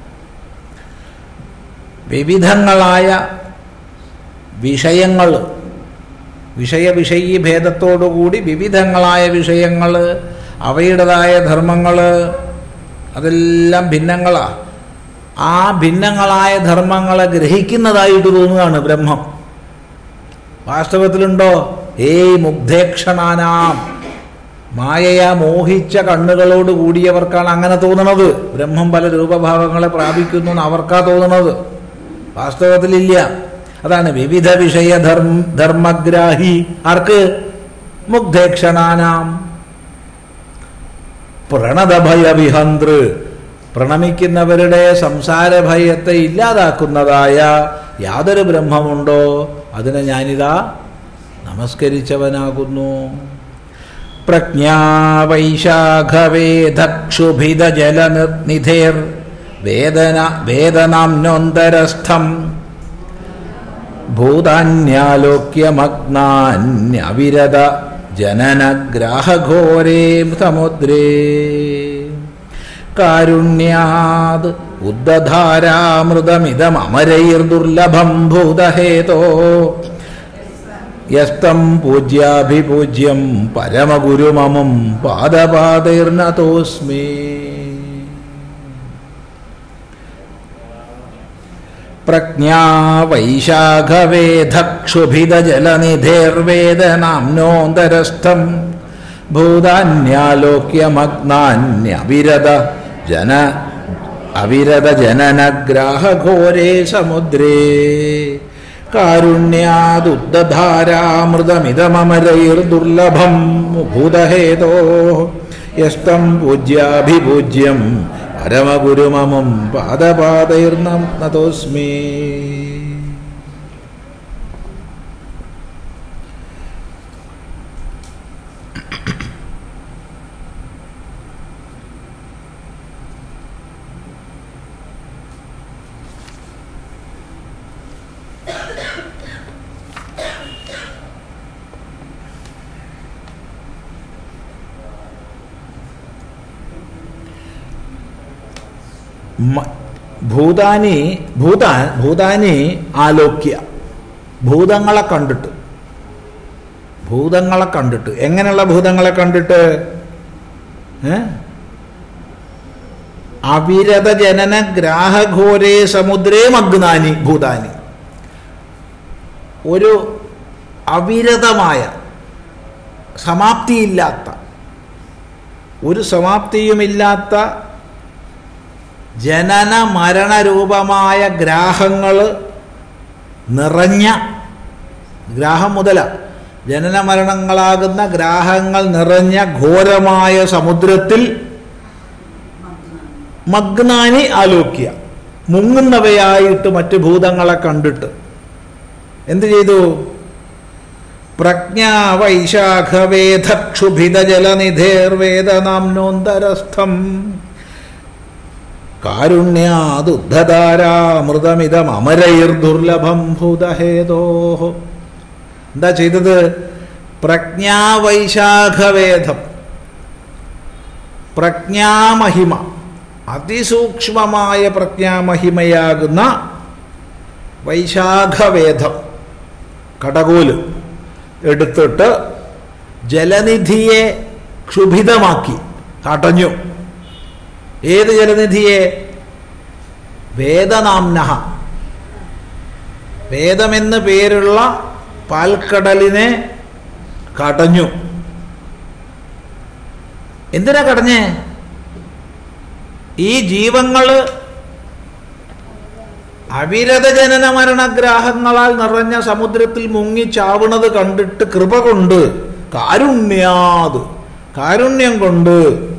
വിവിധങ്ങളായ വിഷയങ്ങൾ വിഷയ വിഷയീ ഭേദത്തോടുകൂടി വിവിധങ്ങളായ വിഷയങ്ങൾ അവയുടേതായ ധർമ്മങ്ങൾ അതെല്ലാം ഭിന്നങ്ങളാണ് ആ ഭിന്നങ്ങളായ ധർമ്മങ്ങളെ ഗ്രഹിക്കുന്നതായിട്ട് തോന്നുകയാണ് ബ്രഹ്മം വാസ്തവത്തിലുണ്ടോ ഏയ് മുഗ്ധേക്ഷണാനാം മായയ മോഹിച്ച കണ്ണുകളോട് കൂടിയവർക്കാണ് അങ്ങനെ തോന്നുന്നത് ബ്രഹ്മം പല രൂപഭാവങ്ങളെ പ്രാപിക്കുന്നു എന്ന് അവർക്കാ തോന്നുന്നത് വാസ്തവത്തിലില്ല അതാണ് വിവിധ വിഷയ ധർമ്മ ധർമ്മഗ്രാഹി ആർക്ക് മുഗ്ധേക്ഷണാനാം പ്രണതഭയവിഹന്തൃ പ്രണമിക്കുന്നവരുടെ സംസാര ഭയത്തെ ഇല്ലാതാക്കുന്നതായ യാതൊരു ബ്രഹ്മമുണ്ടോ അതിനെ ഞാനിതാ നമസ്കരിച്ചവനാകുന്നു പ്രജ്ഞാവൈശാഖവേദക്ഷുഭിത ജലനിധേർ വേദന വേദനാംനോന്തരസ്ഥം ഭൂതാന്യാലോക്യമഗ്നാന്യവിരത ജനനഗ്രാഹഘോരേ സമുദ്രേ കാരുണ്യാത് ഉദ്ദധാരാമൃതമിതമരൈർദുർലഭം ഭൂതഹേതോ യസ്തം പൂജ്യാഭിപൂജ്യം പരമഗുരുമമും പാദപാതൈർനതോസ്മി പ്രജ്ഞാവൈശാഖവേദക്ഷുഭിതജലനിധേർവേദനാംനോന്തരസ്ഥം ഭൂതാന്യാലോക്യമഗ്നാന്യവിരത ജന അവിരത ജനനഗ്രാഹഘോരേ സമുദ്രേ കാരുണ്യാദുദ്ധധാരാമൃതമിതമരൈർദുർലഭം ഭൂതഹേതോ യസ്തം പൂജ്യാഭിപൂജ്യം പരമഗുരുമമും പാദപാതൈർനം നതോസ്മി മ- ഭൂതാനി ഭൂതാ ഭൂതാനി ആലോക്യ ഭൂതങ്ങളെ കണ്ടിട്ട് ഭൂതങ്ങളെ കണ്ടിട്ട് എങ്ങനെയുള്ള ഭൂതങ്ങളെ കണ്ടിട്ട് ഏ? അവിരത ജനന ഗ്രാഹഘോരേ സമുദ്രേ മഗ്നാനി ഭൂതാനി ഒരു അവിരതമായ സമാപ്തിയില്ലാത്ത ഒരു സമാപ്തിയുമില്ലാത്ത ജനന മരണരൂപമായ ഗ്രാഹങ്ങൾ നിറഞ്ഞ ഗ്രാഹം മുതല ജനന മരണങ്ങളാകുന്ന ഗ്രാഹങ്ങൾ നിറഞ്ഞ ഘോരമായ സമുദ്രത്തിൽ മഗ്നാനി ആലോക്യ മുങ്ങുന്നവയായിട്ട് മറ്റ് ഭൂതങ്ങളെ കണ്ടിട്ട് എന്ത് ചെയ്തു പ്രജ്ഞാ വൈശാഖവേദക്ഷുഭിത ജലനിധേർവേദനാംനോന്തരസ്ഥം കാരുണ്യാദുദ്ധധാരാമൃതമിതം അമരൈർദുർലഭം ഭൂതഹേതോ എന്താ ചെയ്തത് പ്രജ്ഞാവൈശാഖവേദം പ്രജ്ഞാമഹിമ അതിസൂക്ഷ്മമായ പ്രജ്ഞാമഹിമയാകുന്ന വൈശാഖവേദം കടകോല് എടുത്തിട്ട് ജലനിധിയെ ക്ഷുഭിതമാക്കി തടഞ്ഞു ഏത് ജലനിധിയെ വേദനാംനഹ വേദമെന്ന് പേരുള്ള പാൽക്കടലിനെ കടഞ്ഞു എന്തിനാ കടഞ്ഞേ ഈ ജീവങ്ങള് അവിരത ജനന മരണഗ്രാഹങ്ങളാൽ നിറഞ്ഞ സമുദ്രത്തിൽ മുങ്ങി ചാവുന്നത് കണ്ടിട്ട് കൃപ കൊണ്ട് കാരുണ്യാത് കാരുണ്യം കൊണ്ട്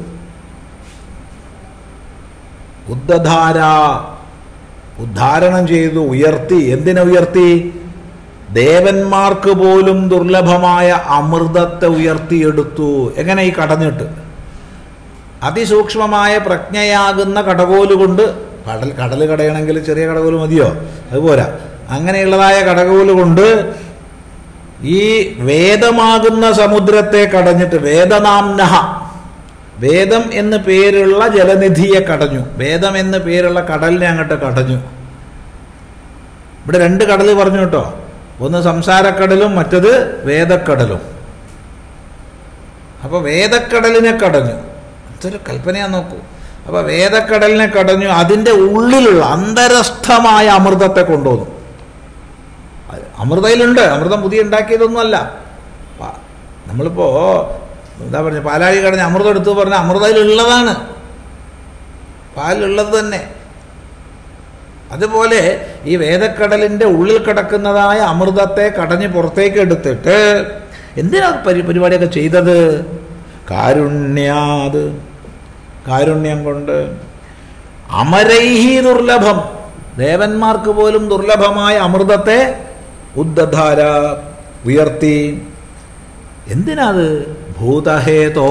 ഉദ്ധധാര ഉദ്ധാരണം ചെയ്തു ഉയർത്തി എന്തിനെ ഉയർത്തി ദേവന്മാർക്ക് പോലും ദുർലഭമായ അമൃതത്തെ ഉയർത്തിയെടുത്തു എങ്ങനെ ഈ കടഞ്ഞിട്ട് അതിസൂക്ഷ്മമായ പ്രജ്ഞയാകുന്ന കടകോലുകൊണ്ട് കടൽ കടൽ കടയണമെങ്കിൽ ചെറിയ കടകോല് മതിയോ അതുപോരാ അങ്ങനെയുള്ളതായ കടകോല് കൊണ്ട് ഈ വേദമാകുന്ന സമുദ്രത്തെ കടഞ്ഞിട്ട് വേദനാംനഹ വേദം എന്ന് പേരുള്ള ജലനിധിയെ കടഞ്ഞു വേദം എന്ന് പേരുള്ള കടലിനെ അങ്ങോട്ട് കടഞ്ഞു ഇവിടെ രണ്ട് കടൽ പറഞ്ഞു കേട്ടോ ഒന്ന് സംസാരക്കടലും മറ്റത് വേദക്കടലും അപ്പൊ വേദക്കടലിനെ കടഞ്ഞു ഇതൊരു കൽപ്പനയാ നോക്കൂ അപ്പൊ വേദക്കടലിനെ കടഞ്ഞു അതിൻ്റെ ഉള്ളിലുള്ള അന്തരസ്ഥമായ അമൃതത്തെ കൊണ്ടുവന്നു അത് അമൃതയിലുണ്ട് അമൃതം പുതിയ ഉണ്ടാക്കിയതൊന്നുമല്ല പ- നമ്മളിപ്പോ എന്താ പറഞ്ഞ പാലാഴി കടഞ്ഞ് അമൃതം എടുത്തു പറഞ്ഞ അമൃതയിലുള്ളതാണ് പാലിലുള്ളത് തന്നെ അതുപോലെ ഈ വേദക്കടലിൻ്റെ ഉള്ളിൽ കിടക്കുന്നതായ അമൃതത്തെ കടഞ്ഞ് പുറത്തേക്ക് എടുത്തിട്ട് എന്തിനാ പരി പരിപാടിയൊക്കെ ചെയ്തത് കാരുണ്യാത് കാരുണ്യം കൊണ്ട് അമരൈഹി ദുർലഭം ദേവന്മാർക്ക് പോലും ദുർലഭമായ അമൃതത്തെ ഉദ്ധധാര ഉയർത്തി എന്തിനാത് ഭൂതഹേതോ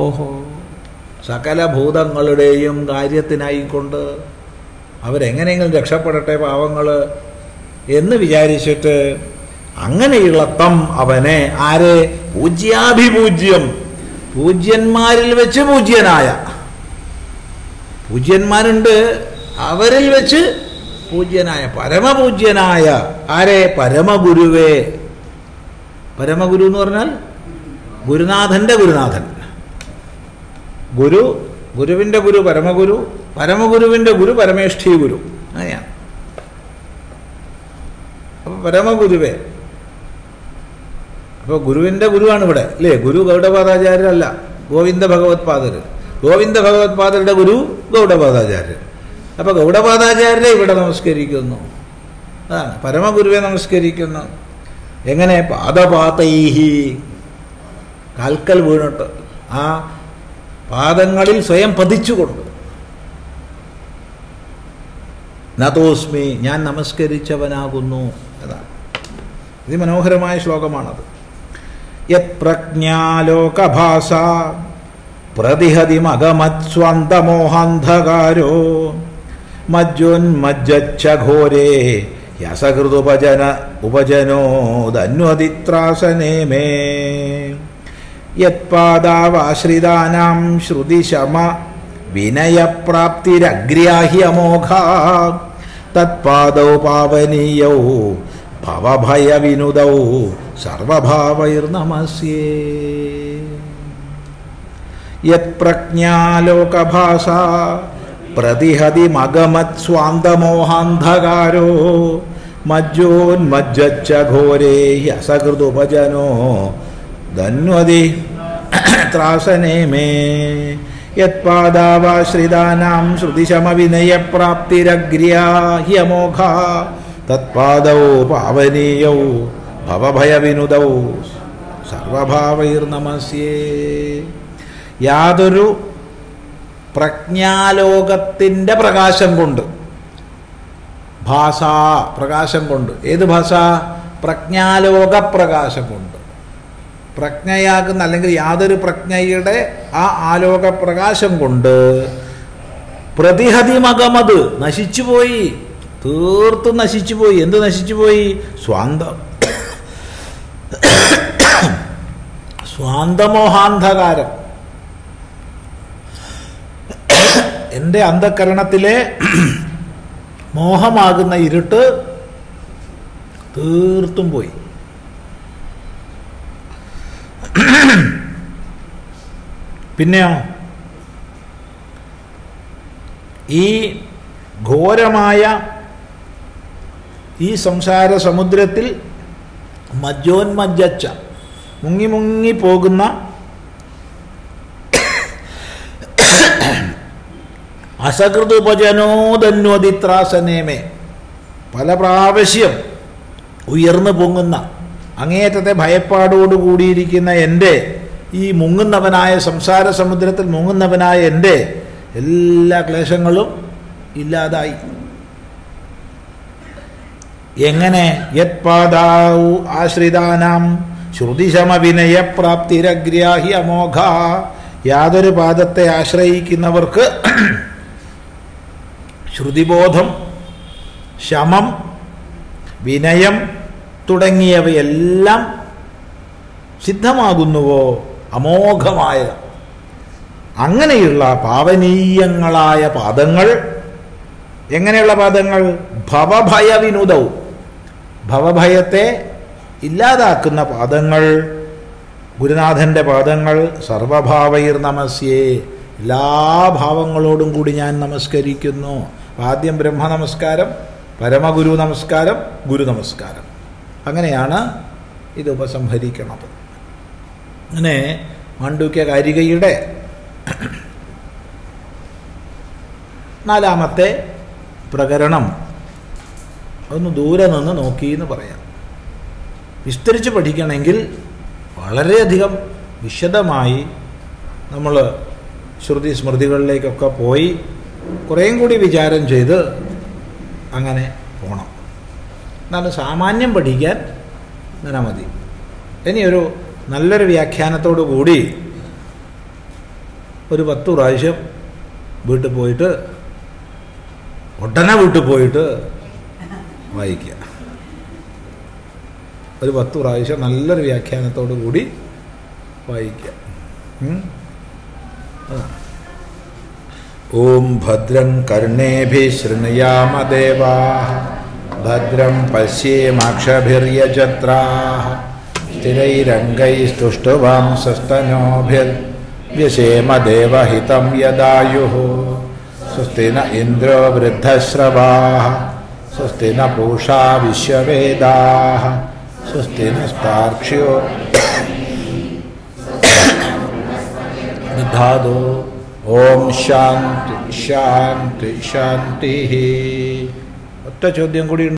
സകല ഭൂതങ്ങളുടെയും കാര്യത്തിനായിക്കൊണ്ട് അവരെങ്ങനെയെങ്കിലും രക്ഷപ്പെടട്ടെ പാവങ്ങൾ എന്ന് വിചാരിച്ചിട്ട് അങ്ങനെയുള്ള തം അവനെ ആരെ പൂജ്യാഭിപൂജ്യം പൂജ്യന്മാരിൽ വെച്ച് പൂജ്യനായ പൂജ്യന്മാരുണ്ട് അവരിൽ വെച്ച് പൂജ്യനായ പരമപൂജ്യനായ ആരെ പരമഗുരുവേ പരമഗുരു എന്ന് പറഞ്ഞാൽ ഗുരുനാഥന്റെ ഗുരുനാഥൻ ഗുരു ഗുരുവിൻ്റെ ഗുരു പരമഗുരു പരമഗുരുവിൻ്റെ ഗുരു പരമേഷ്ഠി ഗുരു അങ്ങനെയാണ് അപ്പൊ പരമഗുരുവേ അപ്പോൾ ഗുരുവിൻ്റെ ഗുരുവാണ് ഇവിടെ അല്ലേ ഗുരു ഗൗഡപാദാചാര്യരല്ല ഗോവിന്ദ ഭഗവത് പാദർ ഗോവിന്ദ ഭഗവത് പാദരുടെ ഗുരു ഗൗഡപാദാചാര്യർ അപ്പോൾ ഗൗഡപാദാചാര്യരെ ഇവിടെ നമസ്കരിക്കുന്നു അതാണ് പരമഗുരുവെ നമസ്കരിക്കുന്നു എങ്ങനെ പാദപാതൈഹി കാൽക്കൽ വീണിട്ട് ആ പാദങ്ങളിൽ സ്വയം പതിച്ചുകൊണ്ട് നതോസ്മി ഞാൻ നമസ്കരിച്ചവനാകുന്നു അതാണ് അതിമനോഹരമായ ശ്ലോകമാണത് യത് പ്രജ്ഞാലോകഭാസ പ്രതിഹതി മകമത്സ്വന്തമോഹാന്ധകാരോ മജ്ജോന്മജ്ജഘോരേ യസകൃതുപജന ഉപജനോദന്വതിത്രാസനേ മേ യത്പാദാവാശ്രിതാനാം ശ്രുതിശമ വിനയപ്രാപ്തിരഗ്രാഹ്യമോഘ തത്പാദൗ പാവനീയൗ ഭവഭയവിനുദൗ സർവഭാവൈർനമസ്യേ യത്പ്രജ്ഞാലോകഭാഷ പ്രതിഹതി മഗമത് സ്വാന്തമോഹാന്ധകാരോ മജ്ജോന്മജ്ജ ഘോരേ അസകൃതുപജനോ ധന്വതി ത്രാസനേ മേ യത്പാദാവാശ്രിതാനാം ശ്രുതിശമവിനയപ്രാപ്തിരഗ്ര്യാഹ്യമോഘ തത്പാദൗ പാവനീയൗ ഭവഭയവിനുദൗ സർവഭാവൈർനമസ്യേ യാതൊരു പ്രജ്ഞാലോകത്തിൻ്റെ പ്രകാശം കൊണ്ട് ഭാഷ പ്രകാശം കൊണ്ട് ഏത് ഭാഷ പ്രജ്ഞാലോക പ്രകാശം കൊണ്ട് പ്രജ്ഞയാകുന്ന അല്ലെങ്കിൽ യാതൊരു പ്രജ്ഞയുടെ ആ ആലോക പ്രകാശം കൊണ്ട് പ്രതിഹതിമകമത് നശിച്ചുപോയി തീർത്തും നശിച്ചുപോയി എന്ത് നശിച്ചുപോയി സ്വാന്തം സ്വാന്തമോഹാന്ധകാരം എൻ്റെ അന്ധകരണത്തിലെ മോഹമാകുന്ന ഇരുട്ട് തീർത്തും പോയി പിന്നെയോ ഈ ഘോരമായ ഈ സംസാര സമുദ്രത്തിൽ മജ്ജോന്മജ്ജച്ച മുങ്ങി മുങ്ങി പോകുന്ന അസകൃതുപജനോദന്വതിത്രാസനേമേ പല പ്രാവശ്യം ഉയർന്നു പൊങ്ങുന്ന അങ്ങേയറ്റത്തെ ഭയപ്പാടോട് കൂടിയിരിക്കുന്ന എൻ്റെ ഈ മുങ്ങുന്നവനായ സംസാര സമുദ്രത്തിൽ മുങ്ങുന്നവനായ എൻ്റെ എല്ലാ ക്ലേശങ്ങളും ഇല്ലാതായി എങ്ങനെ യത്പാദാവു ആശ്രിതാനാം ശ്രുതിശമവിനയപ്രാപ്തിരഗ്രാഹി അമോഘ യാതൊരു പാദത്തെ ആശ്രയിക്കുന്നവർക്ക് ശ്രുതിബോധം ശമം വിനയം തുടങ്ങിയവയെല്ലാം സിദ്ധമാകുന്നുവോ അമോഘമായ അങ്ങനെയുള്ള പാവനീയങ്ങളായ പാദങ്ങൾ എങ്ങനെയുള്ള പാദങ്ങൾ ഭവഭയവിനുദവും ഭവഭയത്തെ ഇല്ലാതാക്കുന്ന പാദങ്ങൾ ഗുരുനാഥൻ്റെ പാദങ്ങൾ സർവഭാവൈർ നമസ്യേ എല്ലാ ഭാവങ്ങളോടും കൂടി ഞാൻ നമസ്കരിക്കുന്നു ആദ്യം ബ്രഹ്മ നമസ്കാരം പരമഗുരു നമസ്കാരം ഗുരു നമസ്കാരം അങ്ങനെയാണ് ഇത് ഉപസംഹരിക്കുന്നത് അങ്ങനെ മാണ്ഡൂക്യ കാരികയുടെ നാലാമത്തെ പ്രകരണം ഒന്ന് ദൂരെ നിന്ന് നോക്കി എന്ന് പറയാം വിസ്തരിച്ച് പഠിക്കണമെങ്കിൽ വളരെയധികം വിശദമായി നമ്മൾ ശ്രുതി സ്മൃതികളിലേക്കൊക്കെ പോയി കുറേയും കൂടി വിചാരം ചെയ്ത് അങ്ങനെ പോകണം എന്നാലും സാമാന്യം പഠിക്കാൻ അങ്ങനെ മതി ഇനി ഒരു നല്ലൊരു വ്യാഖ്യാനത്തോടു കൂടി ഒരു പത്ത് പ്രാവശ്യം വീട്ടിൽ പോയിട്ട് ഉടനെ വീട്ടിൽ പോയിട്ട് വായിക്കുക ഒരു പത്ത് പ്രാവശ്യം നല്ലൊരു വ്യാഖ്യാനത്തോടു കൂടി വായിക്കുക ഉം? അതാണ്. ഓം ഭദ്രം കർണേഭിः ശൃണുയാമദേവാः ഭദ്രം പശ്യേമാക്ഷഭിര്യജത്രാः स्थिरैरङ्गैस्तुष्टुवांसस्तनोभिर्व्यसेमदेवहितं यदायुः स्वस्ति न इन्द्रो वृद्धश्रवाः स्वस्ति न पूषा विश्ववेदाः स्वस्ति नस्तार्क्ष्यो दधातु ഓം ശാന്തി ശാന്തി ശാന്തി ഒറ്റ ചോദ്യം കൂടി